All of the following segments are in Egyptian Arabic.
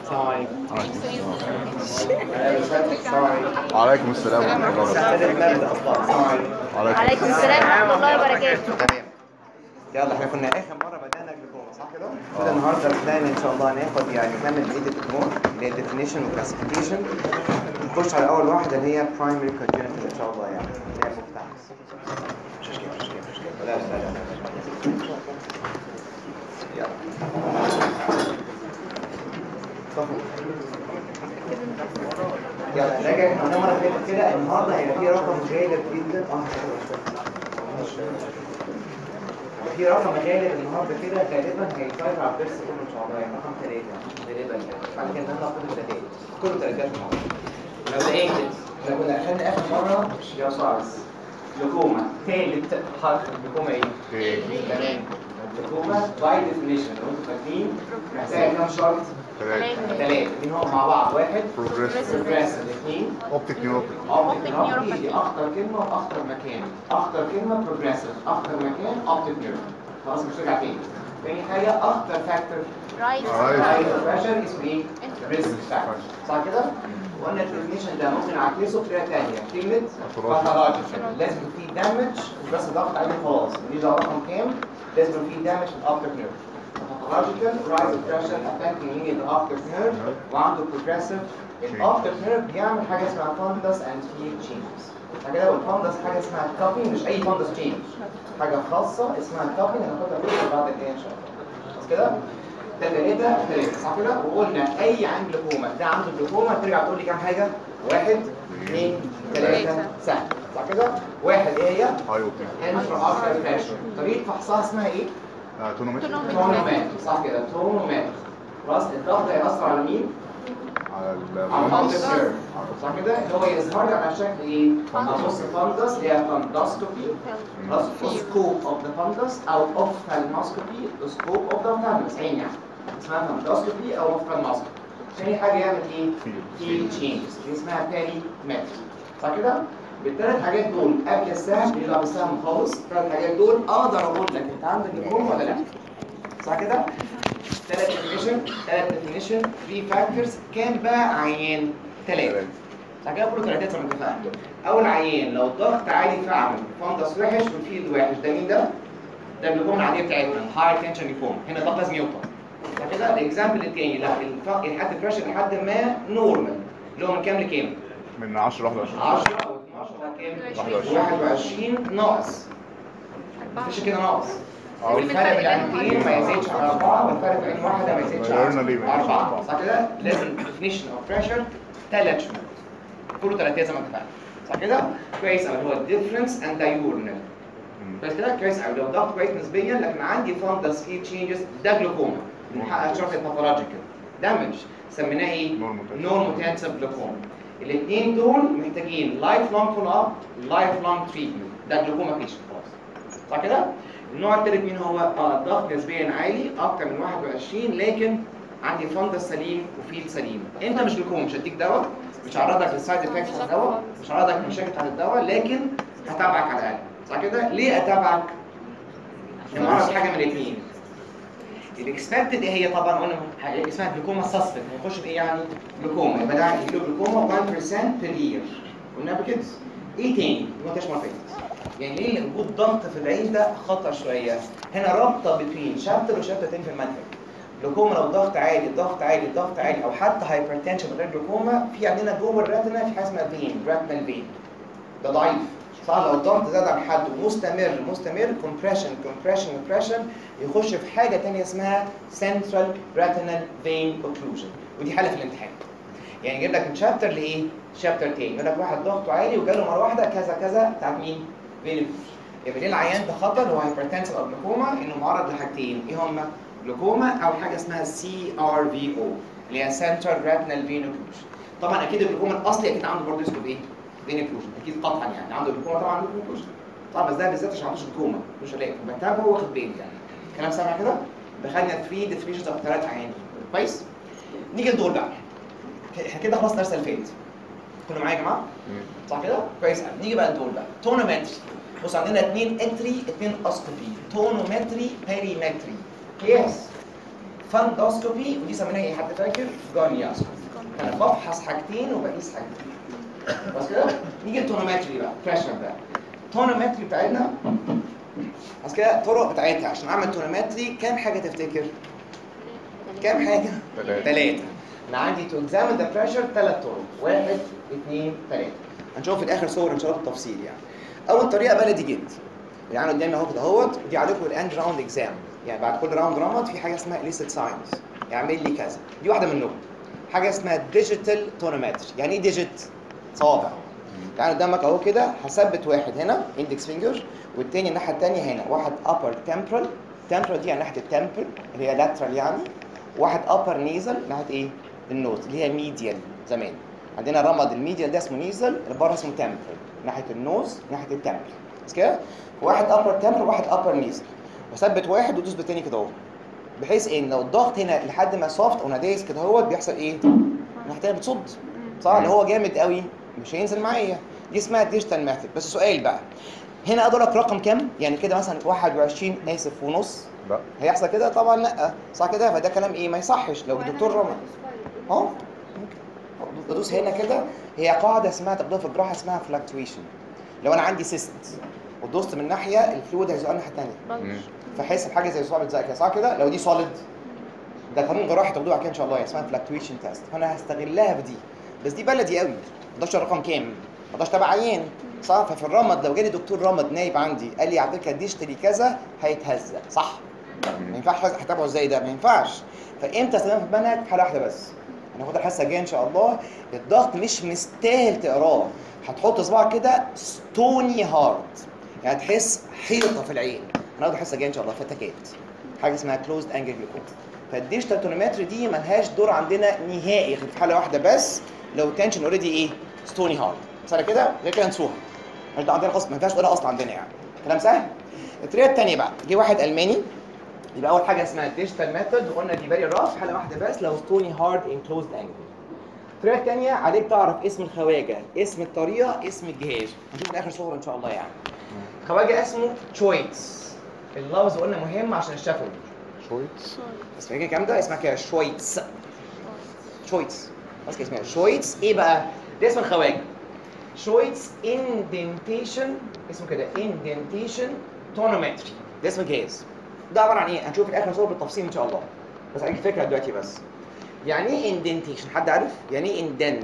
السلام عليكم وعليكم السلام ورحمة الله وبركاته سعادة المجد اصلا السلام عليكم عليكم السلام ورحمة الله وبركاته تمام يلا احنا كنا اخر مره بدانا جلوكوما صح كده؟ كده النهارده بلان ان شاء الله هناخد يعني نكمل بقيه الامور اللي هي definition وكلاسيفيكيشن نخش على اول واحده اللي هي primary congenital ان شاء الله يعني اللي هي مفتاح مش مشكله مش مشكله مش مشكله لا لا لا لا يلا صفر. يلا راجع احنا قلنا مره فاتت كده النهارده هيبقى في رقم غالب جدا اه في رقم غالب النهارده كده غالبا هيسيطر على الدرس كله ان شاء الله يعني رقم ثلاثه غالبا يعني بعد كده انا كله ثلاثات كله ثلاثات النهارده لو لقيت احنا كنا اخدنا اخر مره يا صارس لكوما ثالث حرف لكوما ايه؟ تمام لكوما باي ديفينيشن لو انتوا فاكرين محتاج كام شرط؟ ثلاثه مين هم مع بعض واحد بروجريس بروجريسيف اثنين اوبتيك نيوروبي اوبتيك نيوروباثي دي اخطر كلمه واخطر مكان اخطر كلمه بروجريسيف اخطر مكان اوبتيك نيوروباثي خلاص مش رجع تاني تاني حاجه اخطر فاكتور رايت رايت. رايت بريشر اسمه ايه؟ ريسك فاكتور صح كده؟ وقلنا الديفينيشن ده ممكن اعكسه بطريقه ثانيه كلمه باثولوجيكال لازم يكون في دامج مش بس ضغط عليه خلاص ماليش دعوه رقم كام لازم يكون في دامج في الاوبتيك نيرف pathological rise of pressure affecting mainly the optic nerve وعنده progressive الاوبتيك نيرف بيعمل حاجه اسمها fundus and field changes فكده والفندس حاجه اسمها cupping مش اي fundus change حاجه خاصه اسمها cupping هناخدها كلها بعد الايه ان شاء الله بس كده ده ثلاثة ثلاثة صح كده؟ وقلنا أي عين جلوكوما ده عنده جلوكوما ترجع تقول لي كام حاجة؟ واحد اثنين ثلاثة سهل صح كده؟ واحد إيه هي؟ هاي اوبتيك انترا اوكتر بريشر طريقة فحصها اسمها إيه؟ تونومتر تونومات صح كده تونومات خلاص الضغط هيأثر على مين؟ على على الفندس الفندس نيرف صح كده؟ اللي هو يظهر لي على شكل إيه؟ هبص فندس اللي هي فندسكوبي خلاص سكوب اوف ذا فندس أو اوفثالموسكوبي سكوب اوف ذا فندس عين يعني اسمها فندسكوبي أو اوفثالموسكوبي تاني حاجة يعمل إيه؟ فيل تشينجز دي اسمها بيري متر صح كده؟ بالثلاث حاجات دول قبل السهم بيلعب السهم خالص الثلاث حاجات دول اقدر اقول لك انت عندك جلوكوما ولا لا صح كده؟ ثلاث ديفينيشن ثلاث ديفينيشن 3 فاكتورز كام بقى عيان؟ ثلاثة صح كده كله ثلاثات زي ما اتفقنا اول عيان لو الضغط عالي فعلا فندس وحش والفيلد وحش ده مين ده؟ ده الجلوكوما العاديه بتاعتنا هاي تنشن جلوكوما هنا الضغط لازم يوطى صح كده؟ الاكزامبل الثاني لا الف- الحد بريشر لحد ما نورمال اللي هو من كام لكام؟ من 10 ل 11 10 او 12 ولا كام؟ 21 ناقص مفيش كده ناقص والفرق بين العينتين ما يزيدش على أربعة والفرق بين واحدة ما يزيدش غيرنا ليه ما على يزيدش على أربعة أربعة؟ صح كده؟ لازم definition of pressure ثلاث شروط كله ثلاثية زي ما اتفقنا صح كده؟ كويس أوي هو difference and diurnal بس كده كويس أوي لو ضغط كويس نسبيا لكن عندي fundus فيه changes ده جلوكوما بنحقق شرط الباثولوجيكال دامج سميناه ايه؟ Normotensive. نورموتنسيف جلوكوما الاثنين دول محتاجين لايف لونج فولو اب لايف لونج تريتمنت ده جلوكوما بيشنت خلاص صح كده؟ النوع الثالث مين هو؟ اه الضغط نسبيا عالي اكتر من 21 لكن عندي فندس سليم وفيل سليم انت مش جلوكوما مش هديك دواء مش هعرضك للسايد افكتس بتاع الدواء مش هعرضك للمشاكل بتاعت الدواء لكن هتابعك على الاقل صح كده؟ ليه اتابعك؟ عشان اعرف حاجه من الاثنين الاكسبكتد ايه هي طبعا قلنا حاجة اسمها جلوكوما سسبكت هيخش في ايه يعني؟ جلوكوما يبقى ده يجيله جلوكوما 1% بير يير قلنا قبل كده ايه تاني؟ ما كانش مرتين يعني ليه وجود ضغط في العين ده خطر شويه هنا رابطه بين شابتر وشابتر تاني في المنهج جلوكوما لو ضغط عالي ضغط عالي ضغط عالي او حتى هايبرتنشن من غير جلوكوما في عندنا جوه الريتنا في حاجه اسمها فين ريتنال فين ده ضعيف صح لو الضغط زاد عن حد مستمر مستمر كومبريشن كومبريشن كومبريشن يخش في حاجه ثانيه اسمها سنترال ريتينال فين اوكلوجن ودي حاله في الامتحان يعني يجيب لك من شابتر لايه؟ شابتر تاني يقول لك واحد ضغطه عالي وجاله مره واحده كذا كذا بتاعت مين؟ فين اوكلوجن يبقى ليه العيان ده خطر هو هايبرتنسيف او جلوكوما انه معرض لحاجتين ايه هما؟ جلوكوما او حاجه اسمها سي ار في او اللي هي سنترال ريتينال فين اوكلوجن طبعا اكيد الجلوكوما الاصلي اكيد عنده برضه اسمه ايه؟ فين اوكلوجن اكيد قطعا يعني عنده جلوكوما طبعا عنده اوكلوجن طبعا بس ده بالذات عشان ما عندوش جلوكوما مش هلاقي بتابعه واخد بالي يعني كلام سامع كده دخلنا 3 ديفينيشنز اوف ثلاث عيان كويس نيجي لدول بقى احنا كده خلاص الدرس اللي فات كله معايا يا جماعه صح كده كويس قوي نيجي بقى لدول بقى تونومتري بص عندنا اثنين اتري اثنين اسكوبي تونومتري بيريمتري قياس فاندوسكوبي ودي سميناها ايه حد فاكر جونياسكوبي انا بفحص حاجتين وبقيس حاجتين بس كده نيجي التونومتري بقى بريشر بقى التونومتري بتاعتنا بس كده الطرق بتاعتها عشان اعمل تونومتري كام حاجه تفتكر كام حاجه تلاتة. ثلاثه انا عندي تو اكزامين ذا بريشر ثلاث طرق واحد اثنين ثلاثه هنشوف في الاخر صور ان شاء الله بالتفصيل يعني اول طريقه بلدي جدا يعني قدامنا اهو كده اهوت ودي عليكم الاند راوند اكزام يعني بعد كل راوند رمض في حاجه اسمها illicit ساينس يعمل لي كذا دي واحده منهم حاجه اسمها ديجيتال تونومتري يعني ايه ديجيت صابع يعني قدامك اهو كده هثبت واحد هنا اندكس فينجر والتاني الناحيه التانيه هنا واحد upper temporal temporal دي يعني ناحيه التمبل اللي هي lateral يعني واحد upper nasal ناحيه ايه النوز اللي هي ميديال زمان عندنا رمد الميديال ده اسمه نيزل اللي بره اسمه تمبل ناحيه النوز ناحيه التمبل بس كده واحد upper temporal واحد upper nasal وثبت واحد ودوس بالتاني كده اهو بحيث ان لو الضغط هنا لحد ما سوفت او دايس كده اهوت بيحصل ايه؟ الناحيه التانيه بتصد صح اللي هو جامد قوي مش هينزل معايا دي اسمها ديجيتال ميثود بس سؤال بقى هنا اقدر لك رقم كام؟ يعني كده مثلا 21 اسف ونص لا هيحصل كده طبعا لا صح كده فده كلام ايه ما يصحش لو الدكتور رمى اه ممكن بدوس هنا كده هي قاعده اسمها تقدير في الجراحه اسمها فلكتويشن لو انا عندي سيست ودوست من ناحيه الفلويد هيزق الناحيه الثانيه مم. فحس بحاجه زي صعوبه زي كده صح كده لو دي سوليد ده قانون جراحي تاخدوه بعد كده ان شاء الله يعني اسمها فلكتويشن تيست فانا هستغلها في دي بس دي بلدي قوي ما اقدرش رقم كام ما اقدرش تبع عيان صح ففي الرمد لو جالي دكتور رمد نايب عندي قال لي على فكره دي اشتري كذا هيتهزق صح ما ينفعش هتابعه ازاي ده ما ينفعش فامتى استخدمها في المنهج في حاله واحده بس هناخدها الحصه الجايه ان شاء الله الضغط مش مستاهل تقراه هتحط صباعك كده ستوني هارد يعني تحس حيطه في العين هناخد الحصه الجايه ان شاء الله فتكات حاجه اسمها كلوزد انجل جلوكوم فالديجيتال تونومتري دي ملهاش دور عندنا نهائي غير في حاله واحده بس لو تنشن اوريدي ايه ستوني هارد صار كده غير كده نسوها مش ده عندنا اصلا ما ينفعش تقولها اصلا عندنا يعني كلام سهل الطريقه الثانيه بقى جه واحد الماني يبقى اول حاجه اسمها ديجيتال ميثود وقلنا دي فيري راف حاله واحده بس لو ستوني هارد ان كلوزد انجل الطريقه الثانيه عليك تعرف اسم الخواجه اسم الطريقه اسم الجهاز هنشوف في الاخر صور ان شاء الله يعني خواجه اسمه تشويتس اللفظ قلنا مهم عشان الشفوي شويتس اسمها ايه الكلام ده اسمها كده شويتس شويتس بس كده اسمها شويتس ايه بقى ده اسم الخواجه شويتس اندنتيشن اسمه كده اندنتيشن تونومتري ده اسم الجهاز ده عباره عن ايه هنشوف في الاخر صور بالتفصيل ان شاء الله بس هديك فكره دلوقتي بس يعني ايه اندنتيشن حد عارف يعني ايه اندنت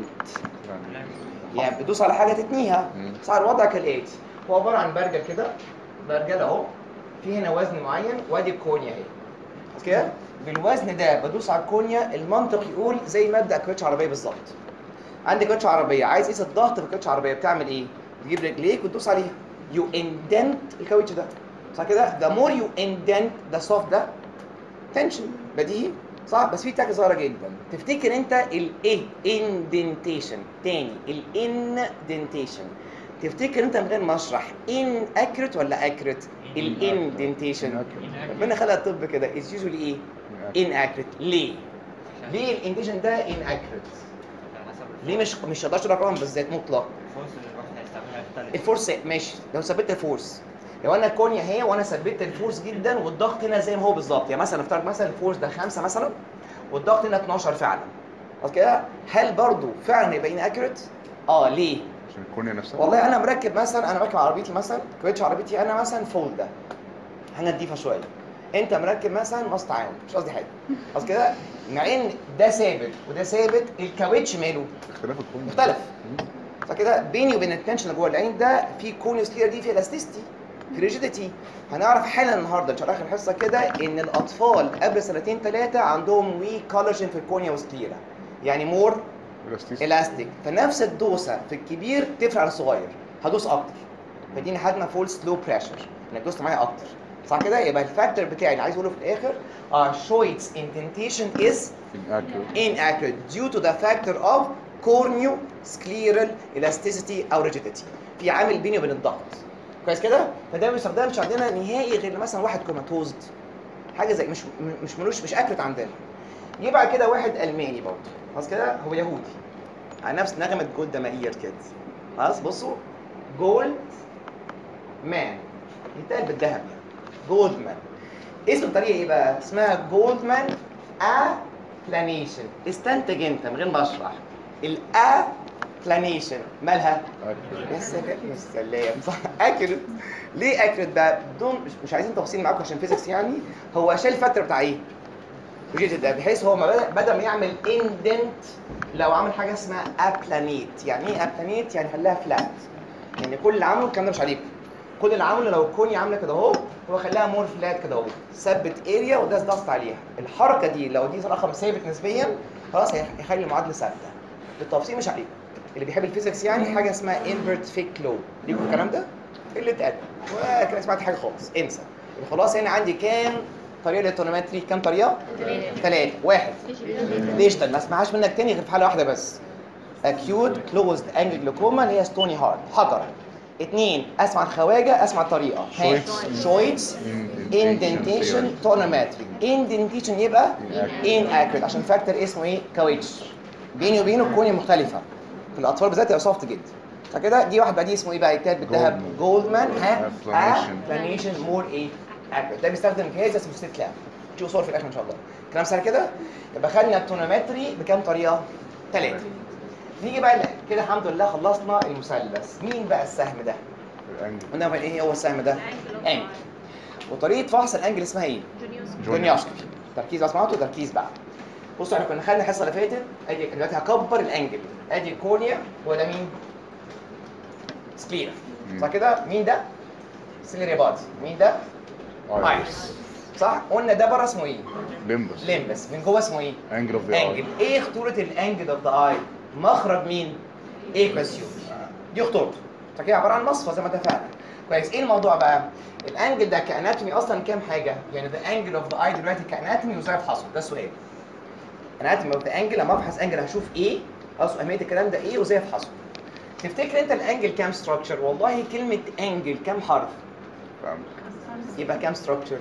يعني بتدوس على حاجه تتنيها مم. صار الوضع كالاتي هو عباره عن برجل كده برجل اهو في هنا وزن معين وادي الكونيا اهي بس كده بالوزن ده بدوس على الكونيا المنطق يقول زي مبدا كوتش عربيه بالظبط عندك كوتش عربيه عايز تقيس الضغط في كوتش عربيه بتعمل ايه؟ تجيب رجليك وتدوس عليها يو اندنت الكاوتش ده صح كده؟ the more you indent the soft ده تنشن بديهي صح بس في تاكه صغيره جدا تفتكر انت الايه اندنتيشن تاني الاندنتيشن تفتكر انت من غير ما اشرح ان اكريت ولا اكريت الاندنتيشن ربنا خلق الطب كده از يوجوالي ايه ان اكريت ليه ليه الاندنتيشن ده ان اكريت ليه مش مش هقدرش رقم بالذات مطلق الفورس ماشي لو ثبت الفورس لو انا الكونيا هي وانا ثبت الفورس جدا والضغط هنا زي ما هو بالظبط يعني مثلا نفترض مثلا الفورس ده 5 مثلا والضغط هنا 12 فعلا خلاص كده هل برضو فعلا يبقى ان اكيوريت؟ اه ليه؟ عشان الكونيا نفسها والله انا مركب مثلا انا راكب عربيتي مثلا كويتش عربيتي انا مثلا فول ده حاجه نضيفه شويه انت مركب مثلا ماست عام مش قصدي حاجه خلاص كده مع ان ده ثابت وده ثابت الكاوتش ماله اختلاف الكونيا مختلف مم. فكده بيني وبين التنشن اللي جوه العين ده في كونيوس كلير دي في الاستيستي في ريجيديتي هنعرف حالا النهارده ان شاء الله اخر الحصه كده ان الاطفال قبل سنتين ثلاثه عندهم وي كولاجين في الكونيوس كليرا يعني مور الاستيس الاستيك فنفس الدوسه في الكبير تفرق على الصغير هدوس اكتر فديني حجمه فول سلو بريشر انك دوست معايا اكتر صح كده يبقى الفاكتور بتاعي اللي عايز اقوله في الاخر uh, Schweitz indentation is inaccurate inaccurate due to the factor of corneoscleral elasticity او rigidity في عامل بيني وبين الضغط كويس كده فده ما بيستخدمش عندنا نهائي غير مثلا واحد كوماتوزد حاجه زي مش مش ملوش مش اكرت عندنا جه بعد كده واحد الماني برضه خلاص كده هو يهودي على نفس نغمه جولدا مائير كده خلاص بصوا جولد مان يتقال بالذهب يعني جولد مان اسم الطريقه ايه بقى اسمها جولدمان الابلانيشن استنتج انت من غير ما اشرح الابلانيشن مالها؟ اكيوريت يا سلام يا سلام صح اكيوريت ليه اكيوريت بقى؟ بدون مش, مش عايزين تفاصيل معاكم عشان فيزيكس يعني هو شال الفتره بتاع ايه؟ ريجيت ده بحيث هو ما بدا بدا ما يعمل اندنت لو عمل حاجه اسمها ابلانيت يعني ايه ابلانيت؟ يعني خلاها فلات يعني كل اللي عمله الكلام ده مش عليكم كل اللي عمله لو الكوني عامله كده اهو هو خلاها مور فلات كده اهو ثبت اريا وده ضغط عليها الحركه دي لو دي رقم ثابت نسبيا خلاص هي- هيخلي المعادله ثابته بالتفصيل مش عليكم اللي بيحب الفيزيكس يعني حاجه اسمها انفرت فيك لو ليكم الكلام ده اللي اتقال وكده سمعت حاجه خالص انسى خلاص هنا عندي كام طريقه للتونومتري كام طريقه ثلاثه واحد ديجيتال ما اسمعهاش منك تاني غير في حاله واحده بس اكيوت كلوزد انجل جلوكوما اللي هي ستوني هارت حجره اثنين اسمع الخواجه اسمع الطريقه Schweitz. شويتس اندنتيشن تونومتري اندنتيشن يبقى ان اكيوريت عشان فاكتور اسمه ايه كاويتش بيني وبينه الكونيا مختلفه في الاطفال بالذات يبقى سوفت جدا فكده دي واحد بقى دي اسمه ايه بقى يتكتب بالذهب Goldman. جولدمان ها Applanation. بلانيشن مور ايه accurate. ده بيستخدم جهاز اسمه ستيت لاب تشوف صور في الاخر ان شاء الله كلام سهل كده يبقى خدنا التونومتري بكام طريقه ثلاثه نيجي بقى ل- كده الحمد لله خلصنا المثلث مين بقى السهم ده الانجل قلنا بقى ايه هو السهم ده انجل وطريقه فحص الانجل اسمها ايه جونيوسكي تركيز بقى سمعتوا تركيز بقى بصوا احنا كنا خدنا الحصه اللي فاتت ادي دلوقتي هكبر الانجل ادي الكورنيا ولا مين؟ سكليرا مم. صح كده؟ مين ده؟ سيلري بادي مين ده؟ ايرس صح؟ قلنا ده بره اسمه ايه؟ ليمبس ليمبس من جوه اسمه ايه؟ انجل اوف ذا انجل ايه خطوره الانجل اوف ذا اي؟ مخرج مين؟ ايكواسيون دي خطورته فكده عباره عن مصفى زي ما اتفقنا كويس ايه الموضوع بقى؟ الانجل ده كاناتومي اصلا كام حاجه؟ يعني ذا انجل اوف ذا اي دلوقتي كاناتومي وازاي افحصه؟ ده السؤال اناتومي اوف ذا انجل لما ابحث انجل هشوف ايه؟ اصل اهميه الكلام ده ايه وازاي افحصه؟ تفتكر انت الانجل كام ستراكشر؟ والله كلمه انجل كام حرف؟ يبقى كام ستراكشر؟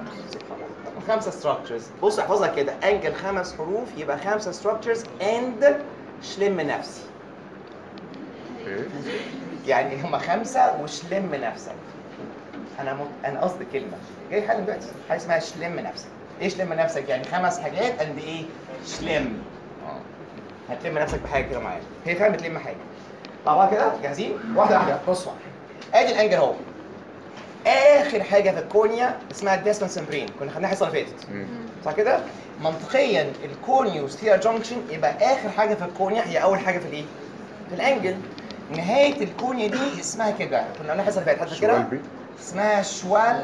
خمسة ستراكشرز بص احفظها كده انجل خمس حروف يبقى خمسة ستراكشرز اند شلم نفسي يعني هما خمسة وشلم نفسك انا مت... انا قصدي كلمة جاي حالا دلوقتي حاجة اسمها شلم نفسك ايه شلم نفسك يعني خمس حاجات اند ايه شلم هتلم نفسك بحاجة كده معايا هي فعلا بتلم حاجة مع بعض كده جاهزين واحدة واحدة بصوا ادي الانجل اهو اخر حاجة في الكورنيا اسمها الديسمن سمبرين كنا خدناها الحصة اللي فاتت صح كده؟ منطقيا الكونيوس فيها جانكشن يبقى اخر حاجه في الكونيا هي اول حاجه في الايه؟ في الانجل نهايه الكونيا دي اسمها كده كنا قلنا الحصه اللي فاتت حد فاكرها؟ شوالبي اسمها شوال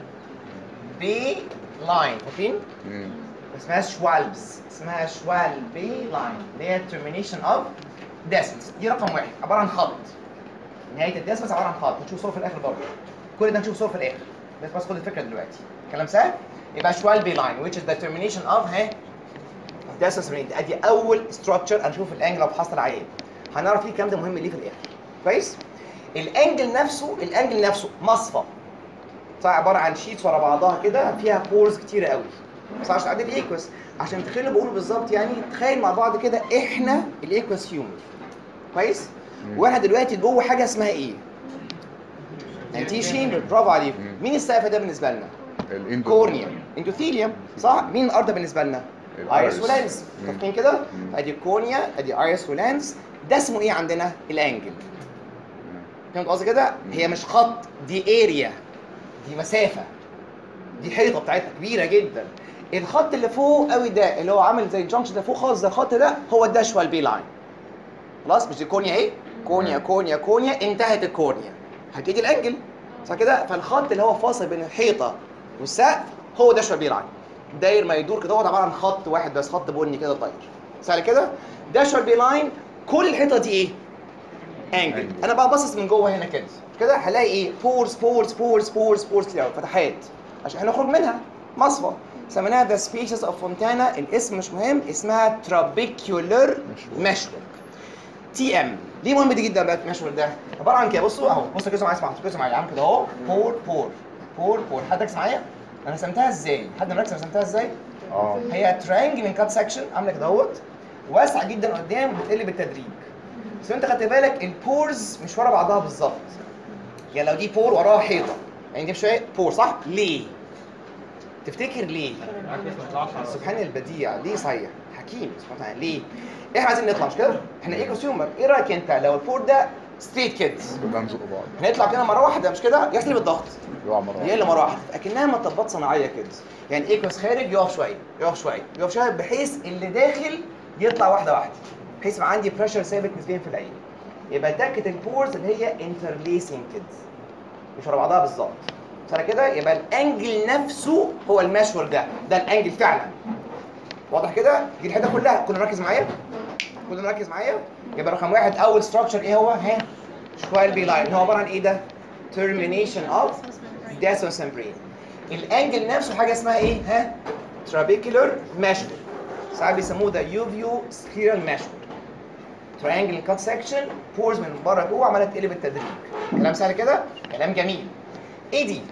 بي لاين فاكرين؟ اسمها شوالبس اسمها شوال بي لاين اللي هي termination اوف ديسمس دي رقم واحد عباره عن خط نهايه الديسمس عباره عن خط هنشوف صور في الاخر برضه كل ده نشوف صور في الاخر بس بس خد الفكره دلوقتي كلام سهل يبقى شوال بي لاين which is the termination of ها ديسمس رينج ادي اول ستراكشر هنشوف الانجل لو فحصت العيان هنعرف ليه الكلام ده مهم ليه في الاخر كويس الانجل نفسه الانجل نفسه مصفى صح عباره عن شيتس ورا بعضها كده فيها بورز كتيره قوي صح عشان تعدل الايكوس عشان تخيل اللي بقوله بالظبط يعني تخيل مع بعض كده احنا الايكوس هيومن كويس مم. واحنا دلوقتي جوه حاجه اسمها ايه انتي شيمبر برافو عليكم مم. مين السقف ده بالنسبه لنا الاندو كورنيا اندوثيليوم صح مين الارض بالنسبه لنا ايرس الإيرس. ولانس مم. متفقين كده مم. ادي كورنيا ادي ايرس ولانس ده اسمه ايه عندنا الانجل فهمت قصدي كده هي مش خط دي اريا دي مسافه دي حيطه بتاعتها كبيره جدا الخط اللي فوق قوي ده اللي هو عامل زي الجنكشن ده فوق خالص ده الخط ده هو الداشوال بي لاين خلاص مش دي كورنيا ايه كورنيا كورنيا كورنيا انتهت الكورنيا هتيجي الانجل صح كده فالخط اللي هو فاصل بين الحيطه والسقف هو داشوال بي لاين داير ما يدور كده هو عباره عن خط واحد بس خط بني كده طاير سهل كده داشوال بي لاين كل الحيطه دي ايه انجل Angle. انا بقى باصص من جوه هنا كده كده هلاقي ايه بورز بورز بورز بورز بورز كتير أوي، فتحات عشان احنا نخرج منها مصفى سميناها ذا سبيشيز اوف فونتانا الاسم مش مهم اسمها ترابيكيولر مشور تي ام ليه مهم دي جدا بقى المشور ده عباره عن كده بصوا اهو بصوا كده معايا اسمعوا كده معايا عامل كده اهو بور بور بور بور حد ركز معايا انا رسمتها ازاي حد مركز رسمتها ازاي اه هي ترينجل من كات سكشن عامله كده اهوت واسعه جدا قدام وبتقل بالتدريج بس انت خدت بالك البورز مش ورا بعضها بالظبط يعني لو دي بور وراها حيطه يعني دي شويه بور صح ليه تفتكر ليه؟ سبحان البديع ليه صحيح؟ حكيم سبحان الله ليه؟ احنا عايزين نطلع مش كده؟ احنا ايه كونسيومر ايه رايك انت لو البور ده ستريت كده كلنا نزق بعض هنطلع كده مره واحده مش كده؟ يحصل بالضغط يقع مرة واحدة. يقل مره واحده اكنها مطبات صناعيه كده يعني ايكوس خارج يقف شويه يقف شويه يقف شويه بحيث اللي داخل يطلع واحده واحده بحيث يبقى عندي بريشر ثابت نسبيا في العين يبقى تكه البورز اللي هي انترليسنج كده مش ورا بعضها بالظبط فانا كده يبقى الانجل نفسه هو المشور ده ده الانجل فعلا واضح كده دي الحته كلها كله مركز معايا كله مركز معايا يبقى رقم واحد اول ستراكشر ايه هو ها شوال بي لاين هو عباره عن ايه ده termination of desmos membrane الانجل نفسه حاجه اسمها ايه ها trabecular measure ساعات بيسموه ده يوفيو سكيرال measure triangle cut section pores من بره جوه عماله تقلب بالتدريج كلام سهل كده كلام جميل ايه دي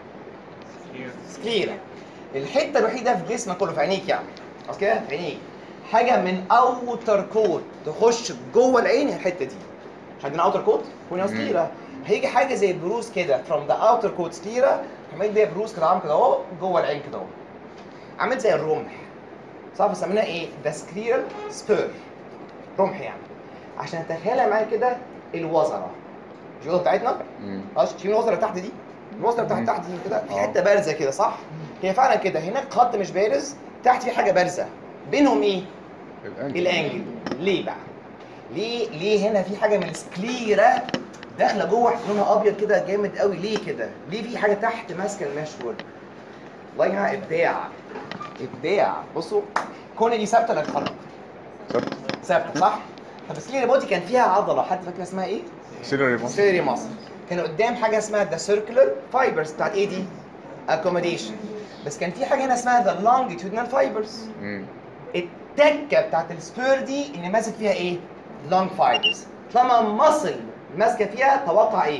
سكليرا الحته الوحيده في جسمك كله في عينيك يعني خلاص كده في عينيك حاجه من اوتر كوت تخش جوه العين هي الحته دي مش عندنا اوتر كوت هنا سكليرا هيجي حاجه زي البروز كده from the outer coat سكليرا كمان ده بروز كده عامل كده اهو جوه العين كده اهو عامل زي الرمح صح بنسميها ايه ده سكليرال سبير رمح يعني عشان اتخيلها معايا كده الوزره مش الوزره بتاعتنا مم. خلاص شايفين الوزره اللي تحت دي الوزره بتاعت مم. تحت دي كده في آه. حته بارزه كده صح هي فعلا كده هناك خط مش بارز تحت في حاجه بارزه بينهم ايه الانجل الانجل ليه بقى ليه ليه هنا في حاجه من السكليرا داخله جوه لونها ابيض كده جامد قوي ليه كده ليه في حاجه تحت ماسكه المشور والله يا جماعه ابداع ابداع بصوا كون دي ثابته ولا تتحرك ثابت ثابته صح طب السكليرا بودي كان فيها عضله حد فاكر اسمها ايه سيلري مصر سيري مصر كان قدام حاجه اسمها ذا سيركلر فايبرز بتاعت ايه دي اكوموديشن بس كان في حاجه هنا اسمها ذا لونجيتودينال فايبرز مم. التكه بتاعت السبير دي اللي ماسك فيها ايه؟ لونج فايبرز طالما مصل ماسكه فيها توقع ايه؟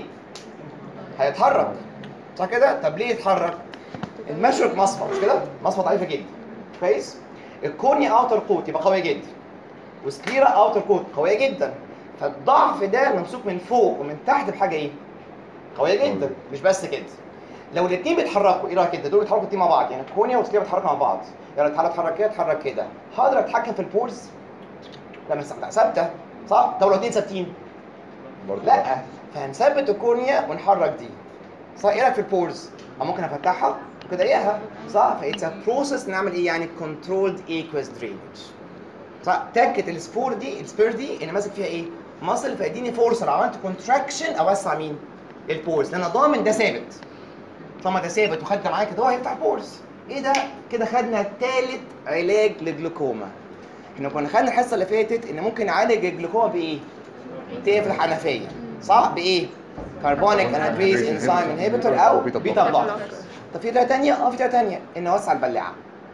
هيتحرك صح كده؟ طب ليه يتحرك؟ المشرق مصفى مش كده؟ مصفى ضعيفه جدا كويس؟ الكورنيا اوتر كوت يبقى قويه جدا وسكليرا اوتر كوت قويه جدا فالضعف ده ممسوك من فوق ومن تحت بحاجه ايه؟ قويه جدا مش بس كده لو الاثنين بيتحركوا ايه رايك كده دول بيتحركوا الاثنين مع بعض يعني الكورنيا والسكليرا بيتحركوا مع بعض يعني اتحرك اتحرك كده اتحرك كده هقدر اتحكم في البورز لا مش ثابته ثابته صح طب لو الاثنين ثابتين برضه لا فهنثبت الكورنيا ونحرك دي صح ايه رايك في البورز أو ممكن افتحها كده اياها صح فايتس ا بروسيس نعمل ايه يعني كنترولد ايكوس درينج صح تكه السبور دي السبير دي اللي ماسك فيها ايه مصل فيديني فورس لو عملت كونتراكشن اوسع مين البورز لان ضامن ده ثابت طالما ده ثابت وخدت معاك كده هو هيفتح بورز ايه ده كده خدنا ثالث علاج للجلوكوما احنا كنا خدنا الحصه اللي فاتت ان ممكن نعالج الجلوكوما بايه تقفل الحنفيه صح بايه كربونيك انهيدريز انزيم انهبيتور او بيتا بيتا بلوكر. بلوكر طب في طريقه ثانيه اه في طريقه ثانيه ان اوسع البلاعه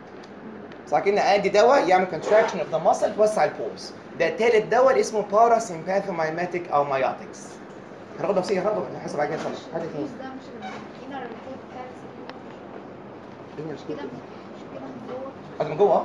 صح كده ادي دواء يعمل كونتراكشن اوف ذا ماسل توسع البورز ده ثالث دواء اللي اسمه باراسيمباثومايماتيك او مايوتكس هناخد نفسيه هناخد نحسب بعد كده ان شاء الله هات اثنين ده مش الانر الكود بتاع إيه مش كده كده مش كده من جوه قصدي من جوه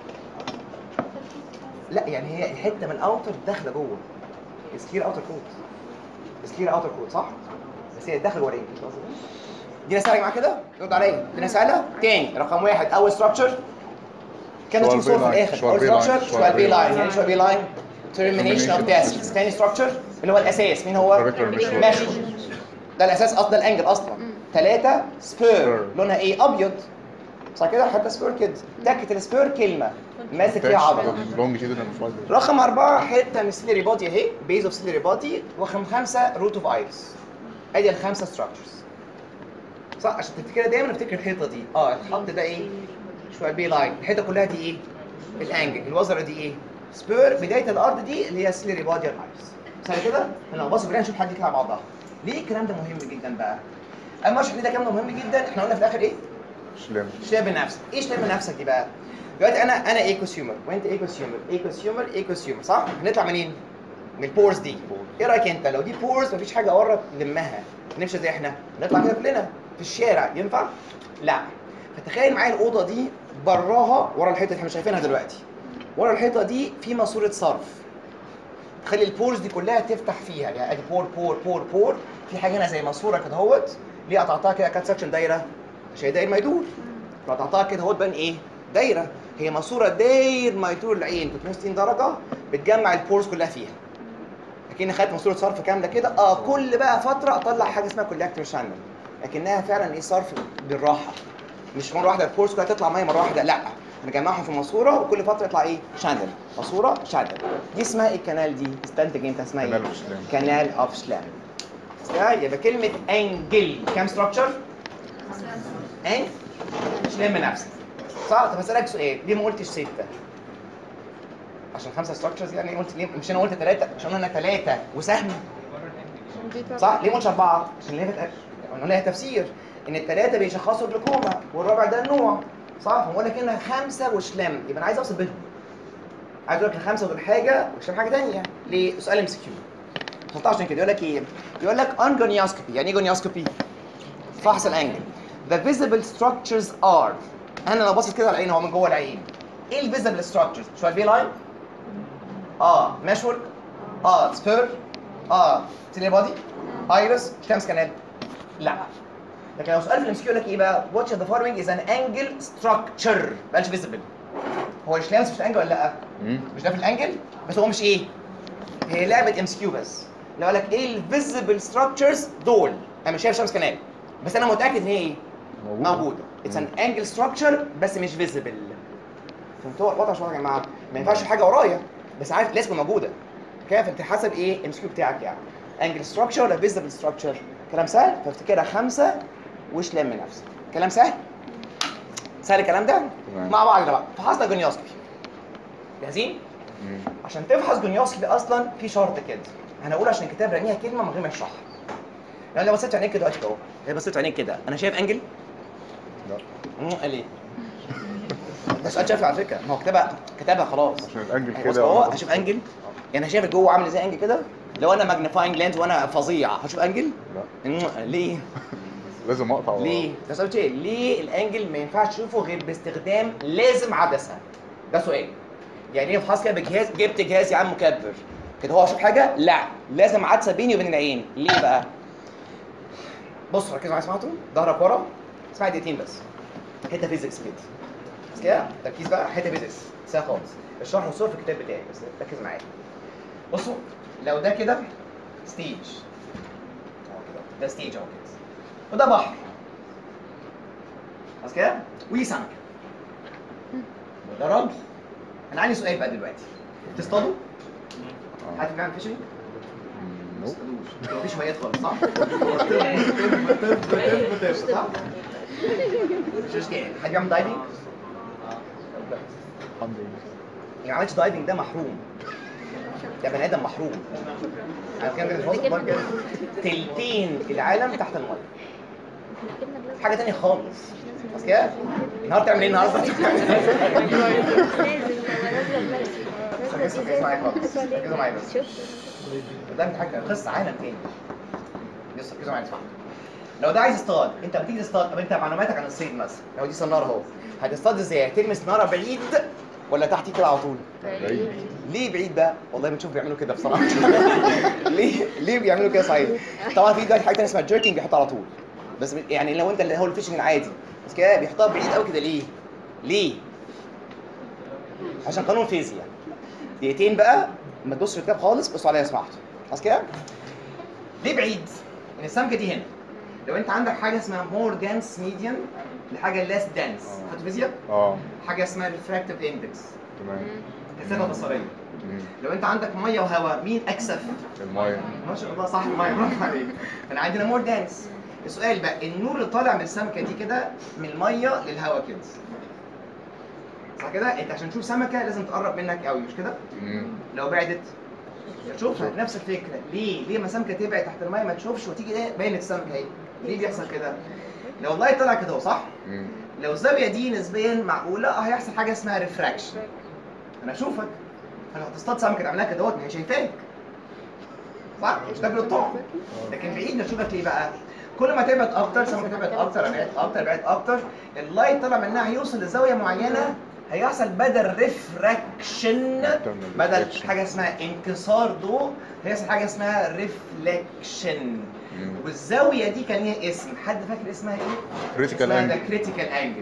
ده الكود بتاع لا يعني هي الحته من الاوتر داخله جوه سكير اوتر كود سكير اوتر كود صح بس هي داخل ورا يمكن دي سهله معاك كده رد عليا دي سهله تاني رقم واحد اول ستراكشر كان شوال اسمه صور في بي لاين، الاخر شوال اول بي لاين، ستراكشر شوال شوال بي بي لاين لاين. يعني شوال بي لاين termination of gases تاني ستراكشر اللي هو الاساس مين هو؟ Trabecular mesh. ماشي ده الاساس اصلا الانجل اصلا ثلاثة سبير Spur. لونها ايه ابيض صح كده حتى سبير كده تكة السبير كلمة ماسك فيها عضلة لونج كده مش وايد رقم أربعة حتة من سيلري بودي أهي بيز أوف سيلري بودي ورقم خمسة روت أوف ايرس أدي الخمسة ستراكشرز صح عشان تفتكرها دايما افتكر الحيطة دي اه الخط ده ايه؟ شوية بي لاين الحيطة كلها دي ايه؟ الانجل الوزرة دي ايه؟ سبير بداية الأرض دي اللي هي سيلري بودي ايرس سهل كده؟ احنا نبص كده نشوف حاجة كده مع بعضها ليه الكلام ده مهم جدا بقى؟ أما اشرح ليه ده كلام ده مهم جدا احنا قلنا في الآخر ايه؟ شلم شاب نفسك ايه شاب نفسك دي بقى دلوقتي انا انا ايه كونسيومر وانت ايه كونسيومر ايه كونسيومر ايه كونسيومر صح هنطلع منين من البورز دي ايه رايك انت لو دي بورز مفيش حاجه ورا تلمها نمشي زي احنا نطلع كده كلنا في الشارع ينفع لا فتخيل معايا الاوضه دي براها ورا الحيطه اللي احنا شايفينها دلوقتي ورا الحيطه دي في ماسوره صرف تخلي البورز دي كلها تفتح فيها يعني ادي بور بور بور بور في حاجه هنا زي ماسوره كده اهوت ليه قطعتها كده كات سكشن دايره عشان الداير ما يدور فتحطها كده اهوت بان ايه دايره هي ماسوره داير ما يطول العين 360 درجه بتجمع البورز كلها فيها لكن خدت ماسوره صرف كامله كده اه كل بقى فتره اطلع حاجه اسمها كولكتور شانل لكنها فعلا ايه صرف بالراحه مش مره واحده البورز كلها تطلع ميه مره واحده لا نجمعهم في ماسوره وكل فتره يطلع ايه شانل ماسوره شانل دي اسمها ايه الكنال دي استنتج انت اسمها ايه كانال اوف شلام. كانال اوف شلام يبقى كلمه انجل كام ستراكشر ان شلم نفسك صح طب اسالك سؤال ليه ما قلتش سته عشان خمسه ستراكشرز يعني قلت ليه مش انا قلت ثلاثه عشان انا ثلاثه وسهم صح ليه ما قلتش اربعه عشان ليها قلنا لها تفسير ان الثلاثه بيشخصوا الجلوكوما والرابع ده النوع صح فبقول لك هنا خمسه وشلم يبقى انا عايز اوصل بينهم عايز اقول لك الخمسه دول حاجه وشلم حاجه ثانيه ليه سؤال ام سي كيو 16 كده يقول لك ايه يقول لك انجونيوسكوبي يعني ايه جونيوسكوبي فحص الانجل the visible structures are انا لو باصص كده على العين هو من جوه العين ايه الفيزبل ستراكشرز شو الفي لاين اه مشورك اه سبير اه تيلي بودي ايرس شمس كانال لا لكن لو سؤال في الام يقول لك ايه بقى which of the following is an angle structure ما قالش visible هو الشلامس مش انجل ولا لا مم. مش ده في الانجل بس هو مش ايه هي لعبه ام كيو بس لو قال لك ايه الفيزبل ستراكشرز دول انا مش شايف شمس كانال بس انا متاكد ان هي ايه موجودة موجوده اتس ان انجل ستراكشر بس مش فيزبل فهمتوا الوضع شويه يا جماعه ما ينفعش حاجه ورايا بس عارف لازم موجوده كده فانت حسب ايه ام كيو بتاعك يعني انجل ستراكشر ولا فيزبل ستراكشر كلام سهل فافتكرها خمسه وش لم نفسك كلام سهل سهل الكلام ده تمام. مع بعض بقى فحصنا جونيوسكوبي جاهزين مم. عشان تفحص جونيوسكوبي اصلا في شرط كده هنقول عشان الكتاب رميها كلمه من غير ما يشرحها يعني لو بصيت عينيك كده دلوقتي اهو لو بصيت عينيك كده انا شايف انجل لا مم، قال ايه ده سؤال شافي على فكره ما هو كتابها كتابها خلاص عشان الانجل بص كده اهو وأنا- هشوف انجل يعني انا شايف جوه عامل زي انجل كده لو انا ماجنيفاينج لينز وانا فظيع هشوف انجل لا مم، ليه لازم اقطع وراه. ليه ده سؤال ايه ليه الانجل ما ينفعش تشوفه غير باستخدام لازم عدسه ده سؤال يعني ايه فحص كده بجهاز جبت جهاز يا عم مكبر كده هو اشوف حاجه لا لازم عدسه بيني وبين العين ليه بقى بص ركزوا معايا سمعتوا ظهرك ورا اسمع دقيقتين بس حته فيزيكس كده بس كده تركيز بقى حته فيزيكس سهل خالص الشرح والصور في الكتاب بتاعي بس ركز معايا بصوا لو ده كده ستيج اهو كده ده ستيج اهو كده وده بحر خلاص كده ودي سمكه وده رمل انا عندي سؤال بقى دلوقتي تصطادوا؟ آه. حد بيعمل فيشنج؟ مم. ما نو. تصطادوش مفيش هوايات خالص صح؟ طب طب طب صح؟ مش مشكلة حد بيعمل دايفنج؟ الحمد لله اللي ما عملش دايفنج ده محروم ده بني ادم محروم انا كان كده فاصل مرة كده تلتين العالم تحت الميه حاجه تانية خالص بس كده النهارده تعمل ايه النهارده؟ ركزوا ركزوا معايا خالص ركزوا معايا بس ده حاجه قصه عالم تاني بص ركزوا معايا اسمعوا لو ده عايز يصطاد انت بتيجي تصطاد طب انت معلوماتك عن الصيد مثلا لو دي صناره اهو هتصطاد ازاي؟ ترمي صناره بعيد ولا تحت كده على طول؟ بعيد. ليه بعيد بقى؟ والله بنشوف بيعملوا كده بصراحه ليه ليه بيعملوا كده صحيح؟ طبعا في دلوقتي حاجه ثانيه اسمها جيركينج بيحطها على طول بس يعني لو انت اللي هو الفيشنج العادي بس كده بيحطها بعيد قوي كده ليه؟ ليه؟ عشان قانون فيزياء دقيقتين بقى ما تبصش في الكتاب خالص بصوا عليا سمعتوا خلاص كده؟ ليه بعيد؟ ان السمكه دي هنا لو انت عندك حاجه اسمها مور دانس ميديان لحاجه ليس دانس آه. خدت فيزياء؟ اه حاجه اسمها ريفراكتيف اندكس تمام كثافه بصريه مم. لو انت عندك ميه وهواء مين اكثف؟ المايه ما شاء الله صح الميه برافو عليك فانا عندنا مور دانس السؤال بقى النور اللي طالع من السمكه دي كده من الميه للهواء كده صح كده انت عشان تشوف سمكه لازم تقرب منك قوي مش كده مم. لو بعدت تشوفها نفس الفكره ليه ليه ما سمكه تبعد تحت الميه ما تشوفش وتيجي ده باين السمكه اهي ليه بيحصل كده لو اللايت طلع كده اهو صح مم. لو الزاويه دي نسبيا معقوله هيحصل حاجه اسمها ريفراكشن انا اشوفك فلو هتصطاد سمكه تعملها كده اهوت ما هي شايفاك صح مش تاكل الطعم لكن بعيد نشوفك ليه بقى كل ما تبعد اكتر سمكه تبعد اكتر ابعد اكتر ابعد اكتر اللايت طالع منها هيوصل لزاويه معينه هيحصل بدل ريفراكشن بدل حاجه اسمها انكسار ضوء هيحصل حاجه اسمها ريفليكشن مم. والزاويه دي كان ليها اسم حد فاكر اسمها ايه كريتيكال اسمها ده انجل كريتيكال انجل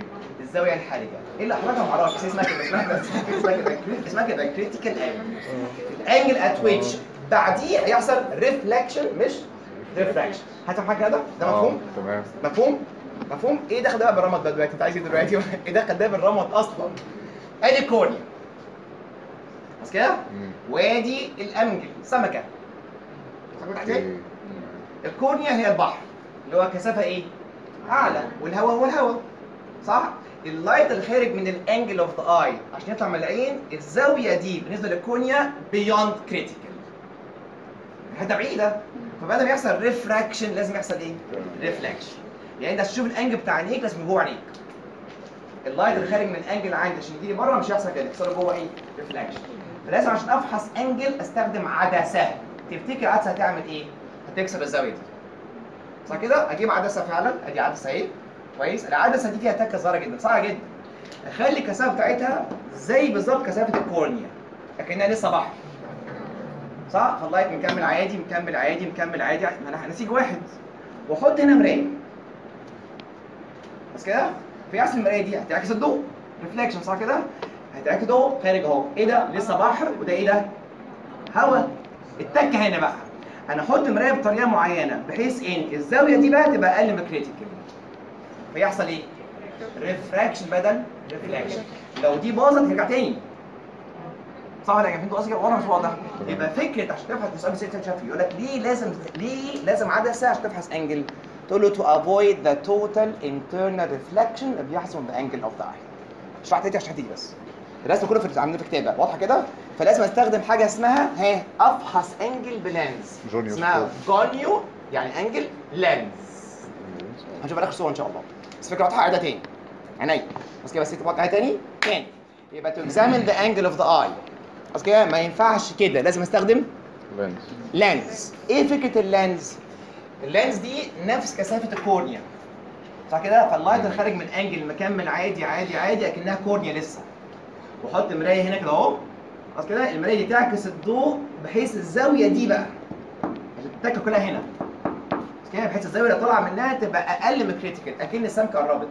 الزاويه الحرجه ايه اللي حضرتك ما اعرفش اسمها كده اسمها كده اسمها كده اسمها كده كريتيكال انجل الانجل ات ويتش بعديه هيحصل ريفلكشن مش ريفراكشن هتفهم حاجه كده ده آه، مفهوم تمام مفهوم مفهوم ايه دخل ده بقى بالرمد بقى دلوقتي انت عايز ايه دلوقتي ايه دخل ده بالرمد اصلا ادي الكورنيا بس كده مم. وادي الانجل سمكه سمكة تحت إيه؟ اوكي الكورنيا هي البحر اللي هو كثافه ايه؟ اعلى والهواء هو الهواء صح؟ اللايت الخارج من الانجل اوف ذا اي عشان يطلع من العين الزاويه دي بالنسبه للكورنيا بيوند كريتيكال حته بعيده فبدل ما يحصل ريفراكشن لازم يحصل ايه؟ ريفلكشن يعني انت تشوف الانجل بتاع عينيك لازم جوه عينيك اللايت اللي خارج من الانجل عندي عشان يجي لي بره مش هيحصل كده يحصل جوه ايه؟ ريفلكشن فلازم عشان افحص انجل استخدم عدسه تفتكر العدسه هتعمل ايه؟ هتكسر الزاويه دي صح كده؟ اجيب عدسه فعلا ادي عدسه اهي كويس العدسه دي فيها تكه صغيره جدا صعبه جدا اخلي الكثافه بتاعتها زي بالظبط كثافه الكورنيا لكنها لسه بحر صح؟ فاللايت مكمل عادي مكمل عادي مكمل عادي ما انا هنسيج واحد واحط هنا مرايه بس كده في عكس المرايه دي هتعكس الضوء ريفليكشن صح كده؟ هتعكس ضوء خارج اهو ايه ده؟ لسه بحر وده ايه ده؟ هوا التكه هنا بقى انا احط مرايه بطريقه معينه بحيث ان الزاويه دي بقى تبقى اقل من كريتيكال فيحصل ايه؟ ريفراكشن بدل ريفلكشن لو دي باظت هيرجع تاني صح ولا يا جماعه انتوا قصدي وانا مش واضح يبقى فكره عشان تبحث السؤال بسيط شافي يقول لك ليه لازم ليه لازم عدسه عشان تبحث انجل تقول له to avoid the total internal reflection اللي بيحصل من the angle of the eye شرحت دي عشان هتيجي بس الرسم كله في عندنا في كتابه واضحه كده فلازم استخدم حاجه اسمها ها افحص انجل بلانز جونيور اسمها جونيو يعني انجل لانز هنشوف اخر صوره ان شاء الله بس فكره واضحه عيدها تاني عينيا بس كده بس تبقى تاني تاني يبقى to examine the angle of the eye بس كده ما ينفعش كده لازم استخدم لينز لانز ايه فكره اللانز اللانز دي نفس كثافه الكورنيا صح كده فاللايت الخارج من انجل مكمل عادي عادي عادي اكنها كورنيا لسه واحط مرايه هنا كده اهو خلاص كده المرايه دي تعكس الضوء بحيث الزاويه دي بقى التكه كلها هنا بس كده بحيث الزاويه اللي طالعه منها تبقى اقل من كريتيكال اكن السمكه قربت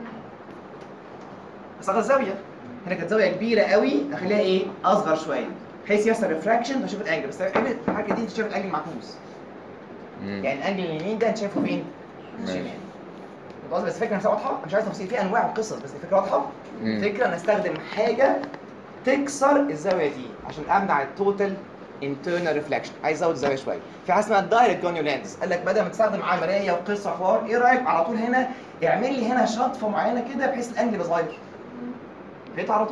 بس على الزاويه هنا كانت زاويه كبيره قوي اخليها ايه اصغر شويه بحيث يحصل ريفراكشن فاشوف الانجل بس اعمل الحركه دي انت شايف الانجل معكوس يعني الانجل اليمين ده انت شايفه فين؟ ماشي. الشمال خلاص بس الفكره نفسها واضحه مش عايز تفصيل في انواع وقصص بس الفكره واضحه مم. الفكره ان استخدم حاجه تكسر الزاويه دي عشان امنع التوتال انترنال ريفلكشن عايز ازود الزاويه شويه في حاجه اسمها الدايركت جونيو لينز قال لك بدل ما تستخدم معاه مرايه وقصه حوار ايه رايك على طول هنا اعمل لي هنا شطفه معينه كده بحيث الانجل يبقى صغير فهمت على طول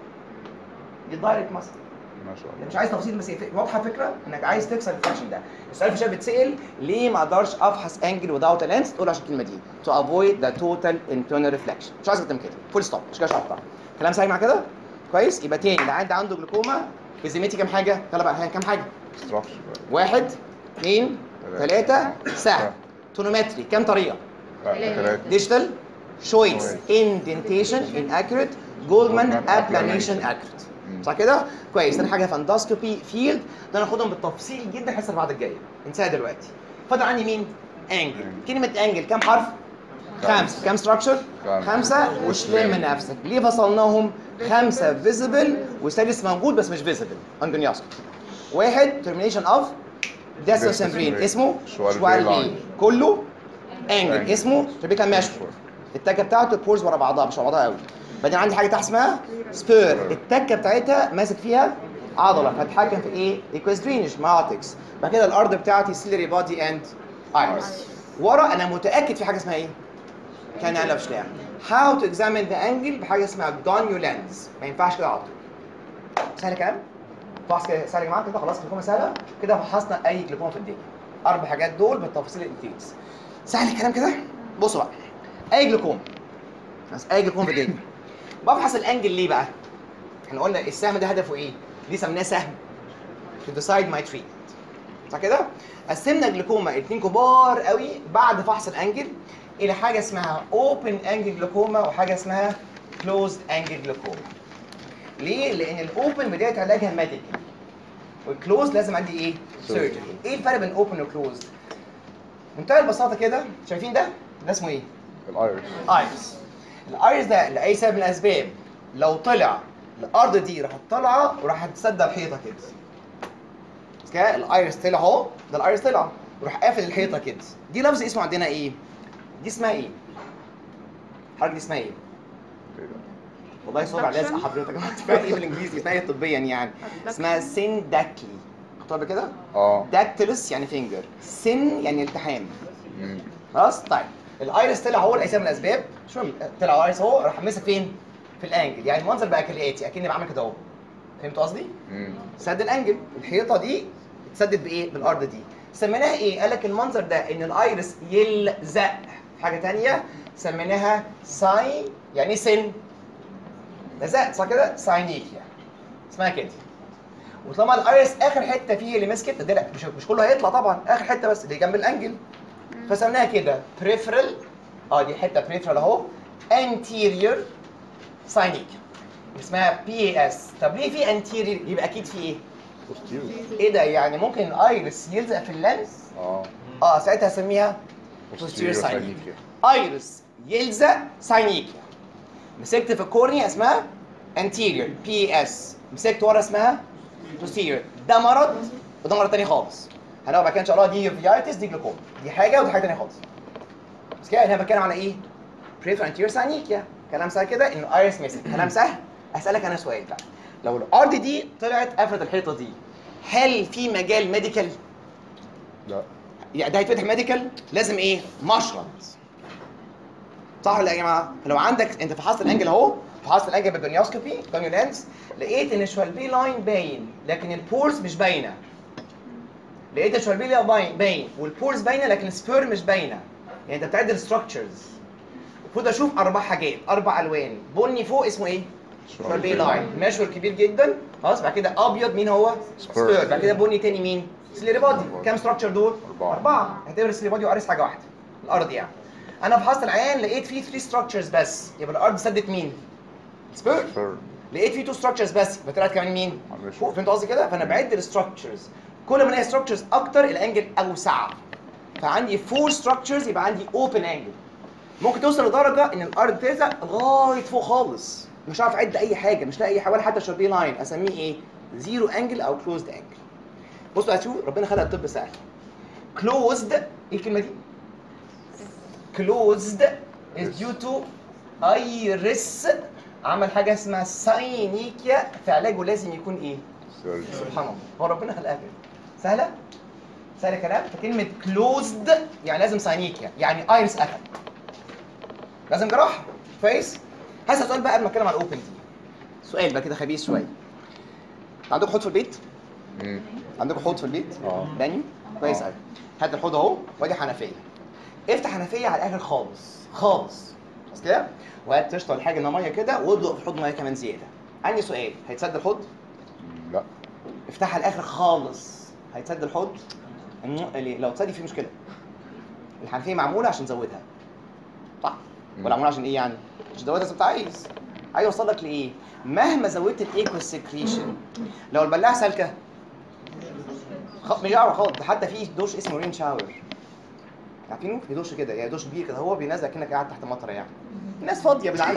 دي الدايركت مثلا ما شاء الله مش عايز تفاصيل بس هي واضحه الفكره انك عايز تكسر الفراكشن ده السؤال في الشات بيتسال ليه ما اقدرش افحص انجل without a lens تقول عشان الكلمه دي to avoid the total internal reflection مش عايز اكتر من كده فول ستوب مش كده شرحتها كلام سهل مع كده كويس يبقى تاني اللي عندي عنده جلوكوما بذمتي كام حاجه يلا بقى ها، كام حاجه ستراكشر واحد اثنين ثلاثه سهل تونومتري كام طريقه ثلاثة ديجيتال شويس اندنتيشن inaccurate جولمان Goldman ابلانيشن applanation. accurate مم. صح كده؟ كويس تاني حاجه فاندوسكوبي فيلد ده ناخدهم بالتفصيل جدا الحصه اللي بعد الجايه انساها دلوقتي فاضل عندي مين؟ انجل كلمه انجل كام حرف؟ خمسه كام ستراكشر؟ خمسة. خمسه وشلم من نفسك ليه فصلناهم؟ خمسه فيزبل والسادس موجود بس مش فيزبل انجونياسكو واحد ترمينيشن اوف ديستوسمبرين اسمه شوالبي شوالبي لاين. كله انجل انجل. اسمه تربيكا ماشفور التكه بتاعته البورز ورا بعضها مش ورا بعضها قوي بعدين عندي حاجه تحت اسمها سبير التكه بتاعتها ماسك فيها عضله فتحكم في ايه؟ ايكوسترينج ماوتكس بعد كده الارض بتاعتي سيلري بادي اند ايرس ورا انا متاكد في حاجه اسمها ايه؟ كان انا في شلام هاو تو اكزامين ذا انجل بحاجه اسمها جونيو لينز ما ينفعش كده على طول سهل كلام؟ فحص كده سهل يا جماعه كده خلاص الجلوكوما سهله كده فحصنا اي جلوكوما في الدنيا اربع حاجات دول بالتفاصيل الديتيلز سهل الكلام كده؟ بصوا بقى اي جلوكوما بس اي جلوكوما في الدنيا بفحص الانجل ليه بقى؟ احنا قلنا السهم ده هدفه ايه؟ ليه سميناه سهم؟ to decide my treatment صح كده؟ قسمنا الجلوكوما اتنين كبار قوي بعد فحص الانجل الى حاجه اسمها open angle جلوكوما وحاجه اسمها closed angle جلوكوما. ليه؟ لان الاوبن بدايه علاجها ميديكال والكلوز لازم عندي ايه؟ سيرجري. ايه الفرق بين open وكلوزد؟ منتهى البساطه كده شايفين ده؟ ده اسمه ايه؟ الايرس ايرس الايرس ده لاي سبب من الاسباب لو طلع الارض دي راحت طالعه وراحت تسد الحيطه كده بس كده الايرس طلع اهو ده الايرس طلع وراح قافل الحيطه كده دي لفظ اسمه عندنا ايه دي اسمها ايه الحركه دي اسمها ايه ايه ده؟ والله صعب على لازقه حضرتك اسمها ايه بالانجليزي اسمها ايه طبيا يعني اسمها سينداكلي خدتوها قبل كده اه داكتيلس يعني فينجر سن يعني التحام مم. خلاص طيب الايرس طلع هو لاي سبب من الاسباب شو طلع الايرس اهو راح ماسك فين في الانجل يعني المنظر بقى كالاتي اكني بعمل كده اهو فهمتوا قصدي مم. سد الانجل الحيطه دي اتسدت بايه بالارض دي سميناها ايه قال لك المنظر ده ان الايرس يلزق في حاجه تانية سميناها ساي يعني ايه سن لزق صح كده ساينيكيا اسمها كده وطالما الايرس اخر حته فيه اللي مسكت ده لا مش مش كله هيطلع طبعا اخر حته بس اللي جنب الانجل فسميناها كده بريفرال اه دي حته بريفرال اهو anterior ساينيكيا اسمها بي اي اس طب ليه في anterior يبقى اكيد في ايه posterior. ايه ده يعني ممكن الايرس يلزق في اللينس اه اه ساعتها هسميها posterior posterior ساينيكيا synechial. ايرس يلزق ساينيكيا مسكت في الكورنيا اسمها anterior بي اس مسكت ورا اسمها posterior ده مرض وده مرض تاني خالص هنقعد بعد كده ان شاء الله دي فيايتس دي جلوكوما دي حاجه ودي حاجه تانيه خالص بس كده انا بتكلم على ايه؟ بريفر انتير ساينيكيا كلام سهل كده انه ايرس مسك كلام سهل اسالك انا سؤال بقى لو الارض دي طلعت قفلت الحيطه دي هل في مجال ميديكال لا يعني ده هيتفتح ميديكال لازم ايه؟ مشرط صح ولا يا جماعه؟ فلو عندك انت فحصت الانجل اهو فحصت الانجل بالدنيوسكوبي دنيو لينس لقيت ان الشوالبي لاين باين لكن البورز مش باينه لقيت الشوالبي لاين باين باين والبورز باينه لكن السبير مش باينه يعني انت بتعدل ستراكشرز المفروض اشوف اربع حاجات اربع الوان بني فوق اسمه ايه؟ شوالبي لاين مشور كبير جدا خلاص بعد كده ابيض مين هو؟ سبير بعد كده بني تاني مين؟ سليري بادي كام ستراكشر دول؟ أربعة. أربعة اعتبر السليري بادي وارس حاجة واحدة الأرض يعني أنا فحصت العيان لقيت فيه 3 ستراكشرز بس يبقى الأرض سدت مين؟ سبير Spur. لقيت فيه 2 ستراكشرز بس يبقى طلعت كمان مين؟ معلش. فوق فهمت قصدي كده؟ فأنا بعد الستراكشرز كل ما الاقي ستراكشرز أكتر الأنجل أوسع فعندي 4 ستراكشرز يبقى عندي اوبن انجل ممكن توصل لدرجة إن الأرض تلزق لغاية فوق خالص مش هعرف أعد أي حاجة مش لاقي أي حاجة ولا حتى شربي لاين أسميه إيه؟ زيرو انجل أو كلوزد انجل بصوا هتشوف ربنا خلق الطب سهل closed ايه الكلمه دي closed is due to iris عمل حاجه اسمها ساينيكيا في علاجه لازم يكون ايه Surgery. سبحان الله هو ربنا خلقها كده سهله سهله كلام فكلمه closed يعني لازم ساينيكيا يعني ايرس قفل لازم جراحه كويس هسأل سؤال بقى قبل ما اتكلم عن الاوبن دي سؤال بقى كده خبيث شويه عندكم حوض في البيت مم. عندكم حوض في البيت اه بانيو كويس آه. قوي هات الحوض اهو وادي حنفيه افتح حنفيه على الاخر خالص خالص بس كده وهات تشطل حاجه انها ميه كده وادلق في الحوض ميه كمان زياده عندي سؤال هيتسد الحوض مم. لا افتحها على الاخر خالص هيتسد الحوض الم- اللي- لو اتسد في مشكله الحنفيه معموله عشان تزودها صح مم. ولا معموله عشان ايه يعني عشان تزودها زي ما انت عايز عايز اوصل لك لايه مهما زودت الايكوال سكريشن لو البلاعه سالكه خ... مش هعرف خالص ده حتى في دوش اسمه رين شاور عارفينه في دوش كده يعني دوش كبير كده هو بينزل كأنك قاعد تحت مطره يعني الناس فاضيه بالعالم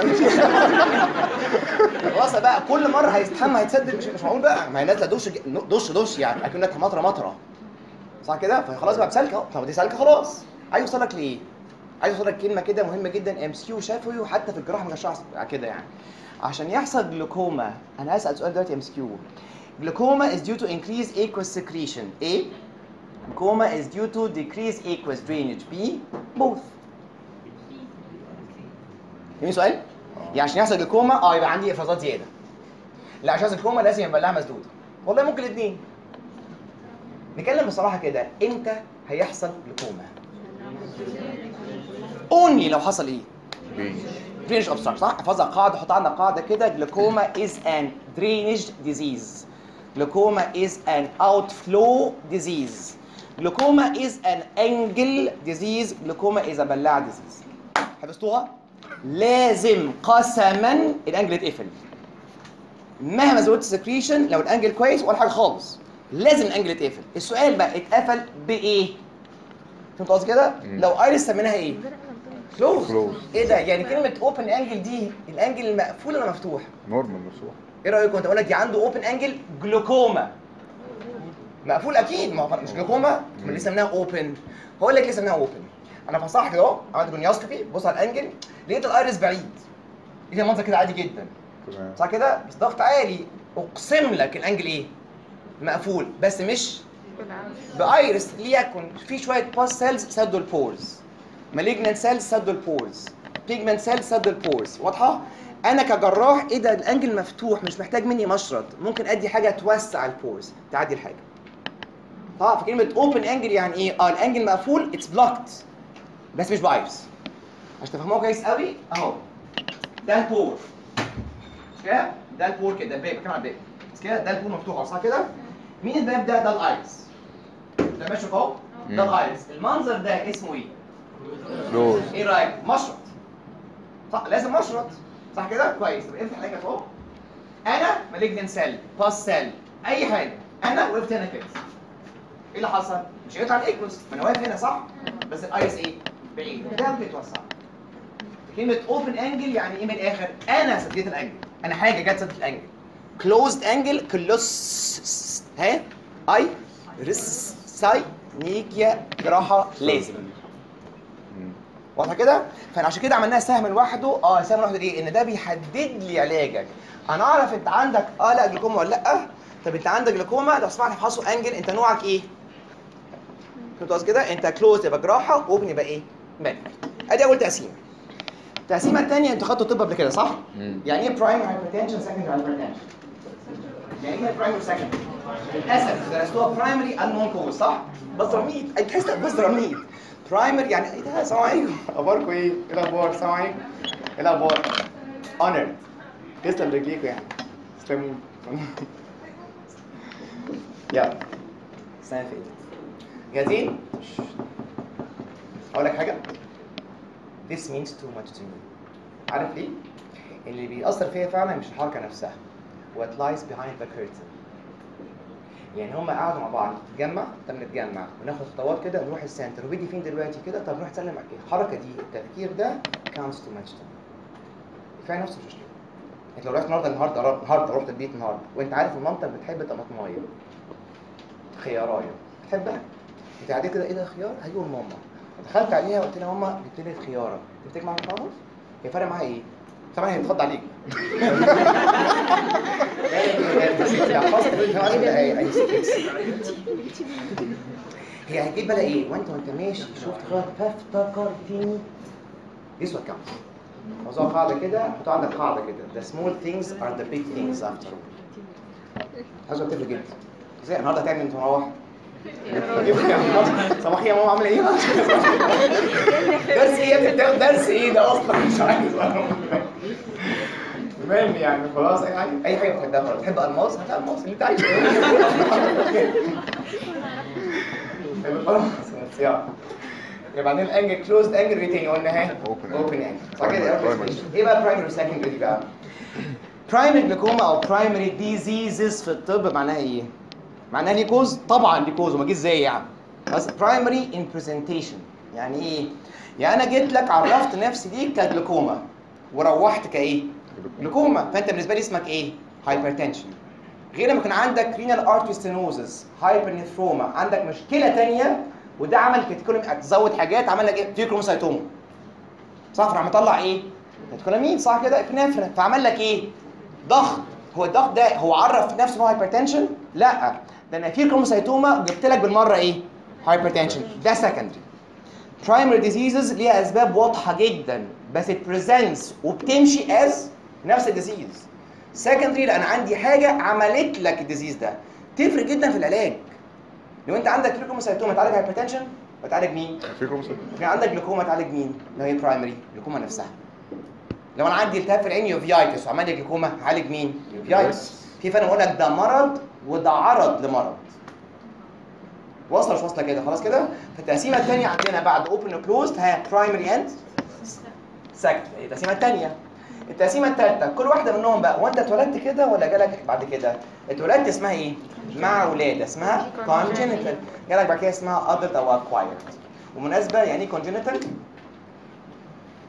خلاص بقى كل مره هيستحمى هيتسدد مش مش معقول بقى ما هي نازله دوش ج- دوش دوش يعني اكنك مطره مطره صح كده فخلاص بقى بسالكه أهو. طب دي سالكه خلاص عايز اوصل لك لايه عايز اوصل لك كلمه كده مهمه جدا ام سي كيو شفوي وحتى في الجراحه ما كانش كده يعني عشان يحصل جلوكوما انا هسال سؤال دلوقتي ام سي كيو Glaucoma is due to increased aqueous secretion. A. Glaucoma is due to decreased aqueous drainage. B. Both. فاهمين سؤال؟ يعني عشان يحصل جلوكوما اه يبقى عندي افرازات زياده. لا عشان يحصل جلوكوما لازم يبقى لها مسدوده. والله ممكن الاثنين. نتكلم بصراحه كده امتى هيحصل جلوكوما؟ اونلي لو حصل ايه؟ بي drainage obstruction صح؟ احفظها قاعدة حط عندك قاعدة كده glaucoma is an drainage disease. glaucoma is an outflow disease. glaucoma is an angle disease. glaucoma is a بلاعة disease. حفظتوها؟ لازم قسما الانجل يتقفل. مهما زودت سكريشن لو الانجل كويس ولا حاجة خالص. لازم الانجل يتقفل. السؤال بقى اتقفل بايه؟ فهمت قصدي كده؟ مم. لو ايرس سميناها ايه؟ كلوز Closed. ايه ده يعني كلمه اوبن انجل دي الانجل المقفول ولا مفتوح نورمال مفتوح ايه رايكم انت اقول لك دي عنده اوبن انجل جلوكوما مقفول اكيد ما هو مش جلوكوما ما ليه سميناها اوبن هقول لك ليه سميناها اوبن انا فصحت كده اهو عملت جونيوسكوبي بص على الانجل لقيت الايرس بعيد لقيت المنظر كده عادي جدا تمام صح كده بس ضغط عالي اقسم لك الانجل ايه مقفول بس مش بايرس ليكن في شويه باس سيلز سدوا البورز مالجنت سيلز سدوا البورز بيجمنت سيلز سدوا البورز واضحه انا كجراح ايه ده الانجل مفتوح مش محتاج مني مشرط ممكن ادي حاجه توسع البورز تعدي الحاجه اه فكلمه اوبن انجل يعني ايه اه الانجل مقفول اتس بلوكد بس مش بايرس عشان تفهموها كويس قوي اهو ده البور مش كده ده البور كده الباب بتكلم على الباب بس كده ده البور مفتوح صح كده مين الباب ده ده الايرس ده ماشي اهو ده مم. الايرس المنظر ده اسمه ايه كلوز ايه رايك مشرط صح لازم مشرط صح كده كويس طب افتح عينك اهو انا مالجنن سيل باس سيل اي حاجه انا وقفت هنا كده ايه اللي حصل مش هيقطع الايكوس ما انا واقف هنا صح بس الايس ايه بعيد ده ممكن يتوسع كلمه اوبن انجل يعني ايه من الاخر انا سديت الانجل انا حاجه جت سدت الانجل كلوزد انجل كلوس ها اي رس ساي نيكيا جراحه لازم واضحه كده فانا عشان كده عملناها سهم لوحده اه سهم لوحده ايه ان ده بيحدد لي علاجك انا اعرف انت عندك اه لا جلوكوما ولا لا طب انت عندك جلوكوما لو سمحت افحصه انجل انت نوعك ايه فهمت قصدي كده انت كلوز يبقى جراحه اوبن يبقى ايه مالك ادي اول تقسيمه التقسيمه الثانيه انتوا خدتوا طب قبل كده صح مم. يعني ايه برايم هايبرتنشن سكندري هايبرتنشن يعني ايه برايمري سكندري للاسف درستوها برايمري انون كوز صح بزراميط انت تحس بزراميط برايمري يعني ايه ده السلام عليكم اخباركم ايه؟ ايه الاخبار؟ السلام عليكم ايه الاخبار؟ اونرد تسلم رجليكم يعني تسلموا يلا السنه اللي فاتت جاهزين؟ اقول لك حاجه This means too much to me عارف ليه؟ اللي بيأثر فيا فعلا مش الحركه نفسها what lies behind the curtain يعني هم قعدوا مع بعض نتجمع طب نتجمع وناخد خطوات كده ونروح السنتر وبيجي فين دلوقتي كده طب نروح نسلم على الحركه دي التفكير ده counts too much to me كفايه نفس المشكله انت لو رحت النهارده النهارده النهارده رحت البيت النهارده وانت عارف المامتك بتحب طماطمايه خيارايه بتحبها انت قاعدين كده ايه ده خيار هيقول ماما دخلت عليها وقلت لها ماما جبت لي خياره تفتكر معاها خالص هي فارق معاها ايه؟ طبعا هي بتخض عليك هي هتجيب بقى ايه وانت وانت ماشي شفت خيار فافتكرتني This what counts موضوع قاعدة كده حطوا عندك قاعدة كده The small things are the big things after all حاجة بتفرق جدا زي النهارده هتعمل انت مروح صباح يا ماما عامله ايه؟ درس ايه يا ابني بتاخد درس ايه ده اصلا مش عايز المهم يعني خلاص اي حاجه اي حاجه بتحبها خلاص بتحب الماس هات الماس اللي انت عايزه خلاص يلا يبقى بعدين الانجل كلوزد انجل ايه تاني قلنا ها Open اوبن angle. انجل صح كده Primary. ايه بقى برايمري وسكندري دي بقى؟ برايمري جلوكوما او برايمري ديزيزز في الطب معناها ايه؟ معناها ليه كوز؟ طبعا ليه كوز وما جه ازاي يعني؟ بس برايمري ان برزنتيشن يعني ايه؟ يعني انا جيت لك عرفت نفسي دي كجلوكوما وروحت كايه؟ جلوكوما فانت بالنسبه لي اسمك ايه؟ هايبرتنشن غير لما يكون عندك رينال ارتري ستينوزس هايبرنفروما عندك مشكله ثانيه وده عمل كاتيكولوم تزود حاجات عمل لك ايه؟ تيوكروموسايتوما صح فراح مطلع ايه؟ كاتيكولامين صح كده ابنفرين فعمل لك ايه؟ ضغط هو الضغط ده هو عرف نفسه ان هو هايبرتنشن؟ لا ده انا في كروموسايتوما وجبت لك بالمره ايه؟ هايبرتنشن ده سكندري برايمري ديزيزز ليها اسباب واضحه جدا بس it presents وبتمشي از نفس الديزيز سكندري لان عندي حاجه عملت لك الديزيز ده تفرق جدا في العلاج لو انت عندك ليوكوموسايتوما تعالج هايبرتنشن وتعالج مين؟ في كروموسوم لو عندك جلوكوما تعالج مين؟ لو هي برايمري جلوكوما نفسها لو انا عندي التهاب في العين يوفيايتس وعمل لي جلوكوما هعالج مين؟ يوفيايتس في فرق بقول لك ده مرض وده عرض لمرض واصله مش واصله كده خلاص كده فالتقسيمه الثانيه عندنا بعد اوبن وكلوزد ها برايمري اند سكندري التقسيمه الثانيه التقسيمه الثالثه كل واحده منهم بقى وانت اتولدت كده ولا جالك بعد كده اتولدت اسمها ايه مع ولاده اسمها congenital جالك بعد كده اسمها adult او acquired ومناسبه يعني ايه congenital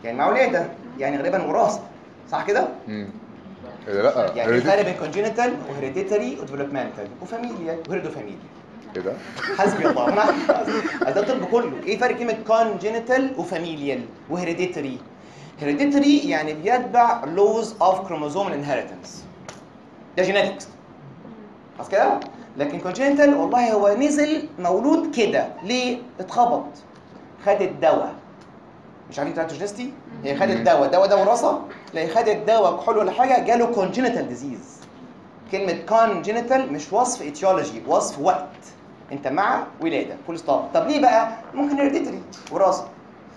يعني مع ولاده يعني غالبا وراثه صح كده؟ امم ايه ده لا يعني ايه hereditary. الفرق بين كونجينيتال وهيريديتري وديفلوبمنتال وفاميليال وهيردو فاميليال ايه ده حسبي الله انا ده الطب كله ايه فرق كلمه كونجينيتال وفاميليال وهيريديتري هيريديتري يعني بيتبع لوز اوف كروموزوم انهيرتنس ده جينيتكس خلاص كده لكن كونجينيتال والله هو نزل مولود كده ليه اتخبط خد الدواء مش عارفين تراتوجينستي هي خدت مم. دواء الدواء ده وراثه لا هي خدت دواء كحول ولا حاجه جاله كونجينيتال ديزيز كلمه كونجينيتال مش وصف ايتيولوجي وصف وقت انت مع ولاده كل ستوب طب ليه بقى ممكن هيريديتري وراثه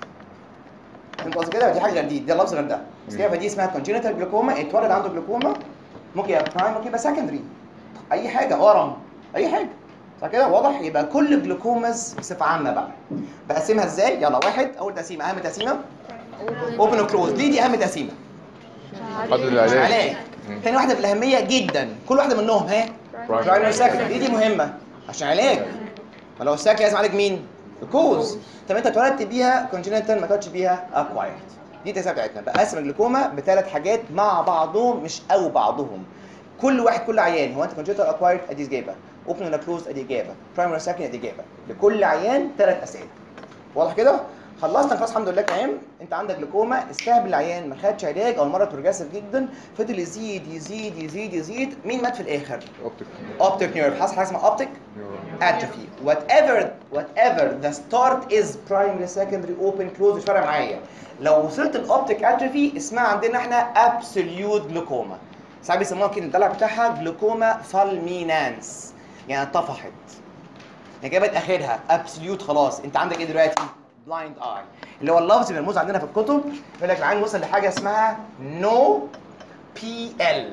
فهمت قصدي كده دي حاجه غير دي ده لفظ غير ده بس كده فدي اسمها كونجينيتال جلوكوما اتولد عنده جلوكوما ممكن يبقى برايم ممكن يبقى سكندري اي حاجه ورم اي حاجه صح كده واضح يبقى كل جلوكوماز بصفه عامه بقى بقسمها ازاي يلا واحد اول تقسيمه اهم تقسيمه اوبن وكلوز ليه دي اهم تقسيمه حد العلاج علاج مم. تاني واحده في الاهميه جدا كل واحده منهم ها برايمري سكندري دي دي مهمه عشان علاج ما لو السكن لازم اعالج مين الكوز طب انت اتولدت بيها كونجنتال ما اتولدتش بيها اكوايرد دي التسعه بتاعتنا بقسم الجلوكوما بثلاث حاجات مع بعضهم مش او بعضهم كل واحد كل عيان هو انت كونجنتال اكوايرد ادي اجابه اوبن ولا كلوز ادي اجابه برايمري سكن ادي اجابه لكل عيان ثلاث اسئله واضح كده خلصنا خلاص الحمد لله تمام انت عندك جلوكوما استهبل العيان ما خدش علاج او المرض بروجريسيف جدا فضل يزيد يزيد يزيد يزيد مين مات في الاخر اوبتيك اوبتيك نيرف حصل حاجه اسمها اوبتيك atrophy whatever whatever the start is primary secondary open close مش فارقه معايا لو وصلت الاوبتيك اتروفي اسمها عندنا احنا absolute glaucoma ساعات بيسموها كده الدلع بتاعها جلوكوما فالمينانس يعني طفحت يعني جابت اخرها absolute خلاص انت عندك ايه دلوقتي بلايند اي اللي هو اللفظ اللي مرموز عندنا في الكتب يقول لك العين وصل لحاجه اسمها نو بي ال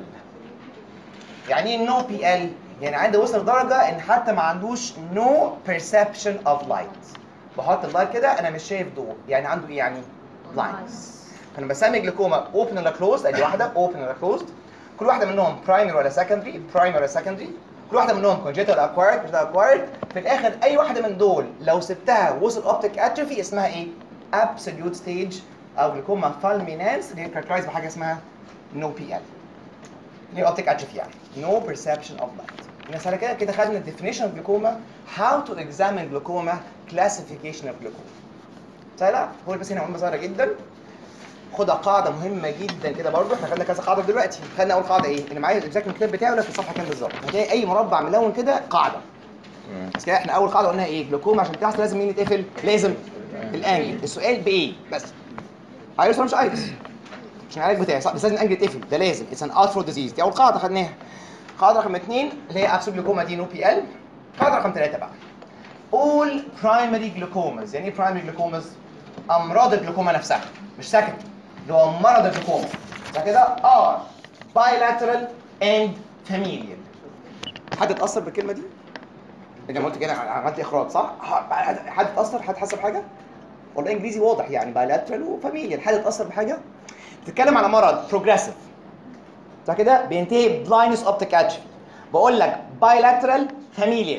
يعني ايه نو بي ال؟ يعني عنده وصل لدرجه ان حتى ما عندوش نو بيرسبشن اوف لايت بحط اللايت كده انا مش شايف ضوء يعني عنده ايه يعني؟ بلايندز فانا بسمي جلوكوما اوبن ولا كلوزد ادي واحده اوبن ولا كلوزد كل واحده منهم برايمري ولا سكندري برايمري ولا سكندري كل واحده منهم كونجيتال اكوايرد كونجيتال اكوايرد في الاخر اي واحده من دول لو سبتها وصل اوبتيك اتروفي اسمها ايه؟ ابسوليوت ستيج او جلوكوما فالمينانس اللي هي كاركترايز بحاجه اسمها نو بي ال اللي هي اوبتيك اتروفي يعني نو perception اوف لايت مثلا كده كده خدنا definition of glaucoma how to examine glaucoma classification of glaucoma سهلة هو بس هنا معلومة صغيرة جدا خدها قاعدة مهمة جدا كده برضه احنا خدنا كذا قاعدة دلوقتي خدنا أول قاعدة إيه؟ اللي معايا الإكزاكت كتاب بتاعه ولا في الصفحة كام بالظبط هتلاقي أي مربع ملون كده قاعدة بس كده احنا أول قاعدة قلناها إيه؟ جلوكوما عشان تحصل لازم مين يتقفل؟ لازم الأنجل السؤال بإيه؟ بس ايرس ولا مش ايرس؟ عشان العلاج بتاعي صح بس لازم الانجل يتقفل ده لازم اتس ان ارثرو ديزيز دي اول قاعده خدناها قاعده رقم اثنين اللي هي ابسول جلوكوما دي نو بي ال قاعده رقم ثلاثه بقى all primary glaucomas يعني ايه primary glaucomas؟ امراض الجلوكوما نفسها مش سكن اللي هو مرض الجلوكوما صح كده؟ are bilateral and familial حد اتاثر بالكلمه دي؟ لما قلت كده عملت اخراج صح؟ حد اتاثر؟ حد حس بحاجه؟ والله انجليزي واضح يعني بايلاترال وفاميليال حد اتاثر بحاجه؟ بتتكلم على مرض بروجريسيف صح كده بينتهي بلاينس اوبتيك اتروفي بقول لك بايلاترال فاميليال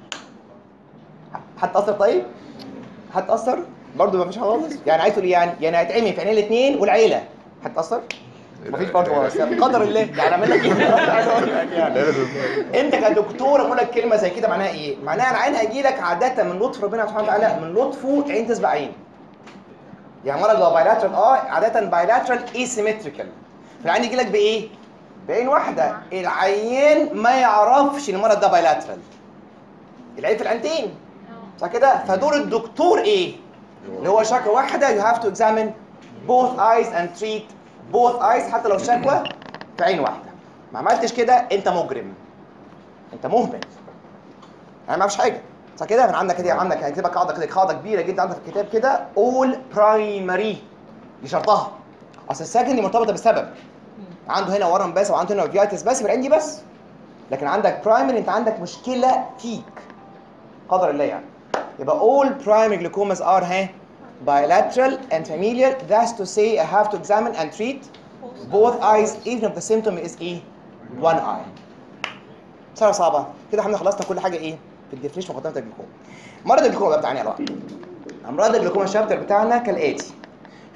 حد اتاثر طيب؟ حد اتاثر؟ برضه ما فيش حاجه خالص يعني عايز تقول إيه يعني يعني هيتعمي في عينين الاثنين والعيله حد اتاثر؟ مفيش برضه خالص قدر الله يعني اعمل لك ايه؟ عايز أقول لك يعني. انت كدكتور اقول لك كلمه زي كده معناها ايه؟ معناها العين هيجي لك عاده من لطف ربنا سبحانه وتعالى من لطفه عين تسبق عين. يعني مرض لو بايلاترال اه عاده بايلاترال ايسيمتريكال. فالعين يجي لك بايه؟ بعين واحده العيان ما يعرفش ان المرض ده بايلاترال. العين في العينتين صح كده؟ فدور الدكتور ايه؟ اللي هو شكوى واحده you have to examine both eyes and treat both eyes حتى لو شكوى في عين واحده. ما عملتش كده انت مجرم. انت مهمل. يعني ما فيش حاجه. صح كده؟ من عندك كده عندك هكتبها قاعده كده قاعده كبيره جدا عندك في الكتاب كده all primary دي شرطها. اصل السكن دي مرتبطه بالسبب. عنده هنا ورم بس وعنده هنا فيايتس بس يبقى عندي بس. لكن عندك برايمري انت عندك مشكله فيك. قدر الله يعني. يبقى all primary glaucomas are ها bilateral and familial. That's to say I have to examine and treat both eyes even if the symptom is ايه؟ one eye. سهله صعبه كده احنا خلصنا كل حاجه ايه؟ في الديفينيشن مقدمه الجلوكوما. مرض الجلوكوما بقى بتاعنا بقى. امراض الجلوكوما الشابتر بتاعنا كالاتي.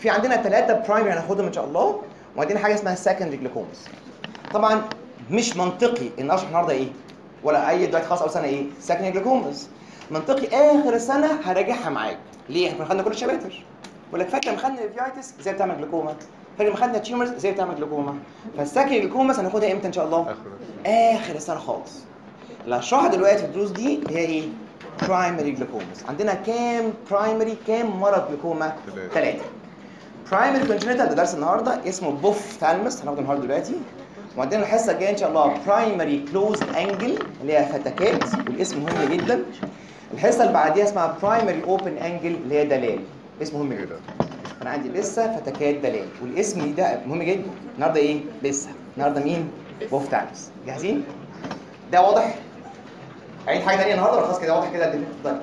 في عندنا ثلاثه برايمري هناخدهم ان شاء الله وعندنا حاجه اسمها سكندري جلوكومز طبعا مش منطقي ان اشرح النهارده ايه ولا اي دلوقتي خلاص اول سنه ايه سكندري جلوكومز منطقي اخر السنه هراجعها معاك ليه احنا خدنا كل الشباتر بقول لك فاكر لما خدنا الفيايتس ازاي بتعمل جلوكوما فاكر لما خدنا تيومرز ازاي بتعمل جلوكوما فالسكندري جلوكومز هناخدها امتى ان شاء الله اخر اخر السنه خالص اللي هشرحها دلوقتي في الدروس دي هي ايه برايمري جلوكومز عندنا كام برايمري كام مرض جلوكوما تلاتة. ثلاثه برايمري كونجنتال ده درس النهارده اسمه بوف ثالمس هناخده النهارده دلوقتي وعندنا الحصه الجايه ان شاء الله برايمري كلوز انجل اللي هي فتكات والاسم مهم جدا الحصه اللي بعديها اسمها برايمري اوبن انجل اللي هي دلال اسم مهم ايه جدا ده؟ انا عندي لسه فتكات دلال والاسم ده مهم جدا النهارده ايه لسه النهارده مين بوف ثالمس جاهزين ده واضح عيد حاجه ثانيه النهارده ولا خلاص كده واضح كده الدنيا طيب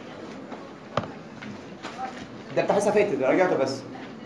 ده بتاع حصه فاتت ده رجعته بس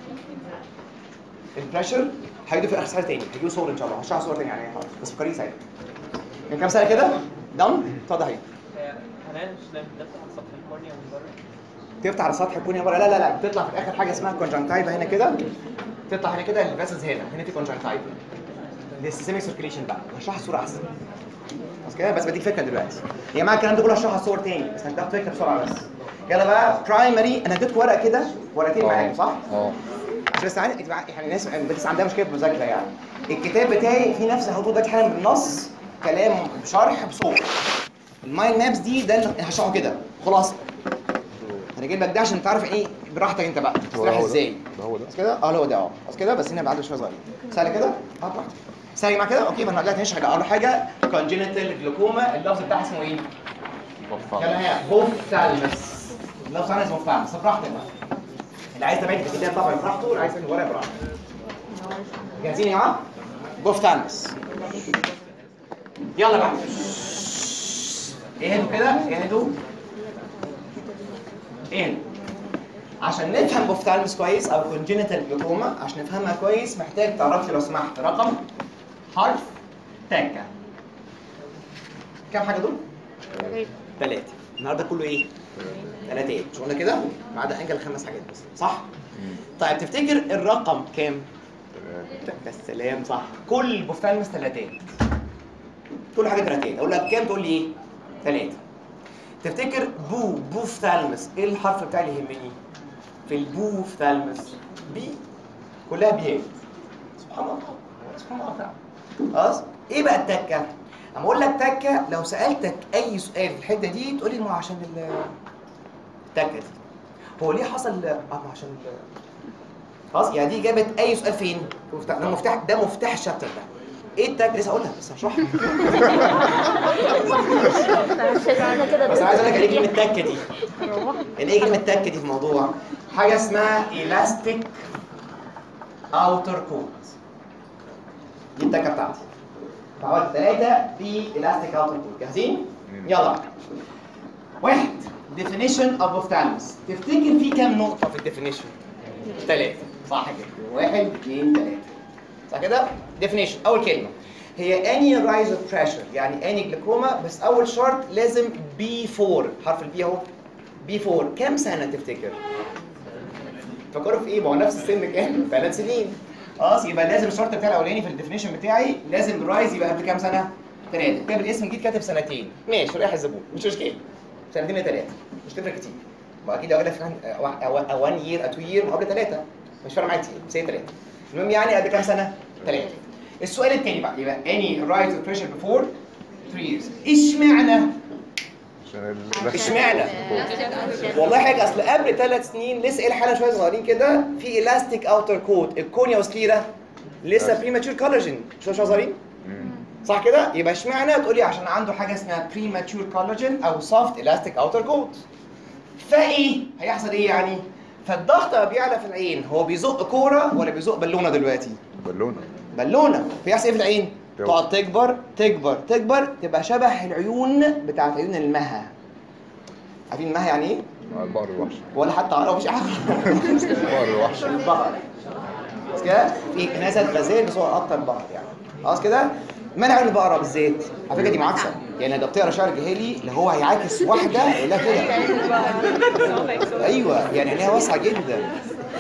البريشر هيجي في اخر سنه تاني هيجيبوا صور ان شاء الله هشرح صور تاني يعني بس فكرين ساعتها من كام سنه كده دم اتفضل هي هنعمل مش نفتح على سطح الكورنيا من بره تفتح على سطح الكونيا بره لا لا لا بتطلع في الاخر حاجه اسمها كونجنكتايفا هنا كده تطلع هنا كده الفاسلز هنا هنا في كونجنكتايفا دي السيستميك سيركيليشن بقى هشرحها الصوره احسن بس كده بس بديك فكره دلوقتي يا جماعه الكلام ده كله هشرحها صور تاني بس هتاخد فكره بسرعه بس يلا بقى برايمري انا اديتكم ورقه كده ورقتين معايا صح؟ اه مش بس عندي يعني الناس بس عندها مشكله في المذاكره يعني الكتاب بتاعي فيه نفس الخطوط ده حالا بالنص كلام شرح بصوت المايند مابس دي ده اللي هشرحه كده خلاص انا جايب لك ده عشان تعرف ايه براحتك انت بقى هو ده تستريح هو ده؟ ازاي ده هو ده بس كده اه هو ده اه بس كده بس هنا بعد شويه صغير سهل كده اه براحتك سهل مع كده اوكي ما انا دلوقتي هنشرح حاجه اول حاجه كونجنتال جلوكوما اللفظ بتاعها اسمه ايه؟ يلا هي بوفتالمس اللفظ بتاعنا اسمه بوفتالمس براحتك بقى اللي عايز تبعت في الكتاب طبعا براحته واللي عايز يعمل ورقه براحته جاهزين يا جماعه؟ بوفتالمس يلا بقى اهدوا كده اهدوا اهدوا عشان نفهم بوفتالمس كويس او كونجنتال جلوكوما عشان نفهمها كويس محتاج تعرف لي لو سمحت رقم حرف تكه كام حاجه دول؟ ثلاثة النهارده كله ايه؟ ثلاثات مش قلنا كده؟ ما عدا انجل خمس حاجات بس صح؟ طيب تفتكر الرقم كام؟ ده السلام صح كل بوفتالمس ثلاثات كل حاجه ثلاثات اقول لك كام تقول لي ايه؟ ثلاثة تفتكر بو بوفتالمس ايه الحرف بتاعي اللي يهمني؟ في البوفتالمس بي كلها بيات سبحان الله سبحان الله فعلا خلاص ايه بقى التكه؟ اما اقول لك تكه لو سالتك اي سؤال في الحته دي تقول لي ما هو عشان ال- التكه دي هو ليه حصل اه ما عشان ال- خلاص يعني دي جابت اي سؤال فين؟ في مفتاح ده مفتاح ده مفتاح الشابتر ده ايه التكه لسه هقولها بس هشرحها بس انا عايز اقول لك يعني ايه كلمه تكه دي يعني ايه كلمه تكه دي في الموضوع حاجه اسمها elastic outer coat دي التكه بتاعتي فعملت ثلاثه في elastic outer coat جاهزين يلا واحد definition of ophthalmos تفتكر في كام نقطه في الديفينيشن ثلاثه صح كده واحد اثنين ثلاثه صح كده definition اول كلمه هي any rise of pressure يعني any glaucoma بس اول شرط لازم B4 حرف البي اهو B4 كام سنه تفتكر فكروا في ايه ما هو نفس السن كام ثلاث سنين خلاص يبقى لازم الشرط بتاعي الاولاني في الديفينيشن بتاعي لازم الرايز يبقى قبل كام سنه ثلاثه كتاب الاسم جيت كاتب سنتين ماشي رايح الزبون مش مشكله سنتين لثلاثه مش تفرق كتير ما اكيد لو قال لك 1 يير 2 يير قبل ثلاثه مش فارق معايا كتير بس هي ثلاثه المهم يعني قبل كام سنه ثلاثه السؤال الثاني بقى يبقى any rise of pressure before 3 years اشمعنى عشان ال- اشمعنى؟ والله حاجه اصل قبل ثلاث سنين لسه ايه الحاله شويه صغيرين كده في الاستيك اوتر كوت الكونيا وسكليرا لسه بريماتشور كولاجين شويه شويه صغيرين مم. صح كده يبقى اشمعنى تقولي عشان عنده حاجه اسمها بريماتشور كولاجين او سوفت الاستيك اوتر كوت فايه هيحصل ايه يعني فالضغط لما بيعلى في العين هو بيزق كوره ولا بيزق بالونه دلوقتي بالونه بالونه بيحصل ايه في العين توسع. تقعد تكبر تكبر تكبر تبقى شبه العيون بتاعت عيون المها عارفين المها يعني ايه مع البقر الوحش ولا حتى عربي مش عارف البقر الوحش البقر بس كده في ناس غزال بس هو اكتر بقر يعني خلاص كده منع البقره بالذات على فكره دي معاكسه يعني لو بتقرا شعر جهالي اللي هو هيعاكس واحده يقول لها كده ايوه يعني عينيها واسعه جدا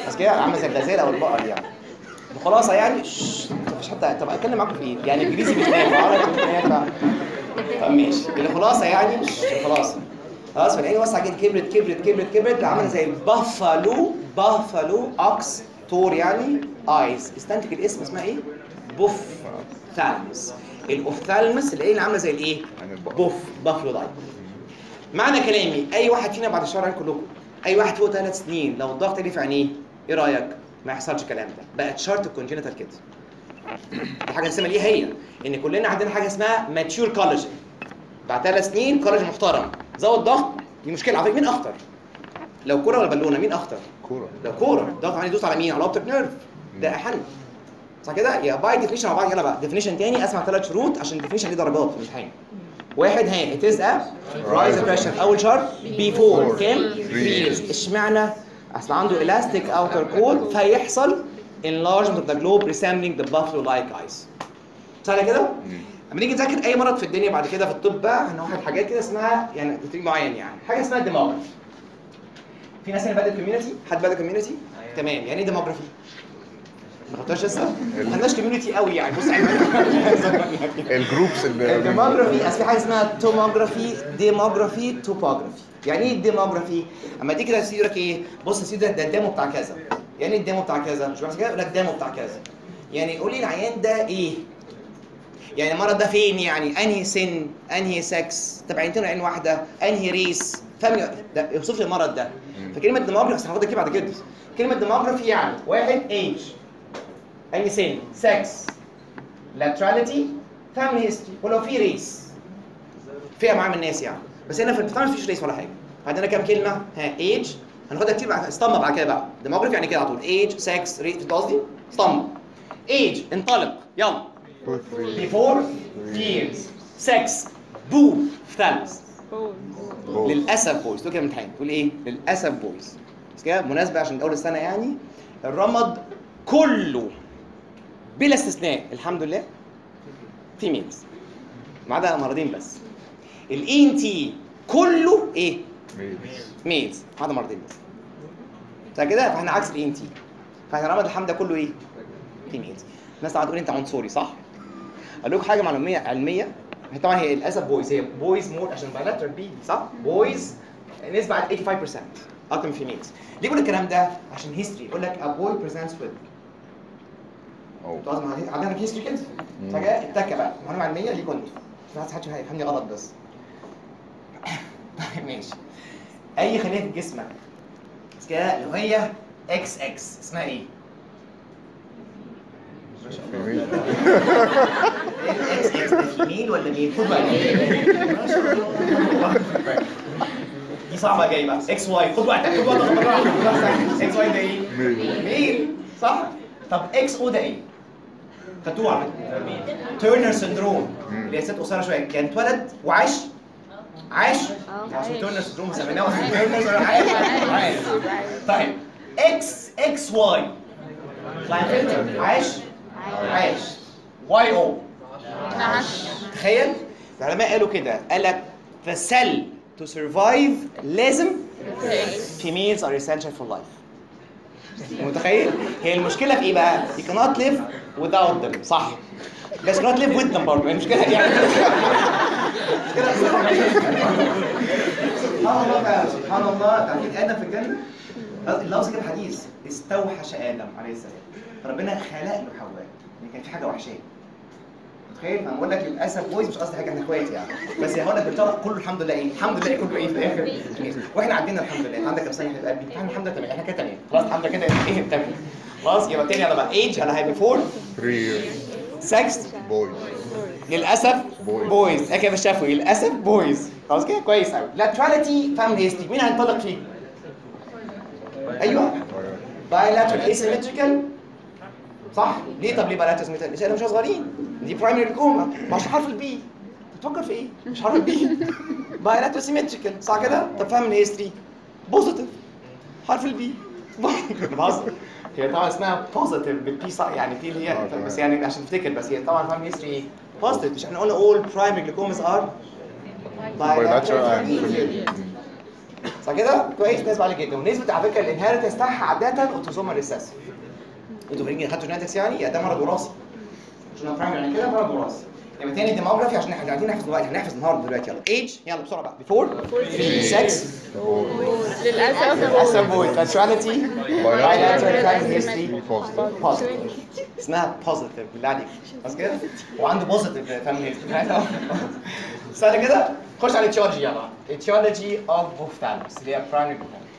بس كده عامله زي الغزاله او البقر يعني الخلاصه يعني شش، مفيش حتى طب اتكلم معاكم في ايه؟ يعني انجليزي مش نافع عربي مش نافع طب ماشي الخلاصه يعني شش، الخلاصه خلاص فالعين واسعه جدا كبرت كبرت كبرت كبرت عامله زي بافالو بافالو اكس تور يعني ايز استنتج الاسم اسمها ايه؟ بوف ثالمس الاوفثالمس العين عامله زي الايه؟ يعني البقر. بوف بافلو لايك معنى كلامي اي واحد فينا بعد الشهر عليكم كلكم اي واحد فوق ثلاث سنين لو الضغط اللي في عينيه ايه رايك؟ ما يحصلش الكلام ده بقت شرط الكونجنتال كده الحاجه اسمها ليه هي ان كلنا عندنا حاجه اسمها ماتيور كولاجين بعد ثلاث سنين كولاجين محترم زود ضغط دي مشكله على فكره مين اخطر؟ لو كوره ولا بالونه مين اخطر؟ كورة لو كوره ضغط عالي يدوس على مين؟ على الاوبتيك نيرف ده احل صح كده؟ يا باي ديفينيشن مع بعض يلا بقى ديفينيشن تاني اسمع ثلاث شروط عشان الديفينيشن ليه درجات في الامتحان واحد ها it is a rise pressure اول شرط before كام؟ 3 years اشمعنى؟ اصل عنده elastic outer core فيحصل enlargement of the globe resembling the buffalo like eyes سهله كده؟ لما نيجي نذاكر اي مرض في الدنيا بعد كده في الطب بقى هناخد حاجات كده اسمها يعني تدريب معين يعني حاجه اسمها ديموغرافي في ناس هنا بدأت كوميونتي حد بدأ كوميونتي تمام يعني ايه ديموغرافي ما خدتهاش لسه ما خدناش كوميونتي قوي يعني بص الجروبس اللي الديموغرافي اصل في حاجه اسمها توموجرافي ديموغرافي توبوجرافي يعني ايه الديموغرافي اما تيجي كده يقول لك ايه بص يا سيدي ده الديمو بتاع كذا يعني ايه الديمو بتاع كذا مش بس كده يقول لك ديمو بتاع كذا يعني قول لي العيان ده ايه يعني المرض ده فين يعني انهي سن انهي سكس طب عينتين عين واحده انهي ريس فاهم ده يوصف لي المرض ده فكلمه ديموغرافي اصل هاخدها كده بعد كده كلمه ديموغرافي يعني واحد ايج انهي سن سكس لاتراليتي فاميلي هيستوري ولو في ريس فئه معاه من الناس يعني بس هنا في البتاع مفيش ريس ولا حاجه عندنا كام كلمه ها ايج هناخدها كتير بعد اسطمبه بعد كده بقى ديموغرافي يعني كده على طول ايج سكس ريس فهمت قصدي اسطمبه ايج انطلق يلا before years sex boo ثالث للاسف بويز تقول كده امتحان تقول ايه للاسف بويز بس كده مناسبه عشان اول السنه يعني الرمض كله بلا استثناء الحمد لله فيميلز ما عدا مرضين بس الاي ان تي كله ايه ميلز ما عدا مرضين بس صح كده فاحنا عكس الاي ان تي فاحنا رمض الحمد ده كله ايه فيميلز الناس طبعا تقول انت عنصري صح اقول لكم حاجه معلوميه علميه هي طبعا هي للاسف بويز هي بويز مور عشان بايلاترال بي صح بويز نسبه على 85% اكتر من فيميلز ليه بقول الكلام ده عشان هيستوري يقول لك a boy presents with أو. انتوا لازم عندنا- عندنا هيستوري كده فجاه اتكى بقى معلومه علميه ليكم انتوا مش عايز حد يفهمني غلط بس طيب ماشي اي خليه في جسمك بس كده لو هي اكس اكس اسمها ايه؟ اكس اكس ده فيميل ولا ميل؟ خد بقى ما شاء الله. دي صعبه جاي بقى اكس واي خد وقتك خد وقتك مره واحده اكس واي ده ايه؟ ميل. ميل صح؟ طب اكس او ده ايه؟ خدتوه على فكره تيرنر سندروم مم. اللي هي ست قصيره شويه كان اتولد وعاش عاش عشان تيرنر سندروم سميناه تيرنر عاش عاش طيب اكس اكس واي عاش عاش واي او تخيل العلماء قالوا كده قال لك the cell to survive لازم females are essential for life متخيل؟ هي المشكلة في ايه بقى؟ you cannot live without them صح بس you cannot live with them برضه المشكلة يعني مشكلة سبحان الله فعلا سبحان الله تعرفين ادم في الجنة اللفظ كده حديث استوحش ادم عليه السلام فربنا خلق له حواء يعني كان في حاجة وحشاه متخيل انا بقول لك للاسف بويز مش قصدي حاجه احنا اخوات يعني بس هقول لك بالطرق كله الحمد لله ايه الحمد لله كله ايه في الاخر واحنا عدينا الحمد لله عندك كام سنه يا حبيب قلبي احنا الحمد لله تمام احنا كده تمام خلاص الحمد لله كده ايه تمام خلاص يبقى تاني يلا بقى ايج انا هاي بيفور 3 سكس بويز للاسف Boys. بويز ايه كده شافوا للاسف بويز خلاص كده كويس قوي لاتراليتي فاميلي هيستري مين هينطلق فيه؟ ايوه بايلاترال اسيمتريكال صح ليه طب ليه بايلاترال اسيمتريكال لسه مش صغيرين دي برايمري كوما مش حرف البي بتفكر في ايه مش حرف البي بايلاترال اسيمتريكال صح كده طب فاهم الهيستوري بوزيتيف حرف البي بهزر هي طبعا اسمها بوزيتيف بالبي صح يعني دي اللي هي آه، تمام. بس يعني عشان تفتكر بس هي طبعا فاهم الهيستوري بوزيتيف مش احنا قلنا all primary glucomas are bilateral and familial. صح كده؟ كويس نسبة عالية جدا ونسبة على فكرة الانهيرتنس بتاعها عادة اوتوزومال ريسيسيف انتوا فاكرين خدتوا جيناتكس يعني؟ يعني ده مرض وراثي عشان نفهم يعني كده مرض وراثي يبقى تاني ديموجرافي عشان احنا قاعدين نحفظ دلوقتي هنحفظ النهارده دلوقتي يلا ايج يلا بسرعه بقى بيفور 3 6 للأسف للاسف بوي سكشواليتي bilateral family history positive. positive اسمها بوزيتيف بالله عليك بس كده وعنده بوزيتيف فاميلي هيستوري استنى كده خش على التيولوجي يلا التيولوجي اوف بوفتالمس اللي هي برايمري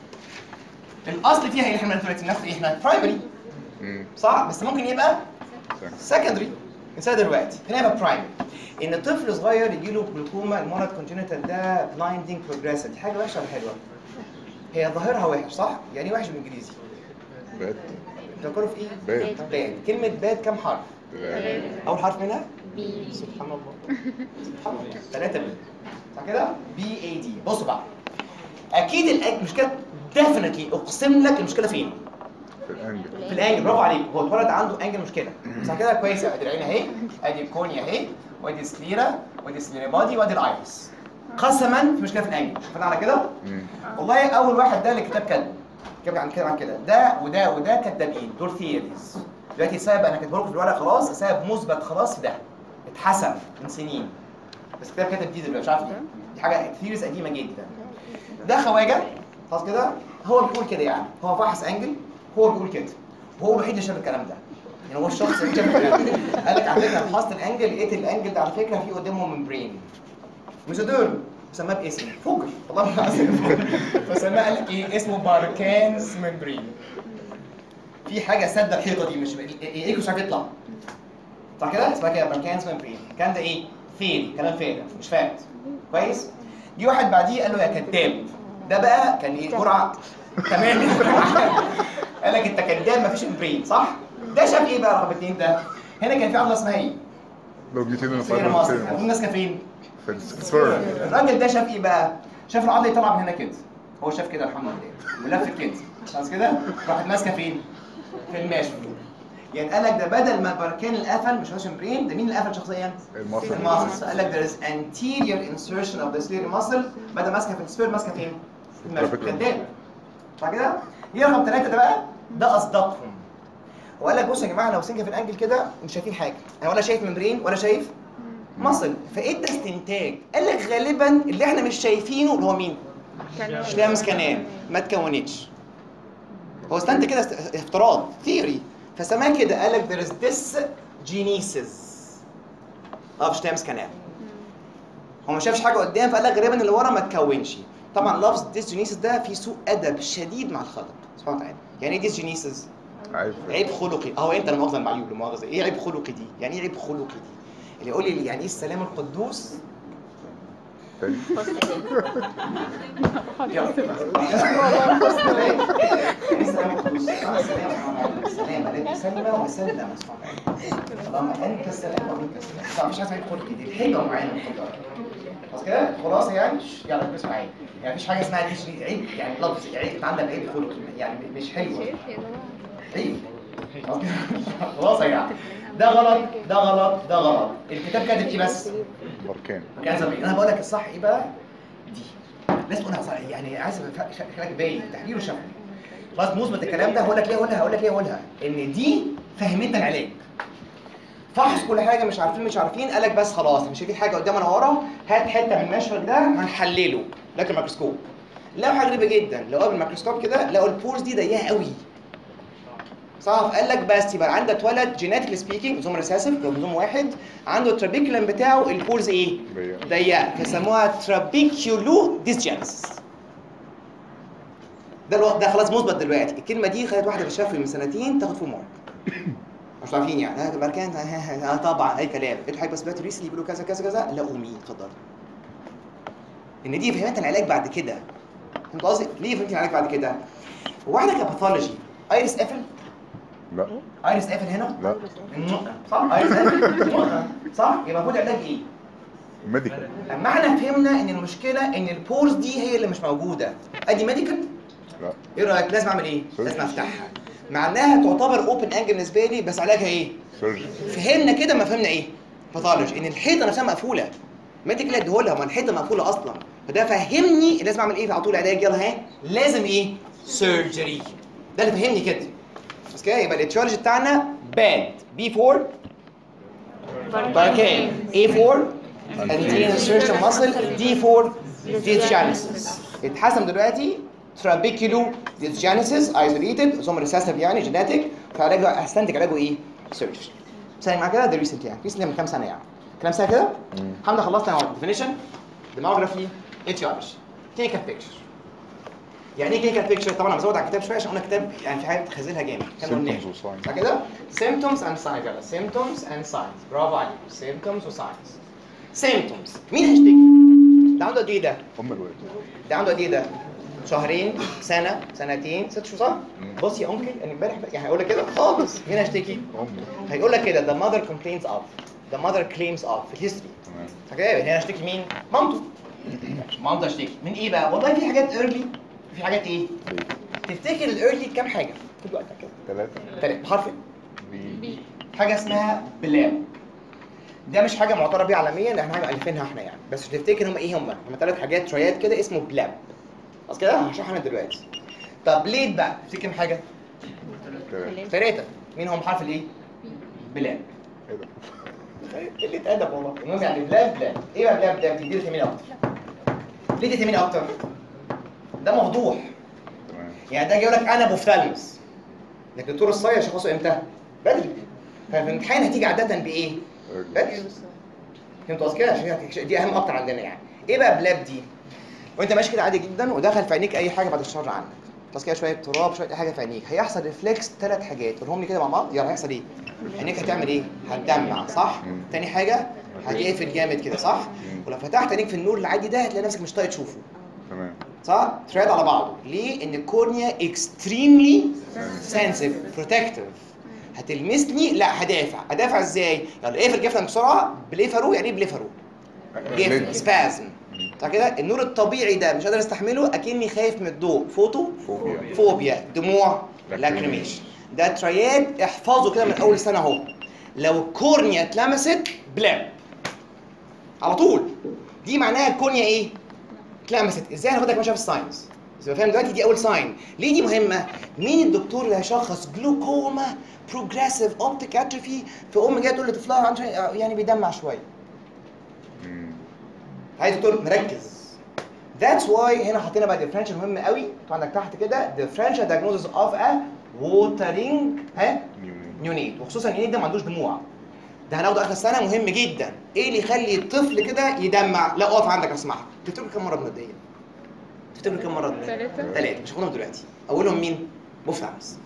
الاصل فيها ايه احنا دلوقتي بناخد ايه احنا برايمري مم. صح بس ممكن يبقى سكندري نسال دلوقتي هنا يبقى برايمري ان طفل صغير يجي له جلوكوما المرض كونجنتال ده بلايندنج بروجريسيف دي حاجه وحشه ولا حلوه؟ هي ظاهرها وحش صح؟ يعني وحش بالانجليزي باد تفكروا في ايه؟ باد باد كلمة باد كم حرف؟ لا. أول حرف منها؟ بي سبحان الله سبحان الله ثلاثة بي صح كده؟ بي اي دي بصوا بقى أكيد الأ- المشكلة ديفنتلي أقسم لك المشكلة فين؟ في الانجل في الانجل برافو عليك هو اتولد عنده انجل مشكلة صح كده كويس ادي العين اهي ادي الكونيا اهي وادي السليرة وادي السليرة بادي وادي الايرس قسما في مشكلة في الانجل شفنا على كده؟ مم. والله اول واحد ده اللي كتاب كده كتاب عن كده عن كده ده وده وده كدابين دول ثيوريز دلوقتي سبب انا كاتبه لكم في الورقه خلاص سبب مثبت خلاص في ده اتحسن من سنين بس كتاب كاتب جديد دلوقتي مش عارف ليه دي حاجه ثيوريز قديمه جدا ده خواجه خلاص كده هو بيقول كده يعني هو فحص انجل هو بيقول كده وهو الوحيد اللي شاف الكلام ده يعني هو الشخص اللي شاف الكلام ده قال لك على فكره أنا فحصت الانجل لقيت الانجل ده على فكره فيه قدامه ممبرين ميزوديرم سماه باسم فوجر والله العظيم فوجر فسماه قال لك ايه اسمه باركانز ممبرين في حاجه سد الحيطه دي مش ايه مش عارف يطلع صح كده اسمها كده باركانز ممبرين كان ده ايه ثيري كلام فارغ مش فاكت كويس جه واحد بعديه قال له يا كذاب ده بقى كان ايه جرعه تمام قال لك انت كذاب مفيش ممبرين صح ده شاف ايه بقى رقم اتنين ده هنا كان في عضله اسمها ايه لو جيت هنا سير مصر عارفين ماسكه فين في السبيرم الراجل ده شاف ايه بقى؟ شاف العضله طالعه من هنا كده هو شاف كده الحمد لله ولف كده خلاص كده راحت ماسكه فين؟ في الماشي يعني قال لك ده بدل ما البركان اللي قفل مش هوشن برين ده مين اللي قفل شخصيا؟ المصل الماسل فقال لك there is anterior insertion of the slither muscle بدل ماسكه في السبير ماسكه فين؟ في الماشي الترابيكولم. كداب صح كده؟ يجي رقم ثلاثه ده بقى ده اصدقهم وقال لك بصوا يا جماعه لو سنجه في الانجل كده مش شايفين حاجه انا ولا شايف ممبرين ولا شايف مصل فايه ده استنتاج قال لك غالبا اللي احنا مش شايفينه اللي هو مين مش لامس كنال ما تكونتش هو استنتج كده است- افتراض ثيوري فسماه كده قال لك there is this genesis of شتامس كنال هو ما شافش حاجه قدام فقال لك غالبا اللي ورا ما تكونش طبعا لفظ ديسجينيسيس ده فيه سوء ادب شديد مع الخلق سبحانه وتعالى يعني ايه ديسجينيسيس عيب عيب خلقي اهو انت لا مؤاخذه المعيوب لا مؤاخذه ايه عيب خلقي دي يعني ايه عيب خلقي دي اللي يقول لي يعني ايه السلام القدوس تاني يلا يعني ايه السلام القدوس آه، السلام آه، السلام عليك سلم وسلم سبحانه وتعالى. اللهم انت السلام ومنك السلام طبعا مفيش حاجه اسمها عيب خلقي دي الحكمه معينه من القدر خلاص كده خلاصه يعني ش- يلا ركز معايا يعني مفيش حاجه اسمها دي شيء عيب يعني لفظ عيب انت عندك عيب خلقي يعني مش حلو عيب خلاص يعني ده غلط ده غلط ده غلط الكتاب كاتب ايه بس بركان كان زمان انا بقول لك الصح ايه بقى دي لازم تقولها صح يعني عايز خليك باين تحليل وشفوي خلاص مثبت الكلام ده هقول لك ليه اقولها هقول لك ليه اقولها ان دي فهمتنا العلاج فحص كل حاجه مش عارفين مش عارفين قال لك بس خلاص مش شايفين حاجه قدامنا ورا هات حته من المشرق ده هنحلله لكن الميكروسكوب لقوا حاجه غريبه جدا لقوا بالميكروسكوب كده لقوا البورز دي ضيقه قوي صح قال لك بس يبقى عنده اتولد جينيتيكلي سبيكينج نظام ريسيسيف كروموزوم واحد عنده الترابيكولم بتاعه البورز ايه؟ ضيق. ضيقه فسموها ترابيكيولو ديسجينيسيس ده الوقت ده خلاص مثبت دلوقتي الكلمه دي خدت واحده بتشافي من سنتين تاخد فول مارك مش عارفين يعني ها بركان اه طبعا اي كلام انتوا حاجه بس دلوقتي ريسلي بيقولوا كذا كذا كذا لا قومي اتفضلي ان دي فهمت العلاج بعد كده فهمت قصدي ليه فهمت العلاج بعد كده هو احنا كباثولوجي ايرس قفل لا ايرس قفل هنا لا النقطة. صح ايرس قفل النقطة. صح يبقى المفروض العلاج ايه ميديكال اما احنا فهمنا ان المشكله ان البورز دي هي اللي مش موجوده ادي ميديكال لا ايه رايك لازم اعمل ايه لازم افتحها مع انها تعتبر اوبن انجل بالنسبه لي بس علاجها ايه سيرجن فهمنا كده ما فهمنا ايه باثولوجي ان الحيطه نفسها مقفوله ميديكال اديهولها ما الحته مقفوله اصلا فده فهمني لازم اعمل ايه على طول علاج يلا ها لازم ايه سيرجري ده اللي فهمني كده بس كده يبقى الاتشارج بتاعنا باد بي 4 باركين A4 anterior insertion muscle D4 dysgenesis اتحسم دلوقتي trabeculo dysgenesis isolated ثم recessive يعني جيناتيك فعلاجه هستنتج علاجه ايه؟ سيرجري ثاني معاك كده ده ريسنت يعني ريسنت من كام سنه يعني كام سنه كده؟ الحمد لله خلصنا ديفينيشن ديموغرافي اتشارج كلينيكال بيكتشر يعني ايه كلينيكال بيكتشر؟ طبعا انا بزود على الكتاب شويه عشان قلنا كتاب يعني في حاجات خازلها جامد كان قلناه. Symptoms وsigns. صح كده؟ symptoms and signs يلا symptoms and signs برافو عليك symptoms و signs symptoms مين هيشتكي؟ ده عنده قد ايه ده؟ ام الولد ده عنده قد ايه ده؟ شهرين سنة سنتين ست شهور صح؟ مم. بص يا انكل انا امبارح يعني هيقول لك كده خالص مين هيشتكي؟ ام هيقول لك كده the mother complains of the mother claims of في الهيستوري تمام فكده هنا هشتكي مين؟ مامته مامته هشتكي من ايه بقى؟ والله في حاجات early في حاجات ايه؟ تفتكر الايرلي كام حاجة؟ خد وقتك كده ثلاثة تلاتة بحرف بي حاجه اسمها بلاب ده مش حاجه معترف بيها عالميا احنا حاجه الفينها احنا يعني بس تفتكر هم ايه هم هم ثلاث حاجات تريات كده اسمه بلاب خلاص كده هشرحها انا دلوقتي طب ليه بقى تفتكر كام حاجه ثلاثة ثلاثه مين هم حرف الايه بلاب ايه ده؟ قله ادب والله المهم يعني بلاب بلاب ايه بقى بلاب بلاب تديله تمين اكتر ليه تمين اكتر ده مفضوح تمام يعني ده جاي يقول لك انا بوفتالمس لكن الدكتور الصيا شخصه امتى بدري ففي الامتحان هتيجي عاده بايه بدري فهمت قصدي كده عشان كده دي اهم اكتر عندنا يعني ايه بقى بلاب دي وانت ماشي كده عادي جدا ودخل في عينيك اي حاجه بعد الشر عنك بس كده شويه تراب شويه اي حاجه في عينيك هيحصل ريفلكس ثلاث حاجات قولهم لي كده مع بعض يلا هيحصل ايه عينيك هتعمل ايه هتدمع صح مم. تاني حاجه هتقفل جامد كده صح مم. ولو فتحت عينيك في النور العادي ده هتلاقي نفسك مش طايق تشوفه تمام صح تريد على بعضه ليه ان الكورنيا اكستريملي سنسيف بروتكتيف هتلمسني لا هدافع هدافع ازاي يلا اقفل جفنك بسرعه بليفرو يعني ايه بليفرو جفن سبازم صح كده النور الطبيعي ده مش قادر استحمله اكني خايف من الضوء فوتو فوبيا فوبيا دموع لاكريميشن. لاكريميشن ده ترياد احفظه كده من اول سنه اهو لو الكورنيا اتلمست بلاب على طول دي معناها الكورنيا ايه اتلمست ازاي هناخدك ماشيه في الساينس بس يبقى فاهم دلوقتي دي اول ساين ليه دي مهمه مين الدكتور اللي هيشخص جلوكوما بروجريسيف اوبتيك اتروفي في ام جايه تقول لطفلها عنده يعني بيدمع شويه مم. عايز دكتور مركز That's why هنا حطينا بقى differential مهم قوي انتوا عندك تحت كده differential diagnosis of a watering ها نيوني. نيونيت وخصوصا النيونيت ده ما عندوش دموع ده هناخده اخر السنه مهم جدا ايه اللي يخلي الطفل كده يدمع لا اقف عندك اسمعك تفتكروا كم مره بنوديه تفتكروا كم مره بنوديه ثلاثة ثلاثه مش هاخدهم دلوقتي اولهم مين مفتعمس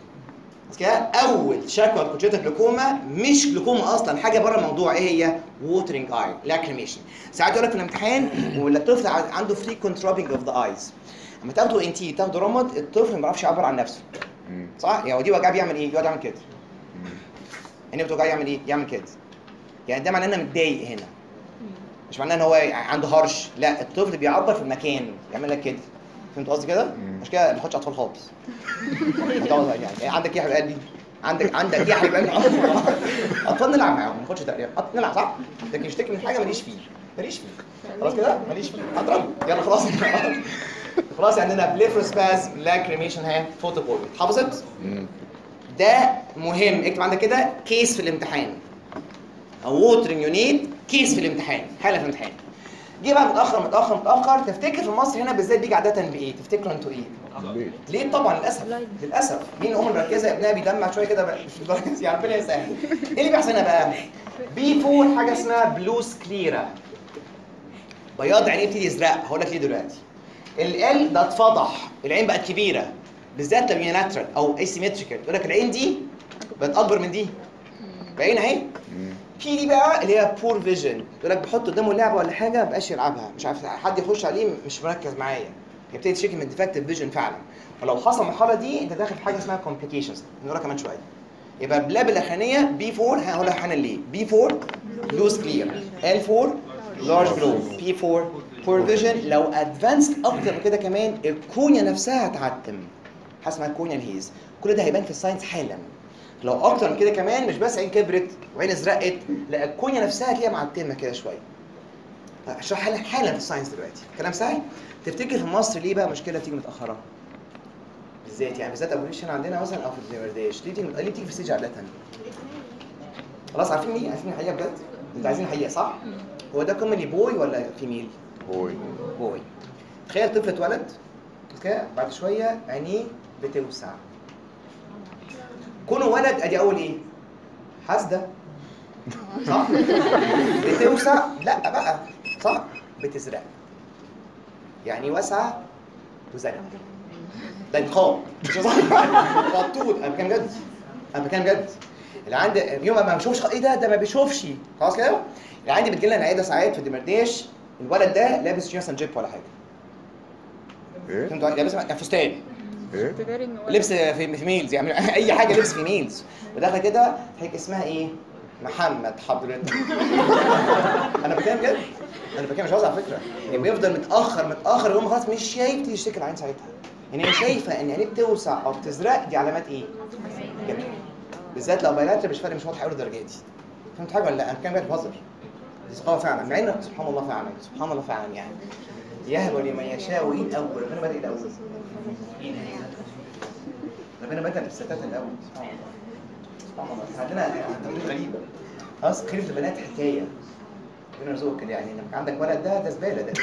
بس كده اول شكوى كونجنتال جلوكوما مش جلوكوما اصلا حاجه بره الموضوع ايه هي ووترنج اي لاكريميشن ساعات يقول لك في الامتحان ولا الطفل عنده فريكونت رابنج اوف ذا ايز لما تاخده ان تي تاخده رمد الطفل ما بيعرفش يعبر عن نفسه مم. صح يعني هو دي وجع بيعمل ايه يقعد يعمل كده مم. عينيه بتوجع يعمل ايه يعمل كده يعني ده معناه ان انا متضايق هنا مش معناه ان هو عنده هرش لا الطفل بيعبر في المكان يعمل لك كده فهمت قصدي كده مم. مش كده ما تاخدش اطفال خالص هتقعد يعني إيه عندك ايه يا حبيب قلبي عندك عندك ايه يا حبيب قلبي اطفال نلعب معاهم ما ناخدش تقريبا أط- نلعب صح لكن يشتكي من حاجه ماليش فيه ماليش فيه خلاص كده ماليش فيه هضربه يلا خلاص خلاص عندنا بليفروسباز لاكريميشن ها فوتوبول اتحفظت مم. ده مهم اكتب عندك كده كيس في الامتحان او ووترنج يونيت كيس في الامتحان حاله في الامتحان جه بقى متاخر متاخر متاخر تفتكر في مصر هنا بالذات بيجي عاده بايه تفتكروا انتوا ايه ليه؟ ليه طبعا للاسف للاسف مين الام مركزه ابنها بيدمع شويه كده بقى- مش لدرجه يعني ربنا يسهل ايه اللي بيحصل هنا بقى بي 4 حاجه اسمها بلوس كليرا بياض عينيه يبتدي يزرق هقول لك ليه دلوقتي ال ده اتفضح العين بقت كبيره بالذات لو يوناترال او اسيمتريكال يقول لك العين دي بقت اكبر من دي بعين اهي مم. في دي بقى اللي هي بور فيجن يقول لك بحط قدامه لعبه ولا حاجه ما بقاش يلعبها مش عارف حد يخش عليه مش مركز معايا يبتدي تشتكي من ديفكتيف فيجن فعلا ولو حصل المرحله دي انت داخل في حاجه اسمها كومبليكيشنز نقولها كمان شويه يبقى البلاب الاخرانيه بي 4 هقولها حالا ليه بي 4 بلوز كلير ال 4 لارج جلو بي 4 بور فيجن لو ادفانسد اكتر من كده كمان الكونيا نفسها هتعتم حاجه اسمها كونيا الهيز كل ده هيبان في الساينس حالا لو اكتر من كده كمان مش بس عين كبرت وعين ازرقت لا الكونيا نفسها هتلاقيها معتمه كده شويه اشرحها لك حالا في الساينس دلوقتي كلام سهل تفتكر في مصر ليه بقى مشكله تيجي متاخره بالذات يعني بالذات ابوليشن عندنا مثلا او في الدمرداش ليه تيجي ليه تيجي في ستيج عاده خلاص عارفين ليه عارفين الحقيقه بجد انتوا عايزين الحقيقه صح هو ده كومنلي بوي ولا فيميل هوي بوي تخيل طفل اتولد كده بعد شويه عينيه بتوسع كونه ولد ادي اول ايه حاسده صح بتوسع لا بقى صح بتزرق يعني واسعه وزرق ده انقاذ مش صح خطوط انا بكلم جد انا بكلم جد اللي عندي يوم ما بشوفش ايه ده ده ما بيشوفش خلاص كده اللي عندي بتجي لنا العياده ساعات في الدمرداش الولد ده لابس مثلا جيب ولا حاجه ايه فهمتوا لابس فستان ايه تداري انه ولد. لبس في في ميلز يعني اي حاجه لبس في ميلز وداخله كده هيك اسمها ايه؟ محمد حضرتك انا بتكلم جد انا بتكلم مش قصدي على فكره يعني بيفضل متاخر متاخر يوم خلاص مش شايف تيجي تشتكي العين ساعتها يعني هي شايفه ان عينيه بتوسع او بتزرق دي علامات ايه؟ جميل بالذات لو بايلاتر مش فارق مش واضح قوي الدرجه دي فهمت حاجه ولا لا؟ انا بتكلم جد بهزر دي ثقافه فعلا مع ان سبحان الله فعلا سبحان الله فعلا يعني يهب لمن يشاء ايد اول ربنا بدا الاول ايد ربنا بدا بالستات الاول سبحان الله احنا عندنا تمرين غريبه خلاص خلف البنات حكايه ربنا يرزقك كده يعني لما عندك ولد ده ده زباله ده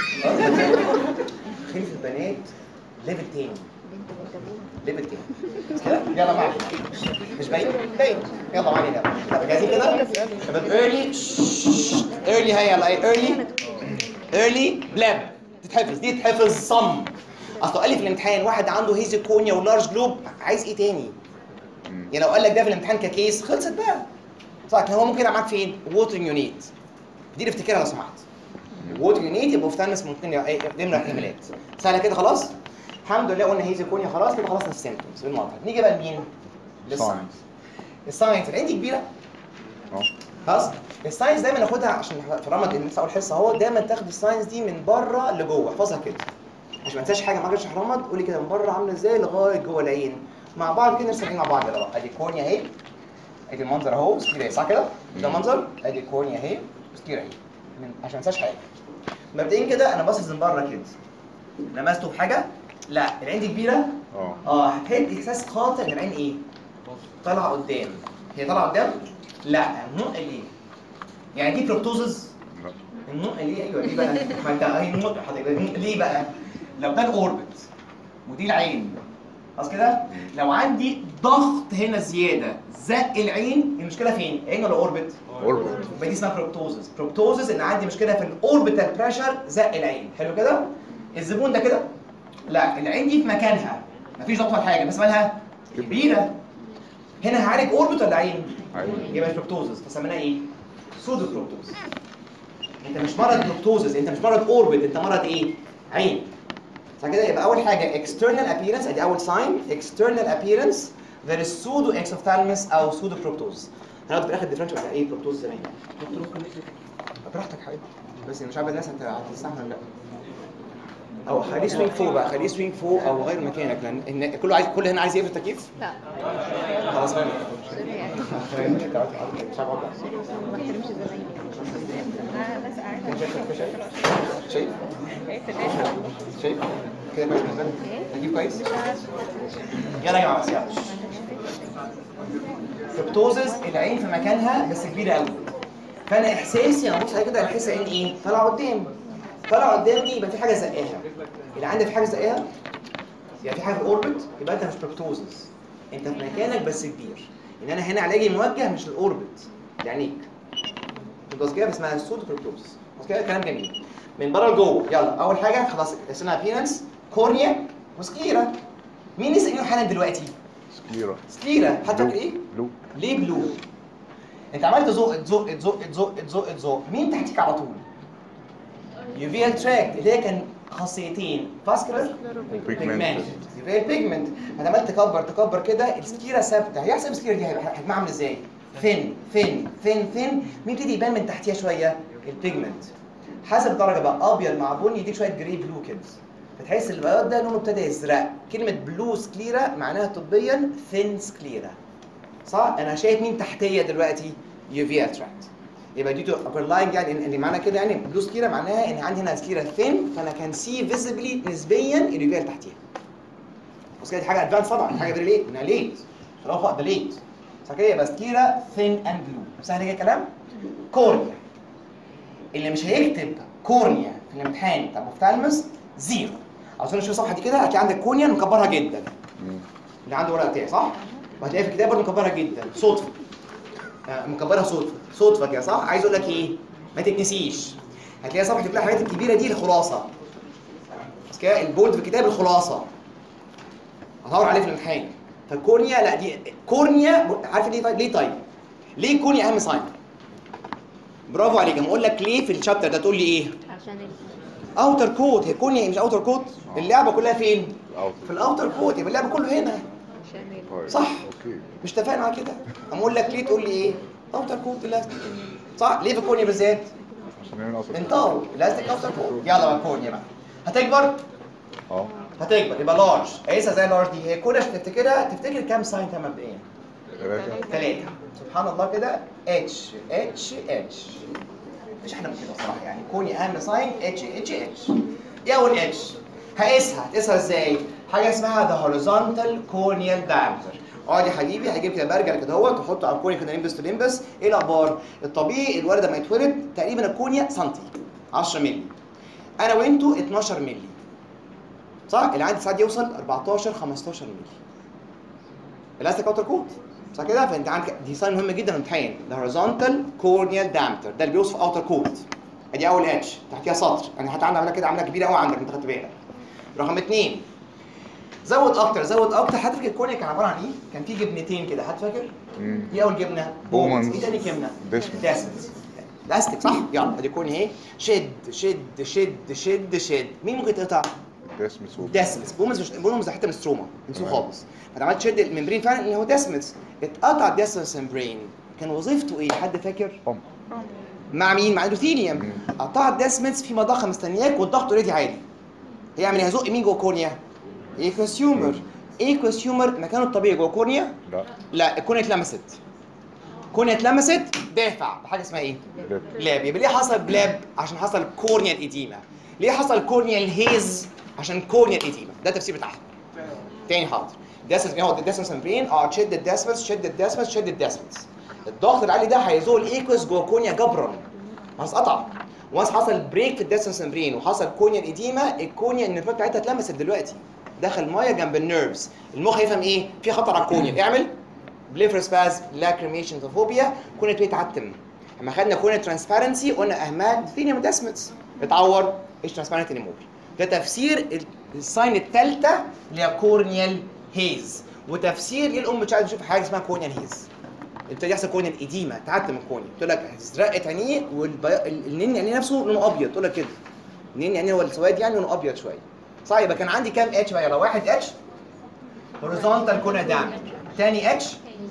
خلف البنات ليفل تاني ليفل تاني مش كده يلا معايا مش باين باين يلا معايا يلا طب جاهزين كده شباب ايرلي ايرلي هيا يلا ايرلي ايرلي بلاب تتحفظ دي تتحفظ صم اصل قال لي في الامتحان واحد عنده هيزي كونيا ولارج جلوب عايز ايه تاني؟ يعني لو قال لك ده في الامتحان ككيس خلصت بقى صح لكن هو ممكن يبقى معاك فين؟ ووترنج يونيت دي اللي افتكرها لو سمحت ووترنج يونيت يبقى اوفتالمس ممكن يبقى إيه؟ ضمن الاحتمالات سهله كده خلاص؟ الحمد لله قلنا هيزي كونيا خلاص كده خلصنا السيمتومز بالمره نيجي بقى لمين؟ للساينس الساينس العين دي كبيره اه خلاص الساينس دايما ناخدها عشان في رمض لسه اول حصه اهو دايما تاخد الساينس دي من بره لجوه احفظها كده عشان ما انساش حاجه ما اجيش رمض قولي كده من بره عامله ازاي لغايه جوه العين مع بعض كده نرسم العين مع بعض يلا بقى ادي كورنيا اهي ادي المنظر اهو ستير اهي صح كده؟ ده منظر ادي كورنيا اهي ستير اهي من- عشان ما انساش حاجه مبدئيا كده انا باصص من بره كده لمسته بحاجه لا العين دي كبيره اه اه هتحس احساس قاطع ان العين ايه؟ طالعه قدام هي طالعه قدام؟ لا النقل ليه؟ يعني دي بروبتوزز لا النقل ليه ايوه ليه بقى؟ ما انت اهي النقل حضرتك النقل ليه بقى؟ لو ده الاوربت ودي العين خلاص كده؟ لو عندي ضغط هنا زياده زق العين المشكله فين؟ عين ولا اوربت؟ اوربت يبقى دي اسمها بروبتوزز بروبتوزز ان عندي مشكله في الاوربيتال بريشر زق العين حلو كده الزبون ده كده لا العين دي في مكانها مفيش ضغط ولا حاجه بس مالها كبيره هنا هعالج اوربت ولا عين عين. يبقى مش بروبتوزز فسميناها ايه سودو بروبتوز انت مش مرض بروبتوزز انت مش مرض اوربت انت مرض ايه عين صح كده يبقى اول حاجه external appearance ادي اول ساين external appearance there is pseudo exophthalmos او pseudo بروبتوز هنقعد في الاخر ديفرنشال بتاع ايه بروبتوز زمان براحتك حبيبي بس مش عارف الناس انت هتستحمل ولا لا او خليه سوينج فوق بقى خليه سوينج فوق او غير مكانك لان إن كله عايز كل هنا عايز يقفل التكييف لا خلاص سوري يعني مش عارف أوضح. ما بحترمش زمايلي انا بس قاعده شايف شايف كده كويس بالنسبه لك تجيب كويس يلا يا جماعه بس يلا بروبتوزز العين في مكانها بس كبيره قوي فانا احساسي انا ببص عليها كده احس عين ايه طالعه قدام طالعه قدام دي يبقى في حاجه زقاها اللي عندك في حاجه زقاها يبقى في حاجه في الاوربت يبقى انت مش بروبتوزز انت في مكانك بس كبير ان انا هنا علاجي موجه مش الاوربت لعينيك بس كده اسمها السود بروبتوزز بس كده كلام جميل من بره لجوه يلا اول حاجه خلاص اسمها ابيرنس كورنيا وسكليرا مين لسه قايلين حالا دلوقتي سكيرة سكليرا حتى بلو. ايه بلو ليه بلو انت عمال تزق تزق تزق تزق تزق تزق مين تحتيك على طول يوفيال تراكت اللي هي كان خاصيتين فاسكولار بيجمنت يوفيال بيجمنت انت عمال تكبر تكبر كده السكيرا ثابته هيحصل السكيرا دي هيبقى حجمها عامل ازاي ثين ثين ثين ثين مين يبتدي يبان من تحتيها شويه البيجمنت حسب الدرجه بقى ابيض مع بني يديك شويه جري بلو كده فتحس البياض ده لونه ابتدى يزرق كلمه بلو سكليرا معناها طبيا ثين سكليرا صح انا شايف مين تحتيه دلوقتي يوفيال تراكت يبقى دي تو upper line يعني ان إن معنى كده يعني بلو سكيرا معناها ان عندي هنا سكيرا ثين فانا كان سي فيزبلي نسبيا الريفير تحتيها بس كده دي حاجه ادفانس طبعا دي حاجه فيري ليت انها ليت خلاص فوق ده ليت صح كده يبقى سكيرا ثين اند بلو سهل كده الكلام كورنيا اللي مش هيكتب كورنيا في الامتحان بتاع مفتلمس زيرو عاوزين نشوف الصفحه دي كده هتلاقي عندك كورنيا مكبرها جدا مم. اللي عنده ورقه بتاعي صح؟ وهتلاقي في الكتاب برضه مكبرها جدا صدفه آه، مكبرها صدفه صدفه كده صح؟ عايز اقول لك ايه؟ ما تتنسيش هتلاقي صفحه كلها الحاجات الكبيره دي الخلاصه بس كده البولد في الكتاب الخلاصه هدور عليه في الامتحان فالكورنيا لا دي كورنيا عارف ليه طيب؟ ليه طيب؟ ليه كورنيا اهم ساين؟ برافو عليك انا اقول لك ليه في الشابتر ده تقول لي ايه؟ عشان ال- اوتر كوت هي كورنيا مش اوتر كوت اللعبه كلها فين؟ اوت في الاوتر كوت يبقى اللعبه كله هنا عشان ال- طيب صح. اوكي مش اتفقنا على كده اما اقول لك ليه تقول لي ايه اوتر كوت الاستيك صح ليه في الكورنيا بالذات عشان هنا اوت انطاو الاستيك اوتر كوت يلا بقى الكورنيا بقى هتكبر اه هتكبر يبقى لارج قيسها زي لارج دي هي كورنيا عشان تفتكرها تفتكر كام ساين كام مبدئيا ثلاثة ثلاثة سبحان الله كده اتش اتش اتش مش احنا من كده صراحة يعني كوني اهم ساين اتش اتش اتش ايه اول اتش هقيسها هتقيسها ازاي حاجة اسمها ذا هوريزونتال كورنيال diameter اقعد يا حبيبي هجيب كده برجل كده اهو تحطه على الكورنيا كده ليمبس تو ليمبس ايه الاخبار الطبيعي الولد لما يتولد تقريبا الكورنيا سنتي 10 مللي انا وانتوا 12 مللي صح اللي عندي ساعات يوصل 14 15 مللي الاستيك اوتر كوت صح كده فانت عندك دي ساين مهم جدا في الامتحان ده هوريزونتال كورنيال دامتر ده اللي بيوصف اوتر كوت ادي اول اتش تحتيها سطر انا حتى عاملها كده عاملها كبيره قوي عندك انت خدت بالك رقم اثنين زود اكتر زود اكتر حد فاكر الكورنيا كان عباره عن ايه؟ كان في جبنتين كده حد فاكر؟ مم. ايه اول جبنه؟ بومنز. ايه تاني جبنه؟ ديسمس. داسمس لاستيك صح؟ يلا ادي كورنيا اهي شد شد شد شد شد مين ممكن تقطع؟ ديسمس وب- داسمس بومز مش بومز ده حته من ستروما انسوه تمام. خالص فانا عملت تشد الممبرين فعلا اللي هو داسمس اتقطع الداسمس ممبرين كان وظيفته ايه حد فاكر بامب مع مين مع الاندوثيليوم مم. قطع الداسمس في مضخه مستنياك والضغط اوريدي عالي هيعمل ايه هيزق مين جوه كورنيا ايه كونسيومر ايه كونسيومر مكانه الطبيعي جوه كورنيا لا لا الكورنيا اتلمست كورنيا اتلمست دافع بحاجه اسمها ايه لب بلاب يبقى ليه حصل بلاب عشان حصل كورنيا الإديمة ليه حصل كورنيا الهيز عشان كورنيا الإديمة ده التفسير بتاعها تاني حاضر داسمس هو الداسمس ممبرين اه تشد الداسمس شد الداسمس شد الداسمس الضغط العالي ده هيزول الايكوس جوه كورنيا جبرا خلاص قطع وانس حصل بريك في الداسمس ممبرين وحصل كورنيا الإديمة الكورنيا النيرفات بتاعتها اتلمست دلوقتي دخل ميه جنب النيرفز المخ يفهم ايه في خطر على الكورنيا اعمل بليفروسباز لاكريميشن توفوبيا كورنيا بيتعتم لما خدنا كورنيا ترانسبيرنسي قلنا اهمال ثينيوم داسمتس اتعور ايش ترانسبيرنت انيمور ده تفسير ال- الساين الثالثه اللي هي كورنيال هيز وتفسير ليه الام مش عايزه تشوف حاجه اسمها كورنيال هيز ابتدى يحصل كورنيال اديمه تعتم الكورنيا تقول لك ازرقت عينيه والنين عينيه نفسه لونه ابيض تقول لك كده النين عينيه هو السواد يعني لونه ابيض شويه صح يبقى كان عندي كام اتش بقى يلا واحد اتش هوريزونتال كورنيا دامج تاني اتش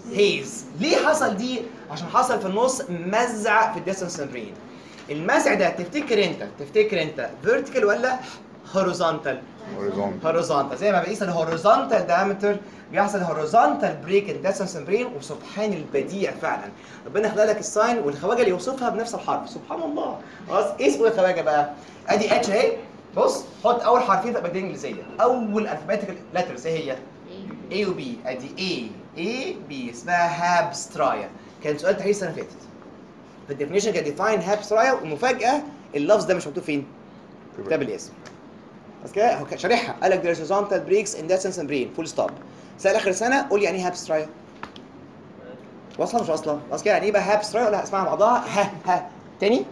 هيز ليه حصل دي عشان حصل في النص مزع في الديستنس ممبرين المزع ده تفتكر انت تفتكر انت فيرتيكال ولا هوريزونتال هوريزونتال هوريزونتال زي ما بقيس الهوريزونتال دايمتر بيحصل هوريزونتال بريك الديستنس ممبرين وسبحان البديع فعلا ربنا خلق لك الساين والخواجه اللي يوصفها بنفس الحرف سبحان الله خلاص ايه اسمه الخواجه بقى ادي اتش اهي بص حط اول حرفين في الابجديه الانجليزيه اول الفابيتيكال ليترز ايه هي A و B ادي A A B اسمها هابسترايا كان سؤال تحليل السنه اللي فاتت في الديفينيشن كان ديفاين هابسترايا والمفاجاه اللفظ ده مش مكتوب فين؟ كتاب الاسم بس كده هو كان شارحها قال لك there's horizontal breaks in distance and brain full stop سأل اخر السنه قول لي يعني ايه هابسترايا واصله مش واصله؟ بس كده يعني ايه بقى هابسترايا ولا اسمها مع بعضها ها ها تاني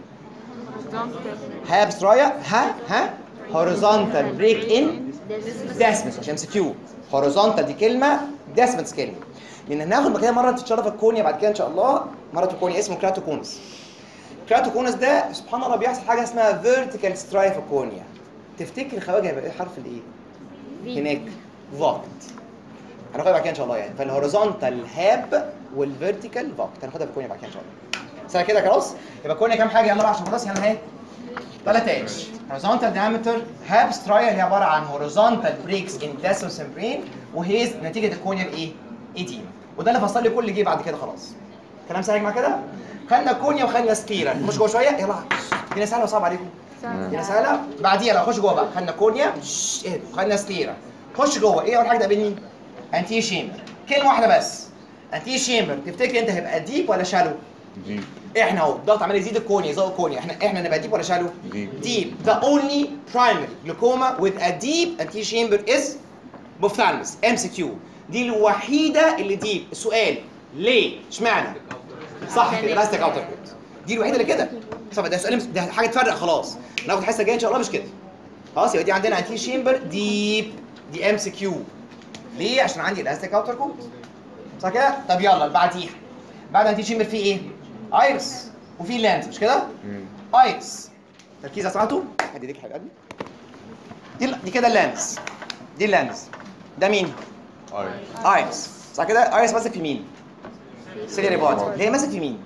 هابسترايا ها ها horizontal break in داسمس عشان ام كيو هوريزونتال دي كلمه داسمس كلمه لان هناخد بعد كده مره تتشرف الكونيا بعد كده ان شاء الله مره الكونيا اسمه كراتوكونس كراتوكونس ده سبحان الله بيحصل حاجه اسمها فيرتيكال سترايف الكونيا تفتكر الخواجه هيبقى ايه حرف الايه؟ هناك فوكت هناخدها بعد كده ان شاء الله يعني فالهوريزونتال هاب والفيرتيكال فوكت هناخدها في الكونيا بعد كده ان شاء الله سهل كده خلاص يبقى الكونيا كام حاجه يلا بقى عشان خلاص يعني اهي ثلاث اتش horizontal diameter هابسترايا اللي هي عباره عن horizontal breaks in desmos membrane وهيز نتيجه الكونيا الايه؟ ايديما وده اللي فصل لي كل جه بعد كده خلاص كلام سهل مع كده؟ خدنا كونيا وخدنا سكيرا نخش جوه شويه يلا هنا سهله وصعب عليكم هنا سهله بعديها لو خش جوه بقى خدنا كونيا شش، اهدوا خدنا سكيرا خش جوه ايه اول حاجه تقابلني انتي شيمبر كلمه واحده بس انتي شيمبر تفتكر انت هيبقى ديب ولا شالو دي احنا اهو الضغط عمال يزيد الكونيا يزود الكونيا احنا احنا نبقى ديب ولا شالو Deep. deep the only primary glaucoma with a deep anterior chamber is ophthalmos MCQ دي الوحيده اللي ديب السؤال ليه اشمعنى صح كده لاستيك اوتر كوت دي الوحيده اللي كده طب ده سؤال ده حاجه تفرق خلاص ناخد حصه جايه ان شاء الله مش كده خلاص يبقى دي عندنا انتي شيمبر ديب دي ام سي كيو ليه عشان عندي الاستيك اوتر كوت صح كده طب يلا اللي بعديها بعد انتي شيمبر في ايه ايرس وفي لانس مش كده مم. ايرس تركيز سمعتوا ادي ايديك يا حبيب قلبي دي دي كده اللانس دي اللانس ده مين ايرس ايرس صح كده ايرس ماسك في مين سيليري بودي اللي هي ماسك في مين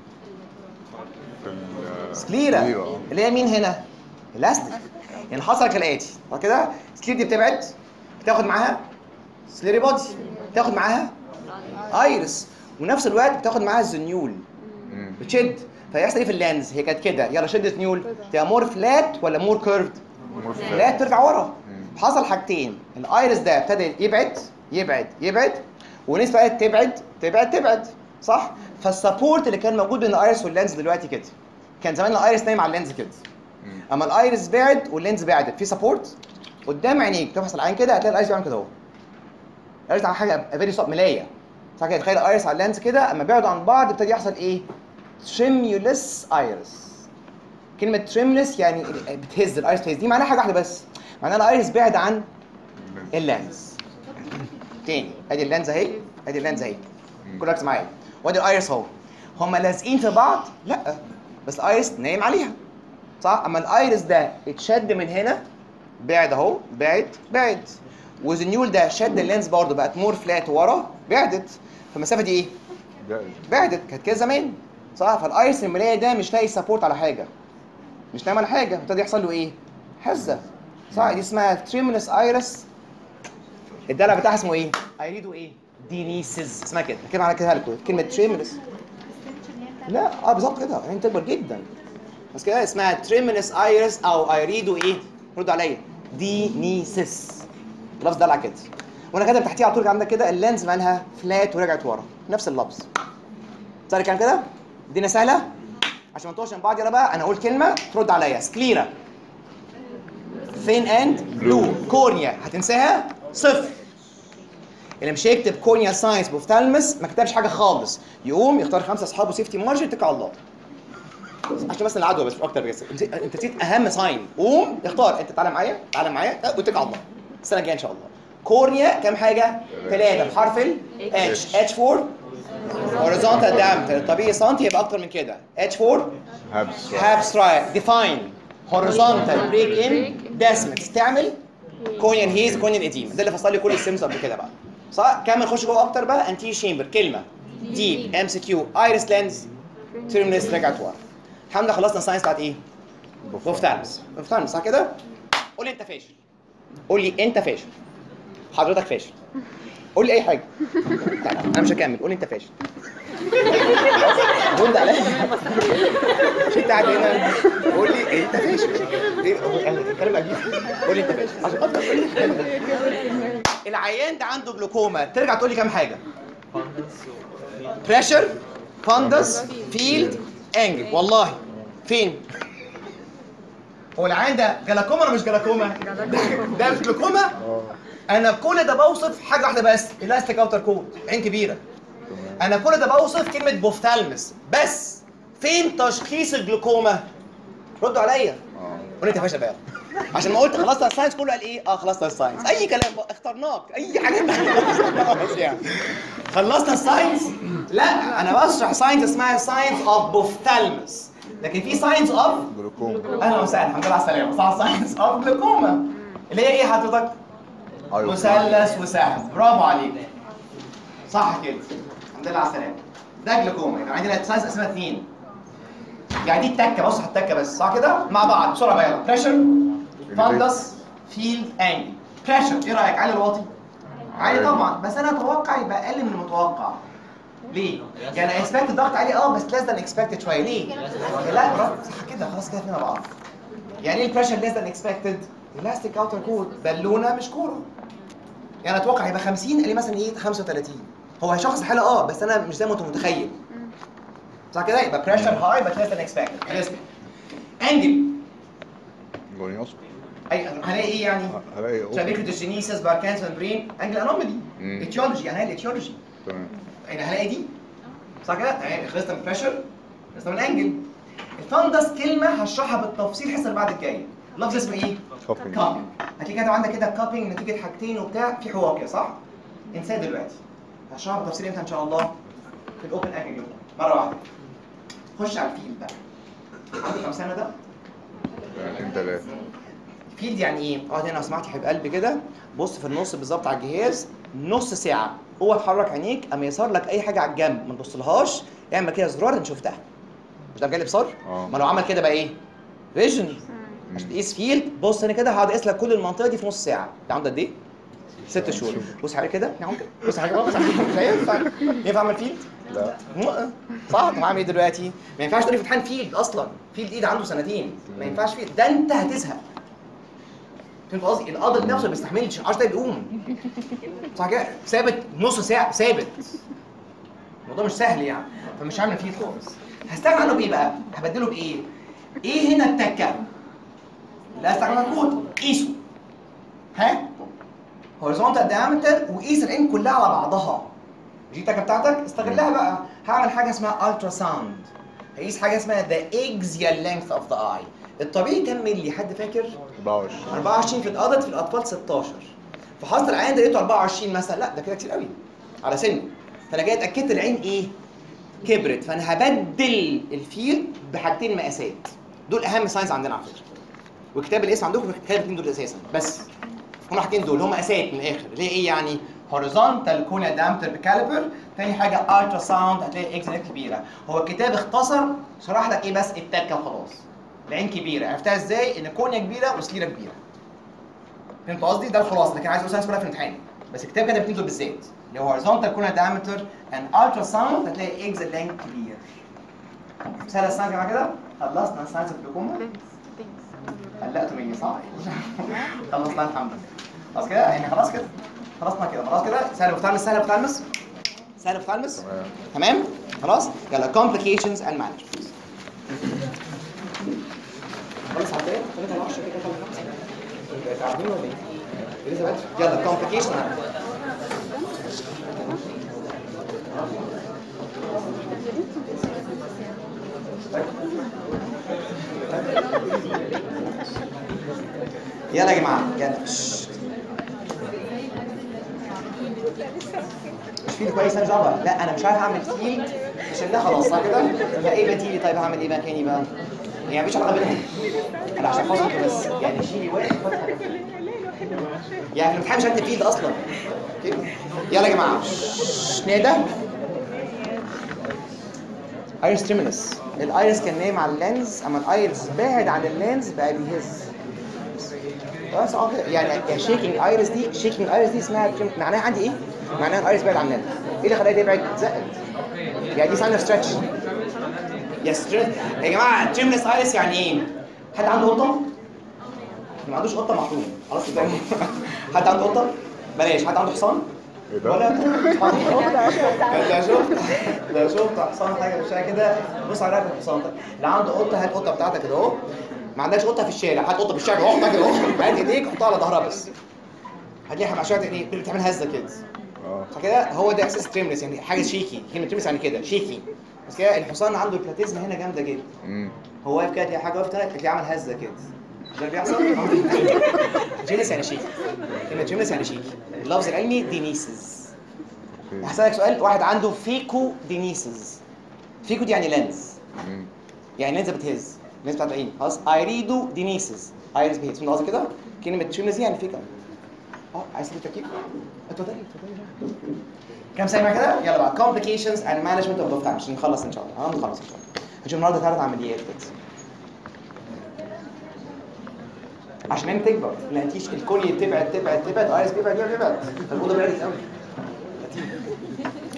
في ال سكليرا آه. اللي هي مين هنا؟ الاستيك يعني حصل كالاتي بعد كده سكلير دي بتبعد بتاخد معاها سليري بودي بتاخد معاها ايرس ونفس الوقت بتاخد معاها الزنيول مم. بتشد فيحصل ايه في اللانز هي كانت كده يلا شد زنيول تبقى مور فلات ولا مور كيرفد مور فلات. فلات ترجع ورا مم. حصل حاجتين الايرس ده ابتدى يبعد يبعد يبعد والناس بقت تبعد تبعد تبعد صح فالسبورت اللي كان موجود بين الايرس واللينز دلوقتي كده كان زمان الايرس نايم على اللينز كده مم. اما الايرس بعد واللينز بعدت في سبورت قدام عينيك تفحص العين كده هتلاقي الايرس بيعمل كده اهو الايرس عمل حاجه فيري صعب ملايه صح كده تخيل الايرس على اللينز كده اما بعدوا عن بعض ابتدى يحصل ايه تريميولس ايرس كلمه تريمولس يعني بتهز الايرس بتهز دي معناها حاجه واحده بس معناها الايرس بعد عن اللينز تاني ادي اللينز اهي ادي اللينز اهي مم. كل ركز معايا وادي الايرس اهو هما لازقين في بعض لا بس الايرس نايم عليها صح اما الايرس ده اتشد من هنا بعد اهو بعد بعد والزنيول ده شد اللينز برضه بقت مور فلات ورا بعدت فالمسافه دي ايه؟ ده بعدت كانت كده زمان صح فالايرس المرايه ده مش لاقي سبورت على حاجه مش نايم على حاجه ابتدى يحصل له ايه؟ هزه صح دي اسمها تريمولس ايرس الدلع بتاعها اسمه ايه؟ ايريدو ايه؟ دينيسز اسمها كده كده على كده لكم كلمه تريمولس لا اه بالظبط كده عين تكبر جدا بس كده اسمها تريمولس ايرس او ايريدو ايه؟ رد عليا دينيسس اللفظ دلع كده وانا كاتب تحتيه على طول عندك كده اللينز مالها فلات ورجعت ورا نفس اللفظ صار الكلام كده؟ الدنيا سهله؟ عشان ما نطولش من بعض يلا بقى انا اقول كلمه ترد عليا سكليرا ثين اند بلو كورنيا هتنساها صفر اللي مش هيكتب كورنيا ساينس بوفتالمس ما كتبش حاجه خالص يقوم يختار خمسه اصحابه سيفتي مارجن يتكل على الله عشان بس العدوى بس مش اكتر بس انت أنت نسيت اهم ساين قوم اختار انت تعالى معايا تعالى معايا واتكل على الله السنه الجايه ان شاء الله كورنيا كام حاجه؟ ثلاثه بحرف ال اتش اتش 4 هوريزونتال diameter الطبيعي سنتي يبقى اكتر من كده اتش 4 هابس هاب سترايك ديفاين هوريزونتال بريك ان ديسمنت تعمل كونيان هيز كونيان اديما ده اللي فصل لي كل السيمز قبل كده بقى صح كمل نخش جوه اكتر بقى انتي شامبر كلمه ديب ام سي كيو ايرس لينز تيرمينس رجعت ورا الحمد لله خلصنا الساينس بتاعت ايه؟ بوفتالمس بوفتالمس صح كده؟ قول لي انت فاشل قول لي انت فاشل حضرتك فاشل قول لي اي حاجه تعال، انا مش هكمل قول لي انت فاشل رد عليا مش انت قاعد هنا قول لي انت فاشل ايه هو يعني الكلام عجيب قول لي انت فاشل عشان خاطر قول لي العيان ده عنده جلوكوما ترجع تقول لي كام حاجه بريشر فاندس فيلد انجل والله فين هو العيان ده جلاكوما ولا مش جلاكوما ده- ده مش جلاكوما انا كل ده بوصف حاجه واحده بس الاستيك اوتر كود عين كبيره انا كل ده بوصف كلمه بوفتالمس بس فين تشخيص الجلوكوما ردوا عليا اه قول انت يا باشا بقى عشان ما قلت خلصنا الساينس كله قال ايه اه خلصنا الساينس اي كلام بقى، اخترناك اي حاجه خلاص يعني خلصنا الساينس لا انا بشرح ساينس اسمها ساينس اوف بوفتالمس لكن في ساينس اوف جلوكوما اهلا وسهلا الحمد لله على السلامه صح ساينس اوف جلوكوما اللي هي ايه حضرتك ايوه مثلث وسهم برافو عليك صح كده الحمد لله على السلامه ده جلوكوما يبقى عندنا ساينس اسمها اثنين يعني دي التكه بص على التكه بس صح كده مع بعض بسرعه بقى يلا بريشر فاندس فيلد انجل بريشر ايه رايك عالي الواطي عالي طبعا بس انا اتوقع يبقى اقل من المتوقع ليه؟ يعني اكسبكت ضغط عالي اه بس ليس ذان اكسبكتد شويه ليه؟ لا برافو صح كده خلاص كده فينا بعض يعني ايه البريشر ليس ذان اكسبكتد؟ الاستيك اوتر كور بالونه مش كوره يعني اتوقع هيبقى 50 قال لي مثلا ايه 35 هو هيشخص الحاله اه بس انا مش زي ما انت متخيل صح كده يبقى بريشر هاي بس ليس ذان اكسبكتد انجل جونيوس اي هنلاقي ايه يعني؟ هلاقي أوبن. شبكه الجينيسيس باركانس برين انجل انومالي مم. اتيولوجي هنلاقي الاتيولوجي تمام يعني هلاقي دي صح كده؟ تمام خلصنا من البريشر خلصنا من الانجل الفندس كلمه هشرحها بالتفصيل الحصه اللي بعد الجايه لفظ اسمه ايه؟ كوبينج كابينج هتلاقي كاتب عندك كده كابينج نتيجه حاجتين وبتاع في حوار كده صح؟ انساه دلوقتي هشرحها بالتفصيل امتى ان شاء الله؟ في الاوبن انجل مره واحده خش على الفيلد بقى عنده كام سنه ده؟ سنتين تلاتة فيلد يعني ايه؟ اقعد هنا لو سمحت يا حبيب قلبي كده بص في النص بالظبط على الجهاز نص ساعة اوعى تحرك عينيك اما يظهر لك اي حاجة على الجنب ما تبصلهاش اعمل كده زرار انت شفتها مش ده جالي بصر؟ اه. ما لو عمل كده بقى ايه؟ فيجن عشان تقيس فيلد بص انا كده هقعد اقيس لك كل المنطقة دي في نص ساعة ده عنده قد ايه؟ ست شهور بص حضرتك كده نعم كده بص حضرتك بص حضرتك مش هينفع ينفع اعمل فيلد؟ لا م- صح طب هعمل ايه دلوقتي؟ ما ينفعش تقولي في امتحان فيلد اصلا فيلد ايه ده عنده سنتين ما ينفعش فيلد ده انت هتزهق فهمت قصدي؟ القاضي نفسه ما بيستحملش 10 دقايق بيقوم صح كده؟ ثابت نص ساعة ثابت الموضوع مش سهل يعني فمش هعمل فيه خالص هستغنى عنه بايه بقى؟ هبدله بايه؟ ايه هنا التكة؟ لا استعمل كود قيسه ها؟ هوريزونتال diameter وقيس العين كلها على بعضها دي التكة بتاعتك استغلها بقى هعمل حاجة اسمها الترا ساوند هقيس حاجة اسمها the axial length of the eye الطبيعي كام ملي حد فاكر؟ 24 24 في الادلت في الاطفال 16 فحصل العين ده لقيته 24 مثلا لا ده كده كتير قوي على سنه فانا جاي اتاكدت العين ايه كبرت فانا هبدل الفيل بحاجتين مقاسات دول اهم ساينز عندنا على فكره وكتاب الاسم عندكم كتاب الاثنين دول اساسا بس هم حاجتين دول هم مقاسات من الاخر اللي هي ايه يعني هوريزونتال كونيا دامتر بكاليبر تاني حاجه الترا ساوند هتلاقي اكس كبيره هو الكتاب اختصر شرح لك ايه بس التكه وخلاص العين كبيره عرفتها ازاي ان كونيا كبيره وسليره كبيره فهمت قصدي ده الخلاصه لكن عايز اقول ساينس كلها في الامتحان بس الكتاب كده الاثنين دول بالذات اللي هو هوريزونتال كونيا دامتر اند الترا ساوند هتلاقي اكس لينك كبير سهل الساينس يا جماعه كده خلصنا الساينس الجلوكوما قلقتوا مني صح؟ خلصنا الحمد لله خلاص كده يعني خلاص كده خلصنا كده خلاص كده سهل بتلمس سهل بتلمس سهل بتلمس تمام تمام خلاص يلا complications and management خلاص على ايه؟ 3 10 كده 5 تعبانين ولا ايه؟ لسه بدري يلا complication and يلا يا جماعه يلا ششت. مش فيل كويس انا مش عارف لا انا مش عارف اعمل فيل عشان ده خلاص صح كده فايه بديلي طيب هعمل ايه مكاني بقى يعني مفيش علاقه بينهم انا عشان خاطر انتوا بس يعني شيلي واحد خد حاجة. يعني في الامتحان مش هكتب فيل اصلا اوكي يلا يا جماعه شش، ندى ايرس تريمينس الايرس كان نايم على اللينز اما الايرس بعد عن اللينز بقى بيهز بس اه كده. يعني شيكينج ايرس دي شيكينج ايرس دي اسمها trim- معناها عندي ايه؟ معناها الايرس بعد عن اللينز ايه اللي خلاها تبعد زقت يعني دي ساين اوف ستريتش يس يا جماعه تريملس ايرس يعني ايه؟ حد عنده قطه؟ اللي ما عندوش قطه محروم خلاص كده حد عنده قطه؟ بلاش حد عنده حصان؟ ايه ده؟ ولا لا شفت لا شفت حصان حاجه مش كده بص على رقبه الحصان ده اللي عنده قطه هات قطه بتاعتك كده اهو ما عندكش قطه في الشارع هات قطه في الشارع اهو حطها كده اهو هات ايديك حطها على ظهرها بس هتلاقيها مع شويه ايديك بتعمل هزه كده اه فكده هو ده احساس تريملس يعني حاجه شيكي كلمه تريملس يعني كده شيكي بس كده الحصان عنده البلاتيزم هنا جامده جدا امم هو واقف كده تلاقي حاجه وقفت هنا تلاقيه عمل هزه كده ده اللي بيحصل جينيس يعني شيكي كلمه جينيس يعني شيكي اللفظ العلمي دينيسز هسألك سؤال واحد عنده فيكو دينيسز فيكو دي يعني لينز امم يعني لينز بتهز لينز بتاعت العين خلاص ايريدو دينيسز ايريس بيهز فهمت قصدي كده كلمه تريمز دي يعني فيكا اه عايز تجيب تركيب اتفضلي اتفضلي كام سنه كده يلا بقى complications and management of time عشان نخلص ان شاء الله هنخلص ان شاء الله هنشوف النهارده ثلاث عمليات كده عشان انت تكبر ما انتيش الكوني تبعد تبعد تبعد ايريس بيبعد بيبعد بيبعد الاوضه بعدت قوي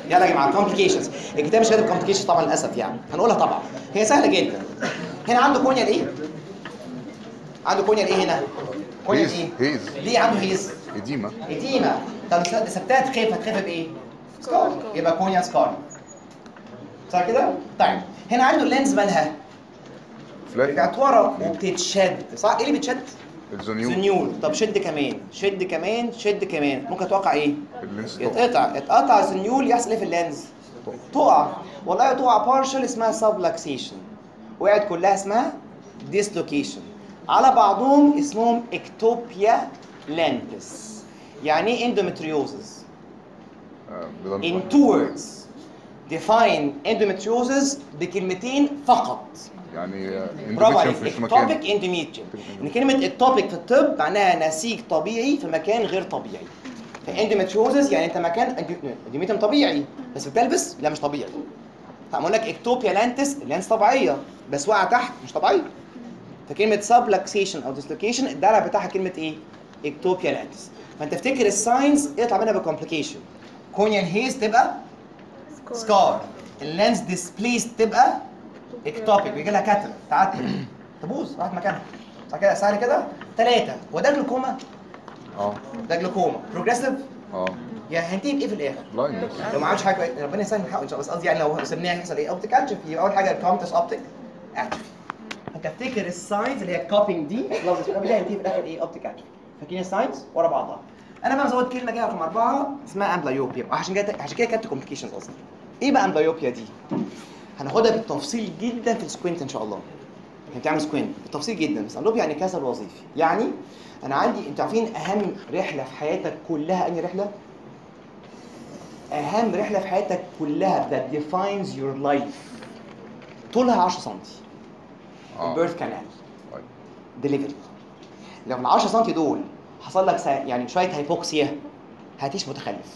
يلا يا جماعه كومبليكيشنز الكتاب مش كاتب كومبليكيشنز طبعا للاسف يعني هنقولها طبعا هي سهله جدا هنا عنده كونيا ايه عنده كونيا ايه هنا كونيا هيز ايه هيز ليه عنده هيز إديمة اديمه طب سبتها تخاف هتخاف بايه سكار يبقى كونيا سكار صح كده طيب هنا عنده اللينز مالها فلاك رجعت ورا وبتتشد صح ايه اللي بتشد الزنيول زنيول طب شد كمان شد كمان شد كمان ممكن اتوقع ايه اللينس طبعا. يتقطع اتقطع الزنيول يحصل ايه في اللينز تقع والله تقع بارشل اسمها سبلكسيشن وقعت كلها اسمها ديسلوكيشن على بعضهم اسمهم اكتوبيا لانتس يعني ايه اندومتريوزز آه، بضل- in two words define endometriosis بكلمتين فقط يعني آه، برافو individual عليك في اكتوبيك مكان اندوميتريوم ان كلمه اكتوبيك في الطب معناها نسيج طبيعي في مكان غير طبيعي فاندوميتريوزس يعني انت مكان اندوميتريوم طبيعي بس بتلبس لا مش طبيعي فاقول لك اكتوبيا لانتس اللانس طبيعيه بس واقعه تحت مش طبيعيه فكلمه سبلكسيشن او ديسلوكيشن الدرع بتاعها كلمه ايه اكتوبيا لانتس فانت تفتكر الساينز اطلع منها بكومبليكيشن كونيال هيز تبقى سكار اللانس ديسبليس تبقى اكتوبيك بيجي لها كاتر تعدي تبوظ راحت مكانها صح كده سهل كده ثلاثة وده جلوكوما اه ده جلوكوما بروجريسيف اه يعني هنتهي بايه في الاخر؟ بلايندنس لو ما عملش حاجه كويسة، ربنا يسهل الحق ان شاء الله بس قصدي يعني لو سبناها هيحصل ايه؟ اوبتيك اتروفي يبقى اول حاجه الكومتس اوبتيك اتروفي هتفتكر الساينز اللي هي الكوبينج دي لفظ الكوبي ده هينتهي في الاخر ايه؟ اوبتيك اتروفي فاكرين الساينز ورا بعضها انا بقى مزود كلمه جايه رقم اربعه اسمها امبلايوبيا عشان كده عشان كده كانت كومبليكيشنز اصلا ايه بقى امبلايوبيا دي؟ هناخدها بالتفصيل جدا في السكوينت ان شاء الله يعني بتعمل سكوينت بالتفصيل جدا بس امبلايوبيا يعني كسل وظيفي يعني انا عندي انتوا عارفين اهم رحله في حياتك كلها انهي رحله؟ اهم رحله في حياتك كلها that defines your life طولها 10 سم اه البيرث كانال طيب. ديليفري لو ال 10 سم دول حصل لك سا- يعني شويه هايبوكسيا هتعيش متخلف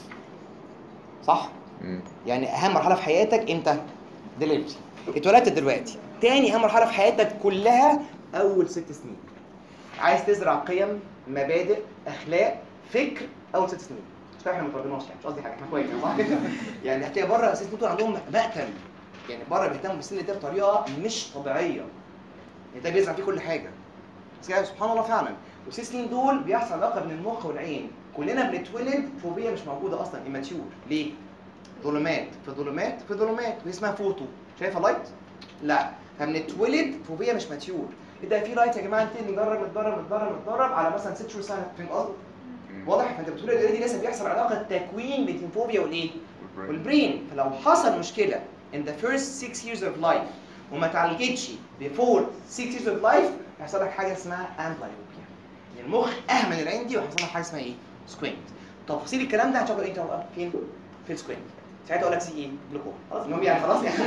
صح مم. يعني اهم مرحله في حياتك امتى ديليفري اتولدت دلوقتي تاني اهم مرحله في حياتك كلها اول ست سنين عايز تزرع قيم مبادئ اخلاق فكر اول ست سنين مش احنا ما اتربيناش يعني مش قصدي حاجه احنا كويس صح كده يعني هتلاقي بره ست سنين دول عندهم مقتل يعني بره بيهتموا بالسن ده بطريقه مش طبيعيه يعني ده بيزرع فيه كل حاجه بس كده سبحان الله فعلا والست سنين دول بيحصل علاقه بين المخ والعين كلنا بنتولد فوبيا مش موجوده اصلا ايماتيور ليه؟ ظلمات في ظلمات في ظلمات ودي اسمها فوتو شايفه لايت؟ لا فبنتولد فوبيا مش ماتيور ده في لايت يا جماعه نبتدي نتدرب نتدرب نتدرب نتدرب على مثلا ست شهور سنه فاهم قصدي؟ مم. واضح فانت بتقول اوريدي لسه بيحصل علاقه تكوين بين الفوبيا والايه؟ والبرين. والبرين فلو حصل مشكله in the first six years of life وما اتعالجتش before six years of life هيحصل لك حاجه اسمها امبلايوبيا يعني المخ اهمل العين دي وهيحصل لك حاجه اسمها ايه؟ سكوينت تفاصيل الكلام ده هتشوفه امتى بقى؟ فين؟ في السكوينت ساعتها اقول لك سي ايه؟ جلوكوما خلاص المهم يعني خلاص يعني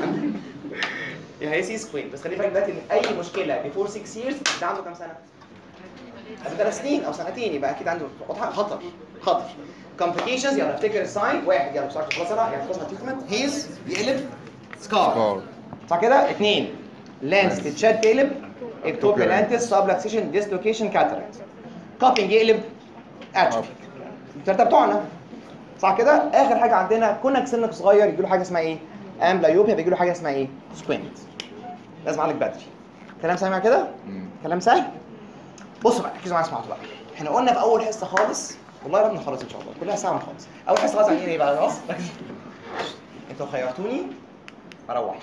يعني هي سي سكوينت بس خلي بالك دلوقتي ان اي مشكله before 6 years ده عنده كام سنه؟ عنده ثلاث سنين او سنتين يبقى اكيد عنده واضحه خطر خطر complications يلا افتكر الساين واحد يلا بسرعه بسرعه يعني خلاص تريتمنت هيز بيقلب سكار سكار. صح كده؟ اثنين لانس تتشد تقلب اكتوبيا Ectopia لانتس سبلكسيشن ديسلوكيشن كاتاراكت كابينج يقلب اتروفي الثلاثه بتوعنا صح كده؟ اخر حاجه عندنا كونك سنك صغير يجي له حاجه اسمها ايه؟ امبلايوبيا بيجي له حاجه اسمها ايه؟ سكوينت لازم اعالج بدري كلام سامع كده؟ مم. كلام سهل بصوا بقى ركزوا معايا اسمعوا بقى احنا قلنا في اول حصه خالص والله ربنا خلاص ان شاء الله كلها ساعه خالص اول حصه خالص عن ايه بقى خلاص ركز. انتوا خيرتوني ما اروحش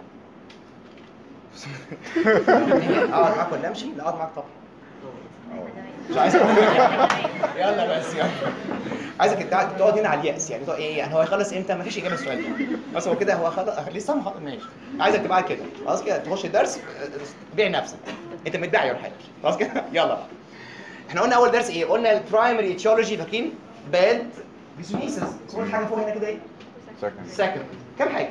اقعد معاك ولا امشي؟ لا اقعد معاك طبعا مش عايز يلا بس يلا عايزك انت قاعد- تقعد هنا على اليأس يعني تقعد ايه يعني هو هيخلص امتى؟ مفيش اجابه السؤال ده بس هو كده هو خلص لسه ما خلص ماشي عايزك تبقى كده خلاص كده تخش الدرس بيع نفسك انت متباع يا حاجه خلاص كده يلا بقى احنا قلنا اول درس ايه؟ قلنا البرايمري تيولوجي فاكرين؟ باد بيسونيسس اول حاجه فوق هنا كده ايه؟ سكند سكند كام حاجه؟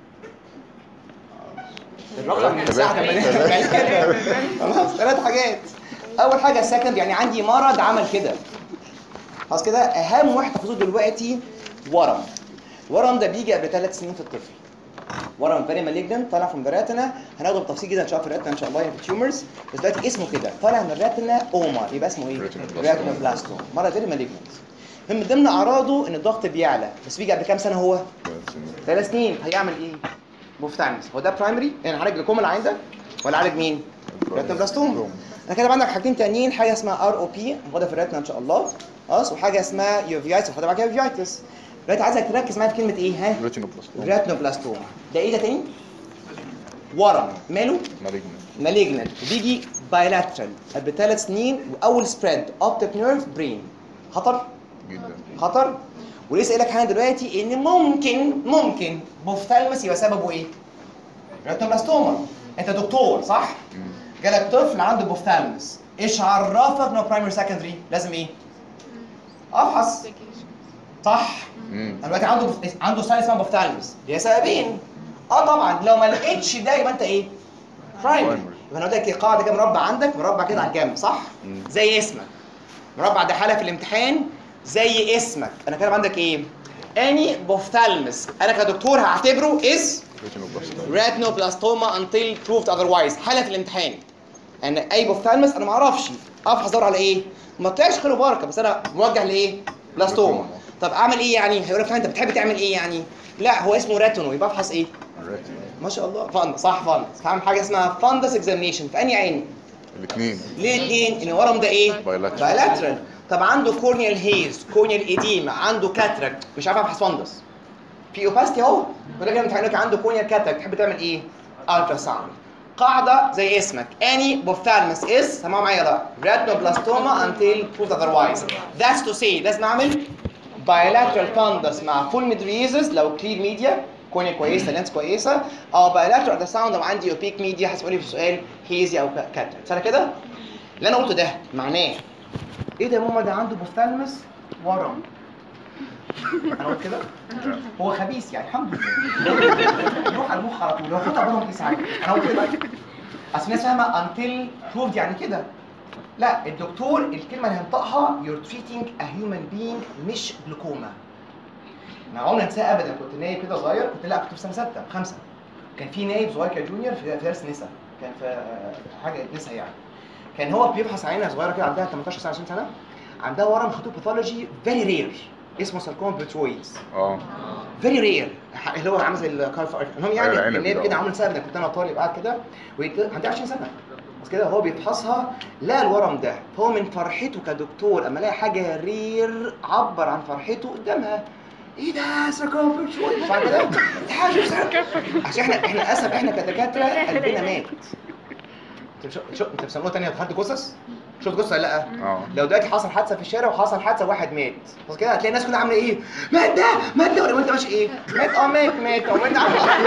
الرقم من ثلاثة. ساعة ثلاثة. خلاص ثلاث حاجات اول حاجه سكند يعني عندي مرض عمل كده خلاص كده اهم واحد تاخدوه دلوقتي ورم ورم ده بيجي قبل ثلاث سنين في الطفل ورم فيري مالجنت طالع من الراتنا هناخده بتفصيل جدا ان شاء الله في الراتنا ان شاء الله في التيومرز بس دلوقتي اسمه كده طالع من الراتنا اوما يبقى اسمه ايه؟ Retinoblastom. راتنا بلاستوم مرض فيري مالجنت من ضمن اعراضه ان الضغط بيعلى بس بيجي قبل كام سنه هو ثلاث سنين هيعمل ايه بوفتالمس هو ده برايمري يعني عالج الجلوكوما اللي عندك ولا عالج مين ريتنوبلاستوما انا كده عندك حاجتين تانيين حاجه اسمها ار او بي هناخدها في الريتنا ان شاء الله خلاص وحاجه اسمها يوفيايتس هناخدها بعد كده يوفيايتس دلوقتي عايزك تركز معايا في كلمه ايه ها ريتينوبلاستوما ريتنوبلاستوما ده ايه ده تاني ورم ماله مالجنت مالجنت وبيجي بايلاترال قبل ثلاث سنين واول سبريد اوبتيك نيرف برين خطر جدا خطر ولسه قايل لك حاجه دلوقتي ان ممكن ممكن بوفتالمس يبقى سببه ايه؟ ريتنوبلاستوما انت دكتور صح؟ مم. جالك طفل عنده بوفتالمس ايش عرفك انه برايمري سكندري؟ لازم ايه؟ افحص صح؟ مم. انا دلوقتي عنده عنده ساين اسمها بوفتالمس ليها سببين اه طبعا لو ما لقيتش ده يبقى انت ايه؟ برايمري Primary. يبقى انا قلت لك قاعده كده مربع عندك مربع كده على الجنب صح؟ مم. زي اسمك مربع ده حاله في الامتحان زي اسمك انا كاتب عندك ايه؟ اني بوفتالمس انا كدكتور هعتبره از ريتينوبلاستوما retinoblastomma until proved otherwise حاله في الامتحان ان اي بوفتالمس انا ما اعرفش افحص ادور على ايه؟ ما طلعش خير وبركه بس انا موجه لايه؟ بلاستوما طب اعمل ايه يعني؟ هيقول لك انت بتحب تعمل ايه يعني؟ لا هو اسمه ريتينو يبقى افحص ايه؟ ريتينو ما شاء الله فندس صح فندس هعمل حاجه اسمها فندس اكزامينيشن في انهي عين؟ الاثنين ليه الاثنين؟ ان الورم ده ايه؟ Bilateral. بايلاترال طب عنده كورنيال هيز كورنيال ايديما عنده كاتراكت مش عارف ابحث فندس في اوباستي اهو وده كده امتحانك عنده كورنيال كاتراكت تحب تعمل ايه؟ الترا ساوند قاعده زي اسمك اني بوفتالمس از سمعوا معايا بقى ريتنوبلاستوما until proved otherwise that's to say لازم اعمل bilateral fundus مع full midriasis لو clear media كورنيا كويسه لينس كويسه او bilateral الترا ساوند لو عندي اوبيك ميديا هتسالني في السؤال هيزي او كاتراكت سنه كده اللي انا قلته ده معناه ايه ده يا ماما ده عنده بوفتالمس ورم انا قلت كده هو خبيث يعني الحمد لله يروح على المخ على طول لو كنت ابرهم ايه ساعتها انا قلت كده اصل الناس فاهمه انتل بروفد يعني كده لا الدكتور الكلمه اللي هينطقها you're treating a human being مش جلوكوما انا عمري ما انساها ابدا كنت نايب كده صغير كنت لا كنت في سنه سته خمسه كان في نايب صغير كده جونيور في في درس نسا كان في آه، حاجه نسا يعني كان هو بيبحث عن عينه صغيره كده عندها 18 سنه 20 سنه عندها ورم خطوط باثولوجي فيري رير اسمه ساركوما بترويدز اه فيري رير اللي هو عامل زي الكارف المهم يعني أيوة، عنب النايب ده. كده عامل سبب كنت انا طالب قاعد كده ويت- عندي 20 سنه بس كده هو بيفحصها لا الورم ده فهو من فرحته كدكتور اما الاقي حاجه رير عبر عن فرحته قدامها ايه ده ساركوما بترويدز بعد كده دي حاجه بصراحة- عشان احنا احنا للاسف احنا كدكاتره قلبنا مات انت شو شو انت بتسموه تانية خدت جثث؟ شفت جثث ولا لا؟ اه لو دلوقتي حصل حادثه في الشارع وحصل حادثه واحد مات بس كده هتلاقي الناس كلها عامله ايه مات ده مات ده وانت ماشي ايه مات اه مات مات اه مات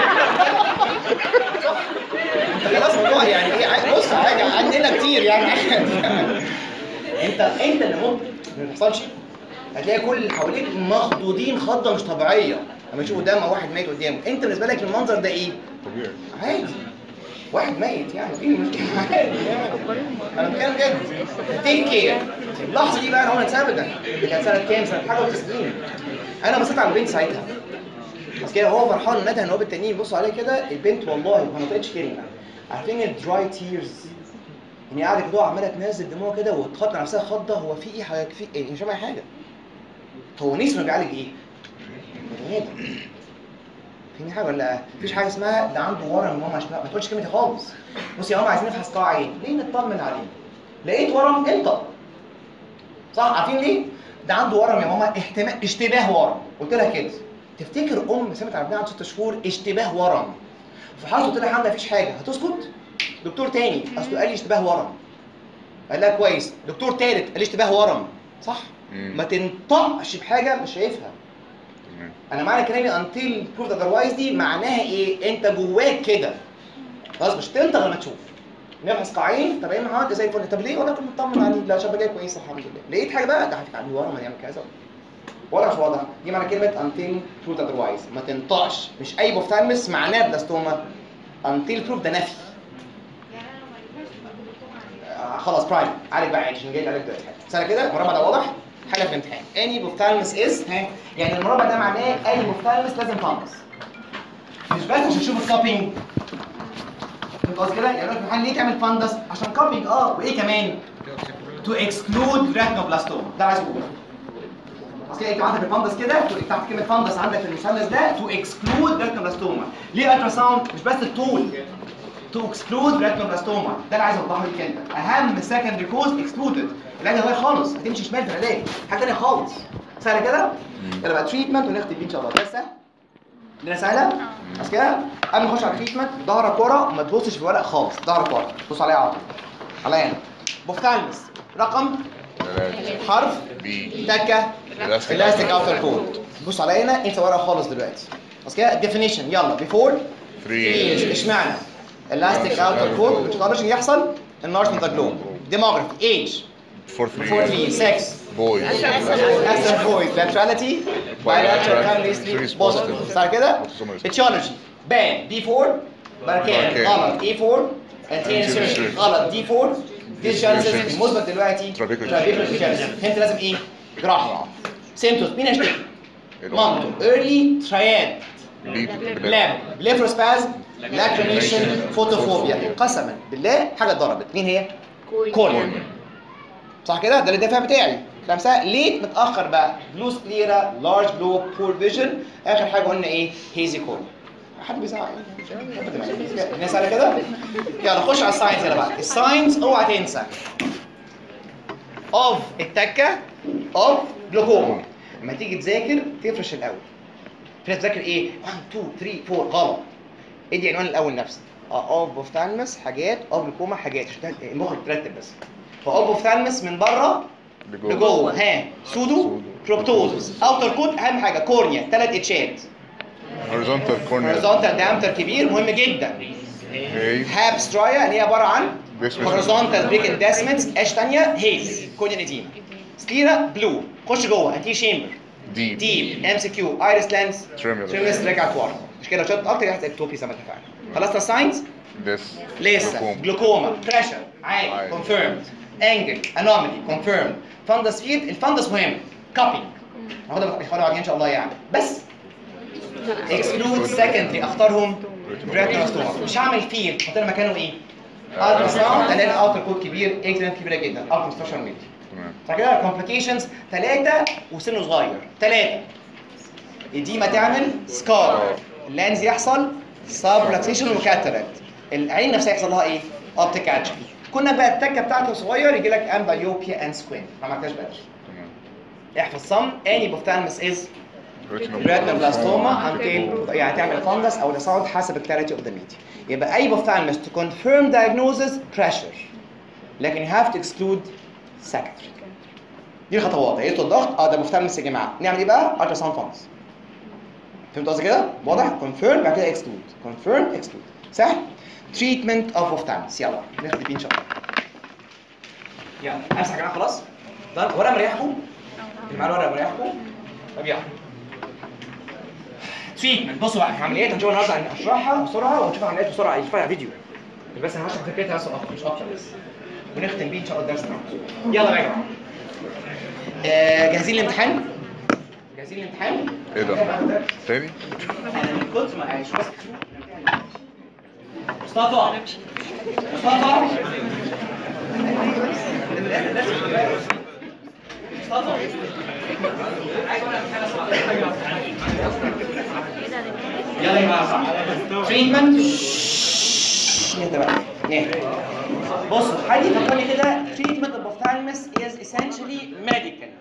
انت خلاص موضوع يعني ايه بص حاجه عندنا كتير يعني انت انت اللي ممكن ما يحصلش هتلاقي كل اللي حواليك مخضوضين خضه مش طبيعيه لما يشوفوا قدام واحد ميت قدامه انت بالنسبه لك المنظر ده ايه طبيعي عادي واحد ميت يعني ايه المشكله عادي يعني. انا بتكلم جد تيك كير اللحظه دي بقى انا وانا ابدا دي كانت سنه كام سنه حاجه و90 انا بصيت على البنت ساعتها بس كده هو فرحان ندى ان هو التانيين يبصوا عليا كده البنت والله ما نطقتش كلمه عارفين الدراي تيرز ان هي قاعده كده عماله تنزل دموع كده وتخض نفسها خضه هو في ايه حاجه في ايه مش فاهم أي حاجه هو نسي انه بيعالج ايه؟ بني ادم في حاجه ولا مفيش حاجه اسمها ده عنده ورم ماما عشان ما تقولش كلمه دي خالص بص يا ماما عايزين نفحص قاع عين ليه نطمن عليه لقيت ورم انت صح عارفين ليه ده عنده ورم يا ماما احتمال اشتباه ورم قلت لها كده تفتكر ام سمعت على ابنها عنده ست شهور اشتباه ورم فحصل قلت لها حمد مفيش حاجه هتسكت دكتور تاني اصله قال لي اشتباه ورم قال لها كويس دكتور تالت قال لي اشتباه ورم صح مم. ما تنطقش بحاجه مش شايفها تمام انا معنى كلامي انتل بروف اذروايز دي معناها ايه انت جواك كده خلاص مش تنطق لما تشوف نبحث قاعين طب ايه محمد زي الفل طب ليه ولا كنت مطمن عليه لا شاب جاي كويس الحمد لله لقيت حاجه بقى ده هتك عندي ورا ما يعمل كذا ولا مش واضح دي معنى كلمه انتل بروف اذروايز ما تنطقش مش اي بوفتالمس معناه بلاستوما انتل بروف ده نفي آه، خلاص برايم عالج بقى عادي عشان جاي عليك دلوقتي سنه كده المربع ده واضح حاجه في الامتحان اني بوفتالمس از ها يعني المربع ده معناه اي بوفتالمس لازم تنقص مش بس عشان تشوف الكابينج فهمت قصدي كده؟ يعني الامتحان ليه تعمل فاندس؟ عشان كابينج اه وايه كمان؟ تو اكسكلود ريتنوبلاستوما ده عايز اقوله اصل انت عندك الفندس كده تو- تحت كلمه فندس عندك في المثلث ده تو اكسكلود ريتنوبلاستوما ليه الترا ساوند مش بس الطول تو اكسكلود ريتنوبلاستوما ده اللي عايز اوضحه لك انت اهم سكندري كوز اكسكلودد العلاج ده خالص هتمشي شمال في العلاج حاجه ثانيه خالص سهله كده يلا بقى تريتمنت ونختم بيه ان شاء الله ده سهل الدنيا سهله بس كده قبل ما نخش على التريتمنت ظهرك ورا وما تبصش في الورق خالص ظهرك ورا بص عليا على طول عليا انا بوفتالمس رقم ثلاثة حرف بي تكه Elastic الاستيك outer اوتر كود بص عليا هنا انسى ورقه خالص دلوقتي بس كده ديفينيشن يلا بيفور ثري اشمعنى الاستيك اوتر كود مش قادرش يحصل enlargement of the globe demography age فور before ثري three sex بوي Asset void laterality bilateral family Three is positive positive. صار كده Autosomal recessive. etiology bad B4 بركان بركان. غلط A4 anterior Anterior surgery surgery. غلط D4 dysgenesis Dysgenesis. المثبت دلوقتي Trabecular trabecular dysgenesis انت لازم ايه جراحه symptoms مين هيشتكي مامته early triad لاب بليفروسبازم لاكريميشن فوتوفوبيا قسما بالله حاجه ضربت مين هي؟ كوليا صح كده؟ ده الدافع بتاعي خمسة ليه متأخر بقى؟ بلو سكليرا، لارج بلو، بور فيجن، آخر حاجة قلنا إيه؟ هيزي كوليا. حد بيزعق إيه؟ الناس على كده؟ يلا خش على الساينس يلا بقى، الساينس اوعى تنسى. اوف التكة اوف جلوكوما. لما تيجي تذاكر تفرش الأول. في ناس تذاكر ايه 1 2 3 4 غلط ادي عنوان الاول نفسك اوف اوفتالمس حاجات اوف جلوكوما حاجات عشان المخ يترتب بس فاوف اوفتالمس من بره لجوه ها سودو بروبتوزس اوتر كوت اهم حاجه كورنيا ثلاث اتشات هوريزونتال كورنيا هوريزونتال دايمتر كبير مهم جدا هي هاب سترايا اللي هي عباره عن باسم هوريزونتال بريك اندسمنتس ايش ثانيه هيز كورنيا نديم سكليرا بلو خش جوه انتي شيمبر ديب ديب ام سي كيو ايرس لانس Tremulous. تريملس رجع ورا مش كده لو شفت اكتر يحصل اكتوبي زي ما اتفقنا خلصنا الساينز ديس لسه جلوكوما بريشر عالي عالي. كونفيرمد انجل انومالي كونفيرمد فندس فيد الفندس مهم كابينج هاخدها هاخدها بعدين ان شاء الله يعني بس اكسكلود سكندري اختارهم ريتنوستوما مش هعمل فيد احط لها مكانه ايه؟ الترا ساوند الاقي الاوتر كود كبير اكزنت كبيره جدا الترا 16 مللي تمام صح كده كومبليكيشنز ثلاثة وسنه صغير ثلاثة الإديمة تعمل سكار اللانز يحصل سابلاكسيشن وكاتاراكت العين نفسها يحصل لها ايه؟ اوبتيك اتروفي كنا بقى التكه بتاعته صغير يجي لك امبايوبيا اند سكوين ما عملتهاش بقى تمام احفظ صم اني بوفتالمس از ريتينال ريتنوبلاستوما until يعني تعمل فندس او لساوند حسب الكلاريتي اوف ذا ميديا يبقى اي بوفتالمس to confirm diagnosis pressure لكن you have to exclude secondary دي الخطوات قيسوا الضغط اه ده بوفتالمس يا جماعه نعمل ايه بقى؟ الترا ساوند فندس فهمت قصدي كده؟ واضح؟ confirm بعد كده exclude confirm exclude سهل؟ treatment of ophthalmos يلا ناخد بيه ان شاء الله يلا امسح يا جماعه خلاص؟ طيب ورقه مريحكم؟ اللي معاه الورقه مريحكم؟ طب يلا تريتمنت بصوا بقى عمليات هنشوفها النهارده هنشرحها بسرعه ونشوف عمليات بسرعه نشوفها على فيديو بس انا هشرح فكرتها بس اكتر مش اكتر بس ونختم بيه ان شاء الله الدرس النهارده يلا بقى يا جماعه آه، جاهزين للامتحان؟ جاهزين للامتحان؟ ايه ده؟ تاني؟ انا من كتر ما عايش ماسك مصطفى مصطفى مصطفى عايز اقول لك حاجه يلا يا جماعه تريتمنت نهدى بقى نهدى بصوا حد يفكرني كده تريتمنت اوف اوفتالمس از essentially medical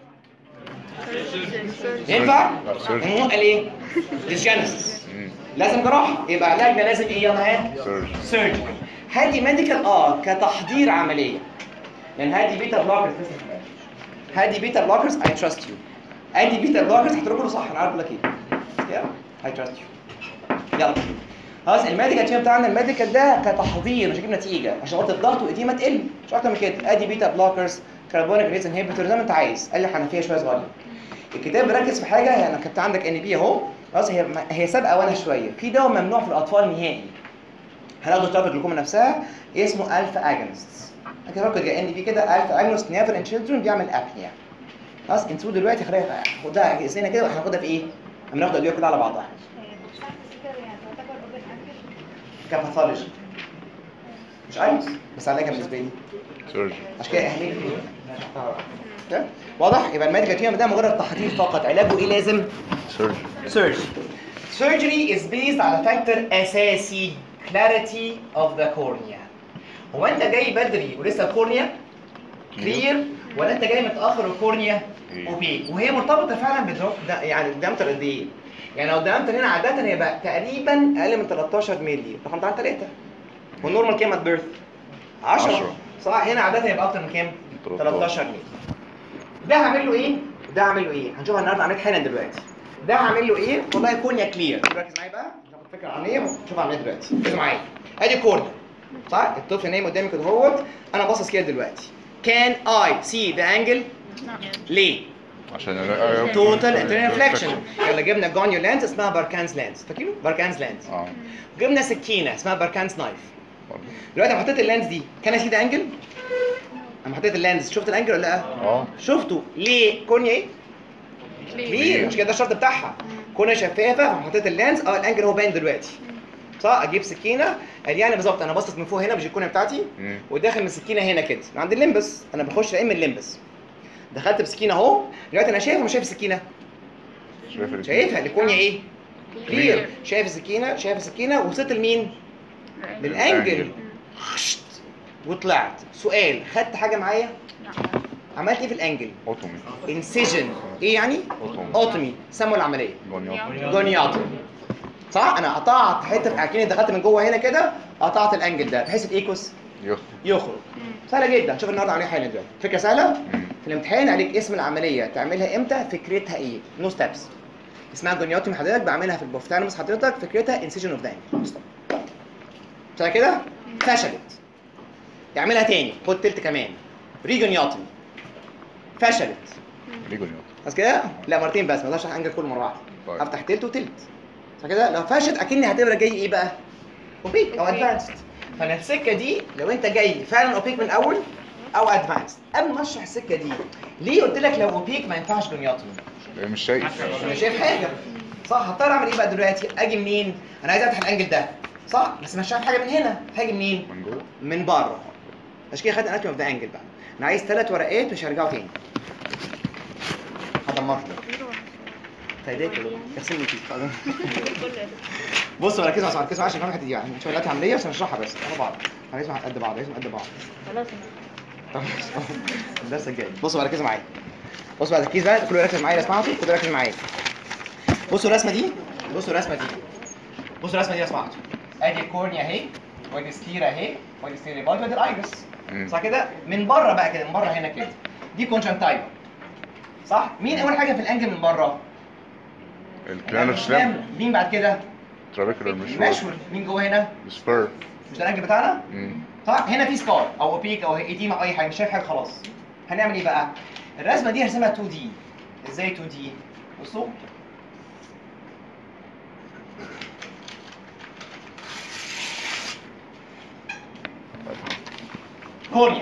ينفع؟ لا، surgery. مم، قال ايه؟ ديسجينيسيس مم. لازم جراحه يبقى علاجنا لازم ايه يلا ها؟ Surgery. سيرجري هادي ميديكال اه كتحضير عمليه لان هادي بيتا بلوكرز هادي بيتا بلوكرز اي تراست يو ادي بيتا بلوكرز هتقول له صح انا عارف لك ايه يلا اي تراست يو يلا خلاص الميديكال تيم بتاعنا الميديكال ده كتحضير مش هجيب نتيجه عشان قلت الضغط وايديما تقل مش اكتر من كده ادي بيتا بلوكرز كربونيك ريز انهبيتور زي ما انت عايز قال لي حنفيه شويه صغيره الكتاب مركز في حاجه يعني كنت عندك ان بي اهو خلاص هي هي سابقه وانا شويه في دواء ممنوع في الاطفال نهائي هناخده ترافيك الجلوكوما نفسها اسمه الفا اجونست لكن ركز ان بي كده الفا اجونست نيفر ان تشيلدرن بيعمل ابنيا خلاص انتوا دلوقتي خلينا خدها جزينا كده وهناخدها في ايه؟ هناخد الادويه كلها على بعضها كباثولوجي مش ايس بس علاجها بالنسبه لي سيرجي عشان كده اهميه ده واضح يبقى الميديكال تريتمنت ده مجرد تحضير فقط علاجه ايه لازم سيرجي surgery. Surgery is based على فاكتور اساسي clarity of the cornea. هو انت جاي بدري ولسه الكورنيا كلير ولا انت جاي متاخر والكورنيا إيه. اوبيك وهي مرتبطه فعلا بدروب ده يعني الدامتر قد ايه؟ يعني لو الدامتر هنا عاده هيبقى تقريبا اقل من 13 مللي رقم بتاع 3 والنورمال كام ات بيرث؟ 10 10. صح هنا عاده هيبقى اكتر من كام؟ 13. 13 مللي ده هعمل له ايه؟ ده هعمل له ايه؟ هنشوفها النهارده عمليه حالا دلوقتي. ده هعمل له ايه؟ والله كورنيا كلير. ركز معايا بقى ناخد فكره عمليه ونشوف عمليه دلوقتي. ركز معايا. ادي كورنيا. صح؟ الطفل نايم قدامي كده اهوت انا باصص كده دلوقتي. Can I see the angle؟ ليه؟ عشان توتال انترنال ريفلكشن. يلا جبنا جونيو لانس اسمها باركانز لانس. فاكرينه؟ باركانز لانس. اه جبنا سكينه اسمها باركانز نايف. دلوقتي انا حطيت اللانس دي كان اسي ده انجل؟ انا حطيت اللانس شفت الانجل ولا لا؟ اه شفته ليه؟ كورنيا ايه؟ كبير مش كده ده الشرط بتاعها كورنيا شفافه فحطيت اللانس اه الانجل هو باين دلوقتي صح اجيب سكينه قال يعني بالظبط انا باصص من فوق هنا مش الكورنيا بتاعتي مم. وداخل من السكينه هنا كده من عند الليمبس انا بخش لاقي من الليمبس دخلت بسكينه اهو دلوقتي انا شايف ومش شايف السكينه شايف الاتنين. شايفها الكورنيا ايه؟ كبير كبير. شايف السكينه شايف السكينه وصلت لمين؟ للانجل الأنجل. خشت وطلعت سؤال خدت حاجه معايا؟ عملت ايه في الانجل؟ اوتومي انسيجن ايه يعني؟ اوتومي اوتومي سموا العمليه جونيوت جونياتومي صح انا قطعت حته اكني دخلت من جوه هنا كده قطعت الانجل ده بحيث الايكوس يخ يخرج سهله جدا شوف النهارده عمليه حالا دلوقتي فكره سهله مم. في الامتحان عليك اسم العمليه تعملها امتى فكرتها ايه نو ستابس اسمها جونياتومي حضرتك بعملها في البوفتانوس حضرتك فكرتها انسيجن اوف ذا انجل صح كده فشلت تعملها تاني خد تلت كمان ريجونياتومي فشلت ليه جونيوت بس كده لا مرتين بس ما اقدرش انجل كل مره واحده طيب. افتح تلت وتلت صح كده لو فشلت اكني هتبقى جاي ايه بقى اوبيك او أوبيك. ادفانسد فانا السكه دي لو انت جاي فعلا اوبيك من الاول او ادفانسد قبل ما اشرح السكه دي ليه قلت لك لو اوبيك ما ينفعش جونياتومي إيه مش شايف انا شايف حاجه صح هضطر اعمل ايه بقى دلوقتي اجي منين انا عايز افتح الانجل ده صح بس مش شايف حاجه من هنا هاجي منين من جوه من بره عشان كده خدت اناتومي اوف ذا انجل بقى انا عايز ثلاث ورقات مش هرجعوا تاني هدمرت فايداك اغسلني فيك بصوا ركزوا مع ركزوا عشان نفهم الحته دي يعني مش دلوقتي عمليه بس هنشرحها بس على بعض عايزهم قد بعض عايزهم قد بعض خلاص طب الدرس الجاي بصوا بقى ركزوا معايا بصوا بقى تركيز بقى كله يركز معايا لو سمعتوا كله يركز معايا بصوا الرسمه دي بصوا الرسمه دي بصوا الرسمه دي لو سمعتوا ادي الكورنيا اهي وادي السكيرا اهي وادي السكيرا وادي الايرس مم. صح كده من بره بقى كده من بره هنا كده دي كونجنتايفا صح مين اول حاجه في الانجل من بره الكلانر سلام مين بعد كده ترابيكولار مشوار المشور مين جوه هنا سبير مش ده الانجل بتاعنا صح هنا في سكار او اوبيك او ايديما او اي حاجه مش شايف حاجه خلاص هنعمل ايه بقى الرسمه دي هرسمها 2 دي ازاي 2 دي بصوا كورنيا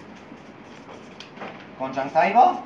كونجنكتيفا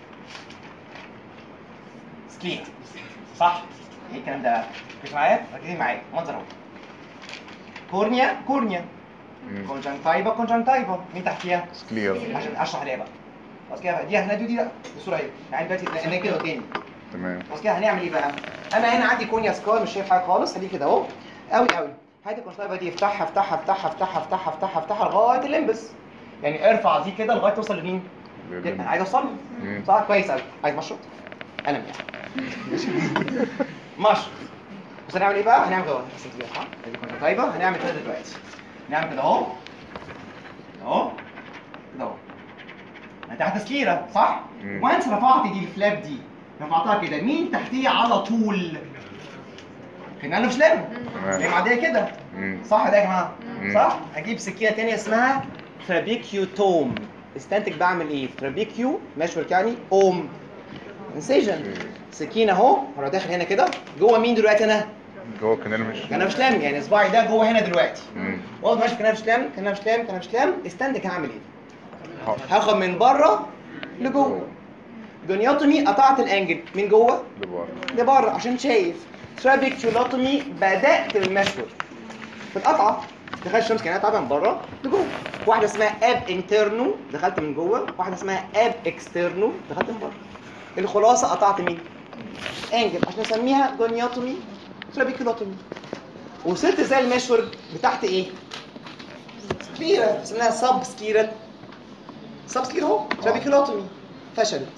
سكليا صح ايه الكلام ده ركز معايا ركزين معايا منظر اهو كورنيا كورنيا كونجنكتيفا كونجنكتيفا مين تحتيها سكلير عشان اشرح ليه بقى خلاص كده دي هنادي دي لا الصوره اهي يعني دلوقتي انا كده قدامي تمام خلاص كده هنعمل ايه بقى انا هنا عندي كونيا سكار مش شايف حاجه خالص خليه كده اهو قوي قوي هات الكونجنكتيفا دي افتحها افتحها افتحها افتحها افتحها افتحها افتحها لغايه الليمبس يعني ارفع دي كده لغايه توصل لمين؟ انا عايز اوصل له مم. صح كويس قوي عايز مشروط قلم يعني مشروط بس هنعمل ايه بقى؟ هنعمل كده اهو بس انت صح؟ ادي كونجنكتيفا هنعمل كده دلوقتي نعمل كده اهو اهو كده اهو انت تحت سكيره صح؟ مم. وانس رفعت دي الفلاب دي رفعتها كده مين تحتيه على طول؟ كان مش لم هي تمام معديه كده مم. صح ده يا جماعه؟ مم. صح؟ اجيب سكينه تانية اسمها ترابيكيوتوم استنتج بعمل ايه؟ ترابيكيو مشورك يعني اوم انسيجن سكينه اهو وانا داخل هنا كده جوه مين دلوقتي انا؟ جوه كانال مش كان مش لام يعني صباعي ده جوه هنا دلوقتي مم. واقف ماشي كان مش لام كان مش لام كان مش لام استنتج هعمل ايه؟ حاضر. هاخد من بره لجوه جونيوتومي قطعت الانجل من جوه لبره لبره عشان شايف ترابيكيولوتومي بدات بالمشور في القطعه دخلت الشمس كانت طبعا من بره لجوه واحده اسمها اب انترنو دخلت من جوه واحده اسمها اب اكسترنو دخلت من بره الخلاصه قطعت مين انجل عشان نسميها جونيوتومي فلابيكولوتومي وصلت زي المشور بتاعت ايه سكليرا اسمها سب سكيرال سب سكيرا اهو فلابيكولوتومي فشلت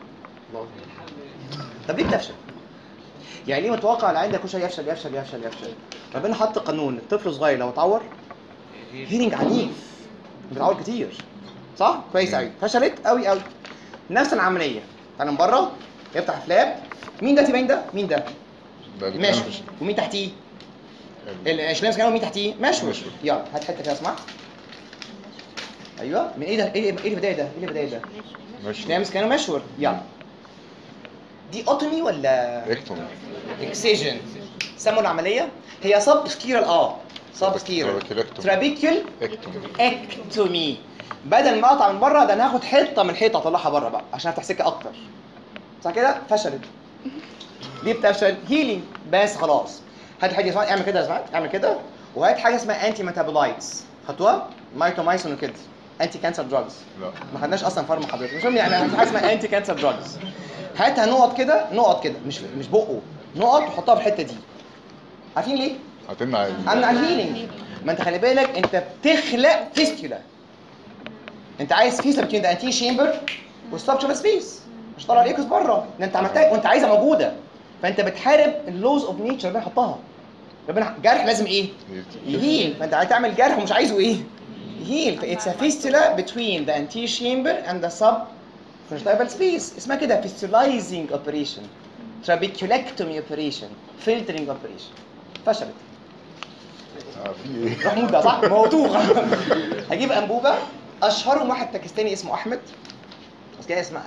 طب ليه بتفشل؟ يعني ليه متوقع العين ده كل شويه يفشل يفشل يفشل يفشل ربنا حط قانون الطفل صغير لو اتعور هيلينج عنيف بتعور كتير صح؟ كويس قوي فشلت قوي قوي نفس العمليه تعالى من بره يفتح فلاب مين ده تبين ده؟ مين ده؟ ده مشوي ومين تحتيه؟ الشلامس كانوا مين تحتيه؟ مشوي مشوي. يلا هات حته كده اسمع ايوه من ايه ده؟ ايه ايه اللي بدايه ده؟ ايه اللي بدايه ده؟ مش شلامس كانوا مشور يلا دي اوتومي ولا اكتم اكسيجن سموا العمليه هي سب سكيرال اه سب سكيرال Trabeculectomy. ترابيكيول اكتم اكتومي بدل ما اقطع من بره ده انا هاخد حته من الحيطه اطلعها بره بقى عشان افتح سكه اكتر صح كده فشلت ليه بتفشل هيلينج بس خلاص هات حاجه اسمها اعمل كده يا جماعه اعمل كده وهات حاجه اسمها انتي ميتابولايتس خدتوها مايتومايسون وكده انتي كانسر دراجز لا ما خدناش اصلا فارما حضرتك مش مهم يعني في حاجه اسمها انتي كانسر دراجز هاتها نقط كده نقط كده مش مش بقه نقط وحطها في الحته دي عارفين ليه؟ هتمنع ال- امنع الهيلينج ما انت خلي بالك انت بتخلق فيستولا انت عايز فيستولا بتوين ذا انتي شامبر والسبشال سبيس مش طالع الايكوس بره ده انت عملتها وانت عايزها موجوده فانت بتحارب اللوز اوف نيتشر ربنا حطها ربنا جرح لازم ايه؟ يهيل فانت عايز تعمل جرح ومش عايزه ايه؟ يهيل فاتس ا فيستولا بتوين ذا انتي شامبر اند ذا سب conjunctival space اسمها كده fistulizing operation trabeculectomy operation filtering operation فشلت آه، في ايه روح موجة صح؟ موضوع هجيب انبوبه اشهرهم واحد باكستاني اسمه احمد بس كده اسمه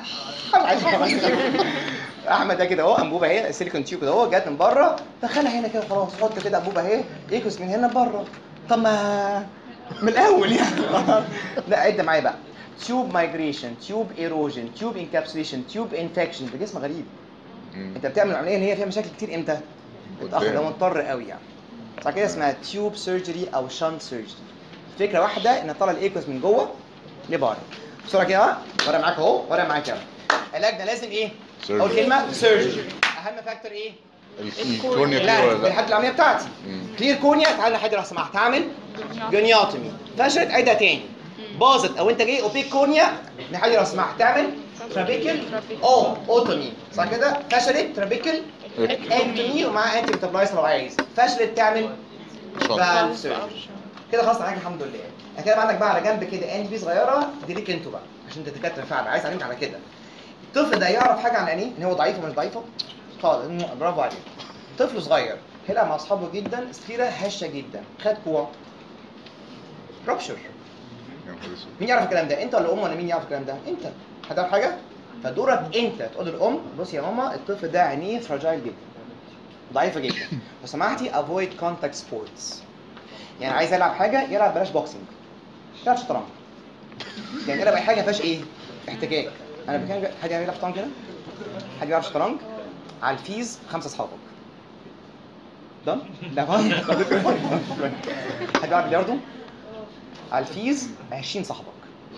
احمد ده كده اهو انبوبه اهي سيليكون تيوب كده اهو جت من بره دخلها هنا كده خلاص حط كده انبوبه اهي ايكوس من هنا بره طب ما من الاول يعني لا عد معايا بقى تيوب مايجريشن تيوب ايروجن تيوب انكابسوليشن تيوب انفكشن ده جسم غريب مم. انت بتعمل العمليه اللي هي فيها مشاكل كتير امتى؟ متاخر قدام. لو مضطر قوي يعني صح كده اسمها تيوب سيرجري او شنت سيرجري فكره واحده ان طلع الايكوس من جوه لبره بسرعه كده بقى ورقه معاك اهو ورقه معاك اهو علاجنا لازم ايه؟ Surgery. اول كلمه سيرجري اهم فاكتور ايه؟ الكورنيا لا كده ولا لا؟ لحد العمليه بتاعتي مم. كلير كورنيا تعالى لحد لو سمحت هعمل جونيوتومي فشلت عيدها تاني باظت او انت جاي اوبيك كورنيا لحد لو سمحت تعمل ترابيكل او اوتومي صح كده فشلت ترابيكل انتومي ومعاه انتي ميتابلايز لو عايز فشلت تعمل فالف سيرجري كده خلاص عليك الحمد لله يعني كده بقى عندك بقى على جنب كده ان بي صغيره دي ليك انتوا بقى عشان انت دكاتره فعلا عايز اعلمك على كده الطفل ده يعرف حاجه عن عينيه ان هو ضعيف ومش ضعيفه خالص برافو عليك طفل صغير هيلعب مع اصحابه جدا سفيره هشه جدا خد كوع رابشر يا نهار اسود. مين يعرف الكلام ده انت ولا ام ولا مين يعرف الكلام ده انت هتعرف حاجه فدورك انت تقول للام بص يا ماما الطفل ده عينيه فراجايل جدا ضعيفه جدا لو سمحتي افويد كونتاكت سبورتس يعني عايز يلعب حاجه يلعب بلاش بوكسنج يلعب شطرنج يعني يلعب اي حاجه ما فيهاش ايه احتكاك انا بكلم حد يلعب شطرنج كده حد يلعب شطرنج على الفيز خمسه اصحابك دون لا ما حد يلعب بلياردو على الفيز 20 صاحبك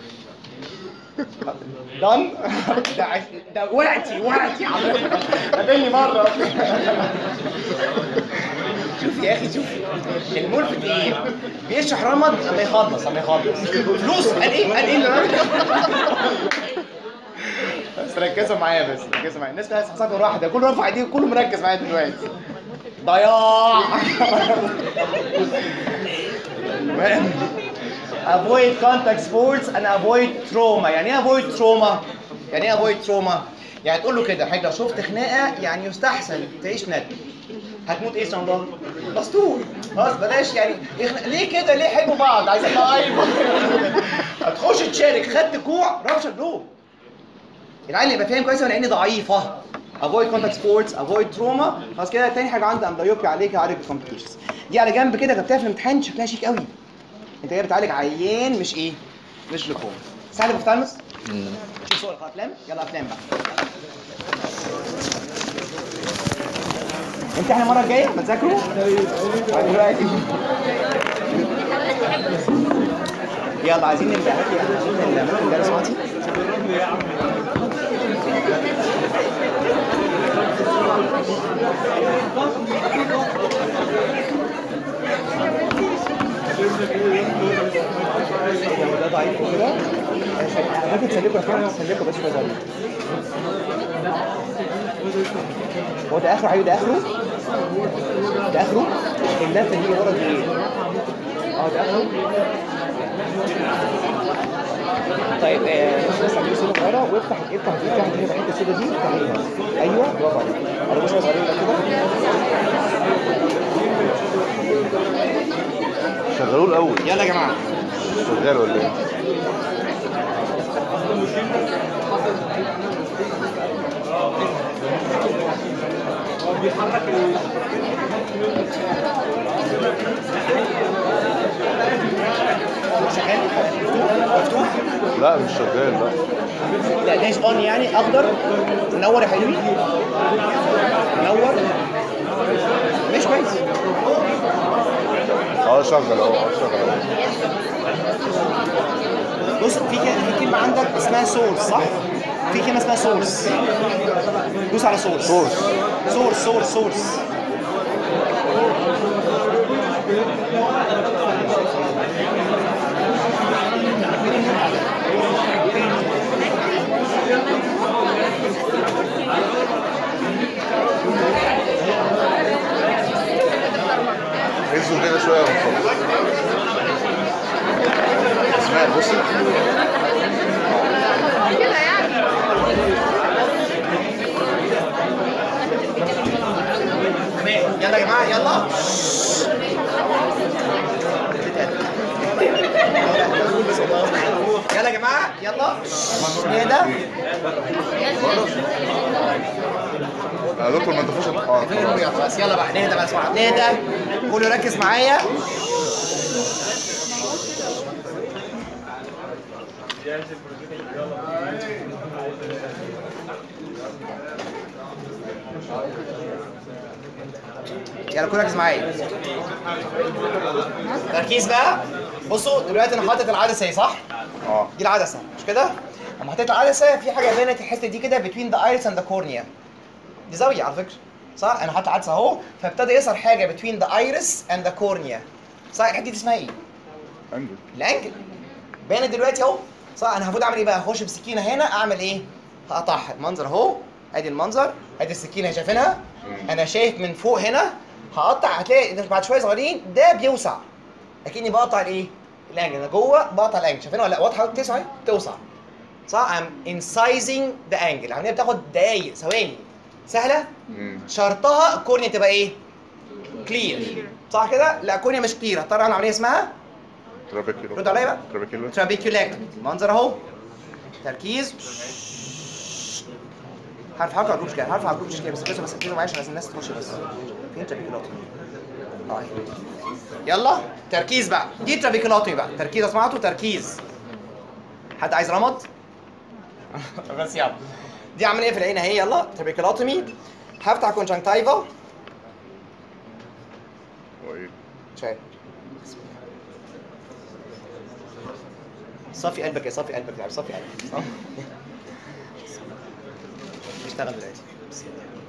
دون ده عش... ده وقتي وقتي عمال قابلني مره شوف يا اخي شوف الملفت ايه بيشرح رمض اما يخلص اما يخلص فلوس قال ايه قال ايه اللي بس ركزوا معايا بس ركزوا معايا الناس كلها حسابها واحده كله رفع ايديه كله مركز معايا دلوقتي ضياع المهم avoid contact sports and avoid trauma يعني ايه avoid trauma يعني ايه avoid trauma يعني تقول له كده حاجه لو شفت خناقه يعني يستحسن تعيش ندم هتموت ايه ان شاء الله مسطول خلاص بلاش يعني يخنق. ليه كده ليه حبوا بعض عايزين نقايم هتخش تشارك خدت كوع رابشر جو العيل يبقى فاهم كويس ان عيني ضعيفه avoid contact sports avoid trauma خلاص كده تاني حاجه عندي امبليوبيا عليك عالج الكومبليكيشنز دي على جنب كده كتبتها في الامتحان شكلها شيك قوي انت جاي بتعالج عيان مش ايه مش لكوم سهل مفترمس مم. شوف صور افلام يلا افلام بقى امتحان المره الجايه ما تذاكروا دلوقتي يلا عايزين نبدا هات لي عايزين نعمل ده سمعتي لو ده ضعيف كده ممكن تسلكوا يا فندم تسلكوا بس ده ضعيف هو ده اخره حبيبي ده اخره ده اخره اللفه دي ورا دي ايه؟ اه ده اخره طيب آه، بص بس على سيده صغيره وافتح افتح دي افتح دي الحته السوداء دي افتحيها ايوه برافو عليك انا بص صغيرين ده كده شغلوه الاول يلا يا جماعه شغال ولا ايه؟ شغال مفتوح لا مش شغال لا لا داش اون يعني اخضر منور يا حبيبي منور مش كويس اه شغل اهو اه شغل اهو بص في ك- في كلمه عندك اسمها سورس صح؟ في كلمه اسمها سورس دوس على سورس سورس سورس سورس سورس هزوا كده شويه ونخلص اسماء بصي كده يعني تمام يلا يا جماعه يلا يلا يا جماعه يلا نهدى يا دكتور ما انتفوش اه خلاص. بس يلا بقى نهدى بقى اسمع نهدى قولوا ركز معايا يلا كل ركز معايا تركيز بقى بصوا دلوقتي انا حاطط العدسه اهي صح؟ اه دي العدسه مش كده؟ لما حطيت العدسه في حاجه بينت الحته دي كده between the iris and the cornea دي زاويه على فكره صح؟ انا حاطط العدسه اهو فابتدى يظهر حاجه between the iris and the cornea صح الحته دي اسمها ايه؟ انجل الانجل باينه دلوقتي اهو صح انا المفروض اعمل ايه بقى؟ اخش بسكينه هنا اعمل ايه؟ هقطعها المنظر اهو ادي المنظر ادي السكينه شايفينها؟ انا شايف من فوق هنا هقطع هتلاقي إن بعد شويه صغيرين ده بيوسع اكني بقطع الايه؟ الانجل انا جوه بقطع الانجل شايفينها ولا لا؟ واضحه بتوسع اهي؟ توسع صح؟ I'm incising the angle العمليه بتاخد دقايق ثواني سهله؟ مم. شرطها الكورنيا تبقى ايه؟ كلير صح كده؟ لا الكورنيا مش كلير هضطر اعمل عمليه اسمها ترابيكيلو رد عليا بقى ترابيكيلو ترابيكيولاكتومي منظر اهو تركيز هرفع على الجروب كده هرفع على الجروب كده بس بس بس ركزوا معايا عشان الناس تخش بس فين ترابيكيولاكتومي اه يلا تركيز بقى دي ترابيكيولاكتومي بقى تركيز اسمعتوا تركيز حد عايز رمض بس يلا دي عمليه في العين اهي يلا ترابيكيولاكتومي هفتح كونجنكتيفا هو ايه شايف صفي قلبك يا صفي قلبك يا عم، صفي قلبك صح؟ اشتغل دلوقتي بسم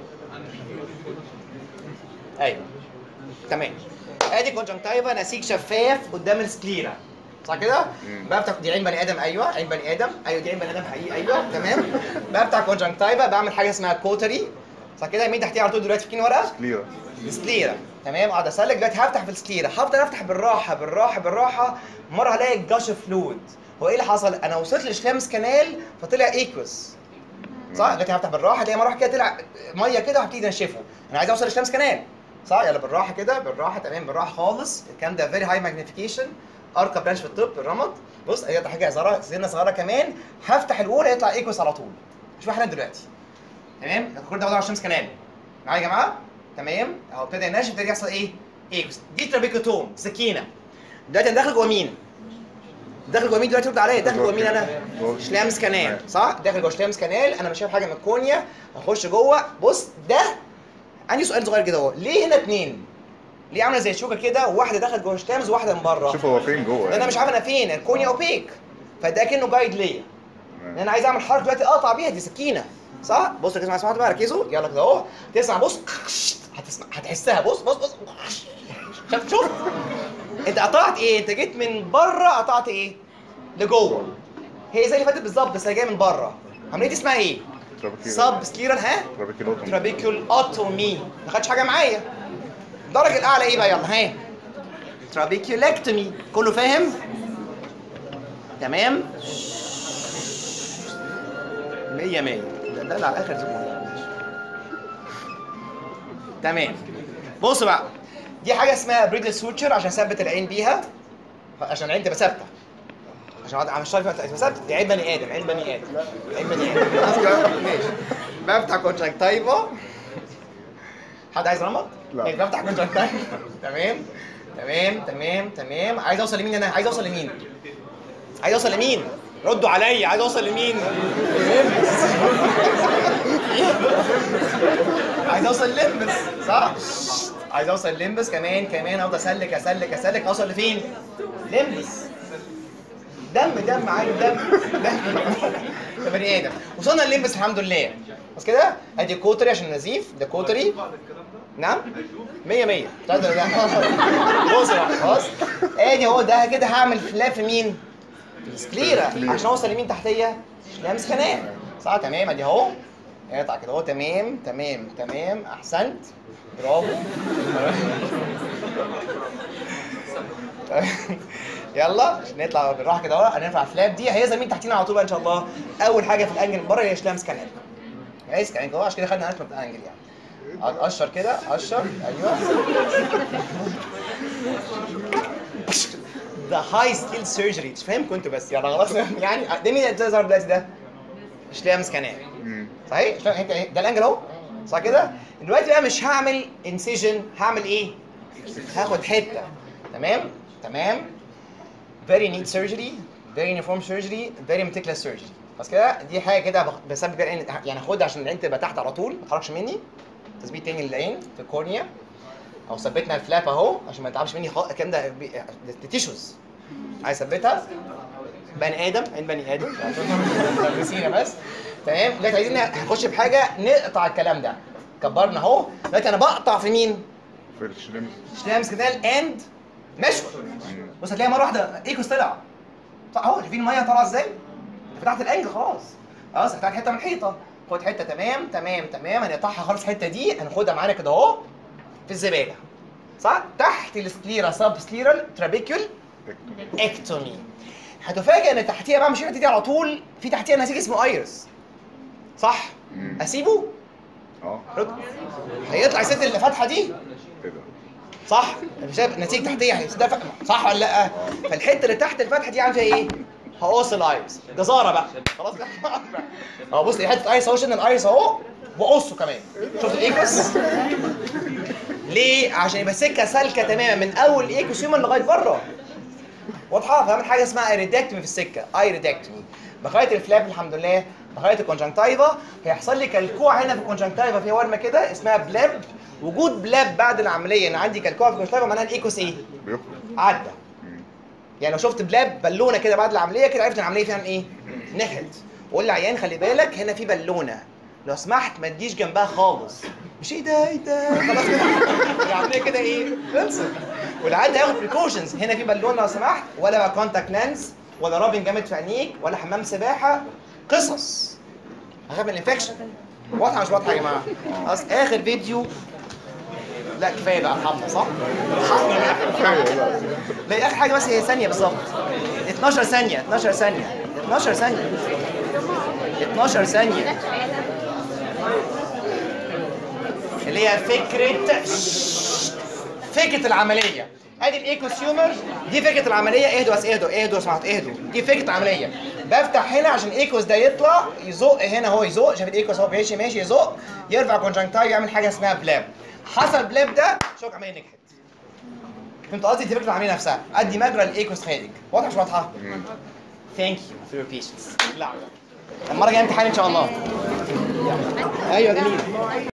الله. ايوه تمام ادي كونجنكتيفا نسيج شفاف قدام السكليرا صح كده؟ مم. بفتح دي عين بني ادم ايوه عين بني ادم ايوه دي عين بني ادم حقيقي ايوه تمام بفتح كونجنكتيفا بعمل حاجه اسمها كوتري صح كده مين تحتيها على طول دلوقتي فاكرين ورقه؟ كليرة السكليرا تمام اقعد اسلك دلوقتي هفتح في السكليرا هفضل افتح بالراحه بالراحه بالراحه مره هلاقي جاش فلويد هو ايه اللي حصل انا وصلت للشلامس كانال فطلع ايكوس صح دلوقتي هفتح بالراحه تلاقي مره واحدة كده طلع ميه كده وهبتدي انشفه انا عايز اوصل للشلامس كانال صح يلا بالراحه كده بالراحه تمام بالراحه خالص الكلام ده فيري هاي ماجنيفيكيشن اركا برانش في الطب الرمد بص هي حاجه صغيره سنه صغيره كمان هفتح الاولى يطلع ايكوس على طول شوف احنا دلوقتي تمام كل ده وضع الشمس كانال معايا يا جماعه تمام اهو ابتدى ينشف ابتدى يحصل ايه ايكوس دي ترابيكوتوم سكينه دلوقتي انا داخل جوه مين داخل جوه مين دلوقتي رد عليا داخل جوه مين انا جوه- شلامس كانال صح داخل جوه شلامس كانال انا مش شايف حاجه من الكونيا اخش جوه بص ده عندي سؤال صغير كده اهو ليه هنا اتنين ليه عامله زي الشوكه كده وواحده دخلت جوه الشتامز وواحده من بره شوف هو فين جوه انا مش عارف انا فين الكونيا اوبيك فده كانه جايد ليا لان انا عايز اعمل حركه دلوقتي اقطع بيها دي سكينه صح بص ركزوا معايا سمعتوا بقى ركزوا يلا كده اهو تسمع بص هتسمع هتحسها بص بص بص شفت شفت انت قطعت ايه انت جيت من بره قطعت ايه لجوه هي زي اللي فاتت بالظبط بس هي جايه من بره عمليه دي اسمها ايه سب سكيرال ها ترابيكيلوتومي ترابيكيول اوتومي ما خدش حاجه معايا الدرجه الاعلى ايه بقى يلا ها ترابيكيولكتومي كله فاهم تمام مية مية ده ده اللي على اخر زبون تمام بصوا بقى دي حاجه اسمها بريدل سوتشر عشان اثبت العين بيها عشان العين تبقى ثابته عشان اقعد مش عارف تبقى ثابته دي عين بني ادم عين بني ادم عين بني ادم خلاص كده؟ ماشي بفتح كونجكتيفا حد عايز رمض؟ لا. ماشي، بفتح كونجكتيفا تمام تمام تمام تمام عايز اوصل لمين انا عايز اوصل لمين عايز اوصل لمين ردوا عليا عايز اوصل لمين عايز اوصل لمبس صح عايز اوصل لمبس كمان كمان افضل اسلك اسلك اسلك اوصل لفين لمبس دم دم عادي دم دم ده بني ادم وصلنا لللمبس الحمد لله بس كده ادي كوتري عشان نزيف ده كوتري نعم 100 100 بص بقى خلاص ادي هو ده كده هعمل فلاب في مين؟ في السكليرا عشان اوصل لمين تحتيه؟ لامس خناق صح تمام ادي اهو اقطع كده اهو تمام تمام تمام احسنت برافو يلا عشان نطلع بالراحه كده اهو هنرفع فلاب دي هيظهر مين تحتينا على طول بقى ان شاء الله اول حاجه في الانجل من بره هي شلامس كانال كويس كان جوه عشان كده خدنا اناتومي الانجل يعني قشر كده قشر ايوه ده هاي سكيل سيرجري تفهمكم انتوا بس يلا خلاص يعني ده مين اللي ظهر دلوقتي ده؟ شلامس كانال مم. صحيح شلون انت ده الانجل اهو صح كده دلوقتي بقى مش هعمل انسيجن هعمل ايه هاخد حته تمام تمام very neat surgery very uniform surgery very meticulous surgery بس كده دي حاجه كده بخ- بسبب بيها العين يعني هاخدها عشان العين تبقى تحت على طول ما تخرجش مني تثبيت تاني للعين في الكورنيا او ثبتنا الفلاب اهو عشان ما يتعبش مني خالص الكلام ده بي- ده تيشوز عايز اثبتها بني ادم عين بني ادم مدرسين بس تمام دلوقتي عايزين نخش بحاجه نقطع الكلام ده كبرنا اهو دلوقتي انا بقطع في مين؟ في الشلم شلامس كده اند مشوى بص هتلاقي مره واحده ايكوس طلع صح اهو شايفين الميه طالعه ازاي؟ فتحت الانجل خلاص خلاص فتحت حته من الحيطه خد حته تمام تمام تمام هنقطعها خالص الحته دي هناخدها معانا كده اهو في الزباله صح؟ تحت السكليرا سب سكليرال ترابيكيول اكتومي هتفاجئ ان تحتيها بقى مش الحته دي على طول في تحتيها نسيج اسمه ايرس صح؟ مم. اسيبه؟ اه رد. هيطلع الست اللي فاتحه دي كده صح مش شايف نتيجه تحتيه هيستفق صح ولا لا فالحته اللي تحت الفتحه دي عامله فيها ايه هقص الايرس جزاره بقى خلاص كده اهو بص حته ايرس اهو شلنا الايرس اهو وقصه كمان شفت الايكوس ليه عشان يبقى سكه سالكه تماما من اول ايكوس هيومن لغايه بره واضحه فاهم حاجه اسمها ايريدكتومي في السكه ايريدكتومي بغايه الفلاب الحمد لله بغايه الكونجنكتيفا هيحصل لي كلكوع هنا في الكونجنكتيفا فيها ورمه كده اسمها بلاب وجود بلاب بعد العمليه ان عندي كلكوع في الكونجنكتيفا معناها الايكوس ايه؟ بيخرج عدى مم. يعني لو شفت بلاب بالونه كده بعد العمليه كده عرفت ان العمليه فيها ايه؟ نحت وقول للعيان خلي بالك هنا في بالونه لو سمحت ما تجيش جنبها خالص مش ايه ده ايه ده خلاص كده العمليه كده ايه؟ خلصت والعيان هياخد بريكوشنز هنا في بالونه لو سمحت ولا بقى كونتاكت لينز ولا رابن جامد في عينيك ولا حمام سباحه قصص هخاف من الانفكشن واضحه مش واضحه يا جماعه خلاص اخر فيديو لا كفايه بقى ارحمنا صح؟ ارحمنا بقى لا اخر حاجه بس هي ثانيه بالظبط 12 ثانيه 12 ثانيه 12 ثانيه 12 ثانيه اللي هي فكره فكره العمليه ادي الايكوسيومر دي فكره العمليه اهدوا بس اهدوا اهدوا سمعت اهدوا دي فكره العمليه بفتح هنا عشان الايكوس ده يطلع يزق هنا هو يزق شايف الايكوس هو ماشي ماشي يزق يرفع كونجنكتايف يعمل حاجه اسمها بلاب حصل بلاب ده شوك عمليه نجحت فهمت قصدي دي فكره العمليه نفسها ادي مجرى الايكوس خارج واضحه مش واضحه؟ مم. ثانك يو فور يور بيشنس لا المره الجايه امتحان ان شاء الله ايوه جميل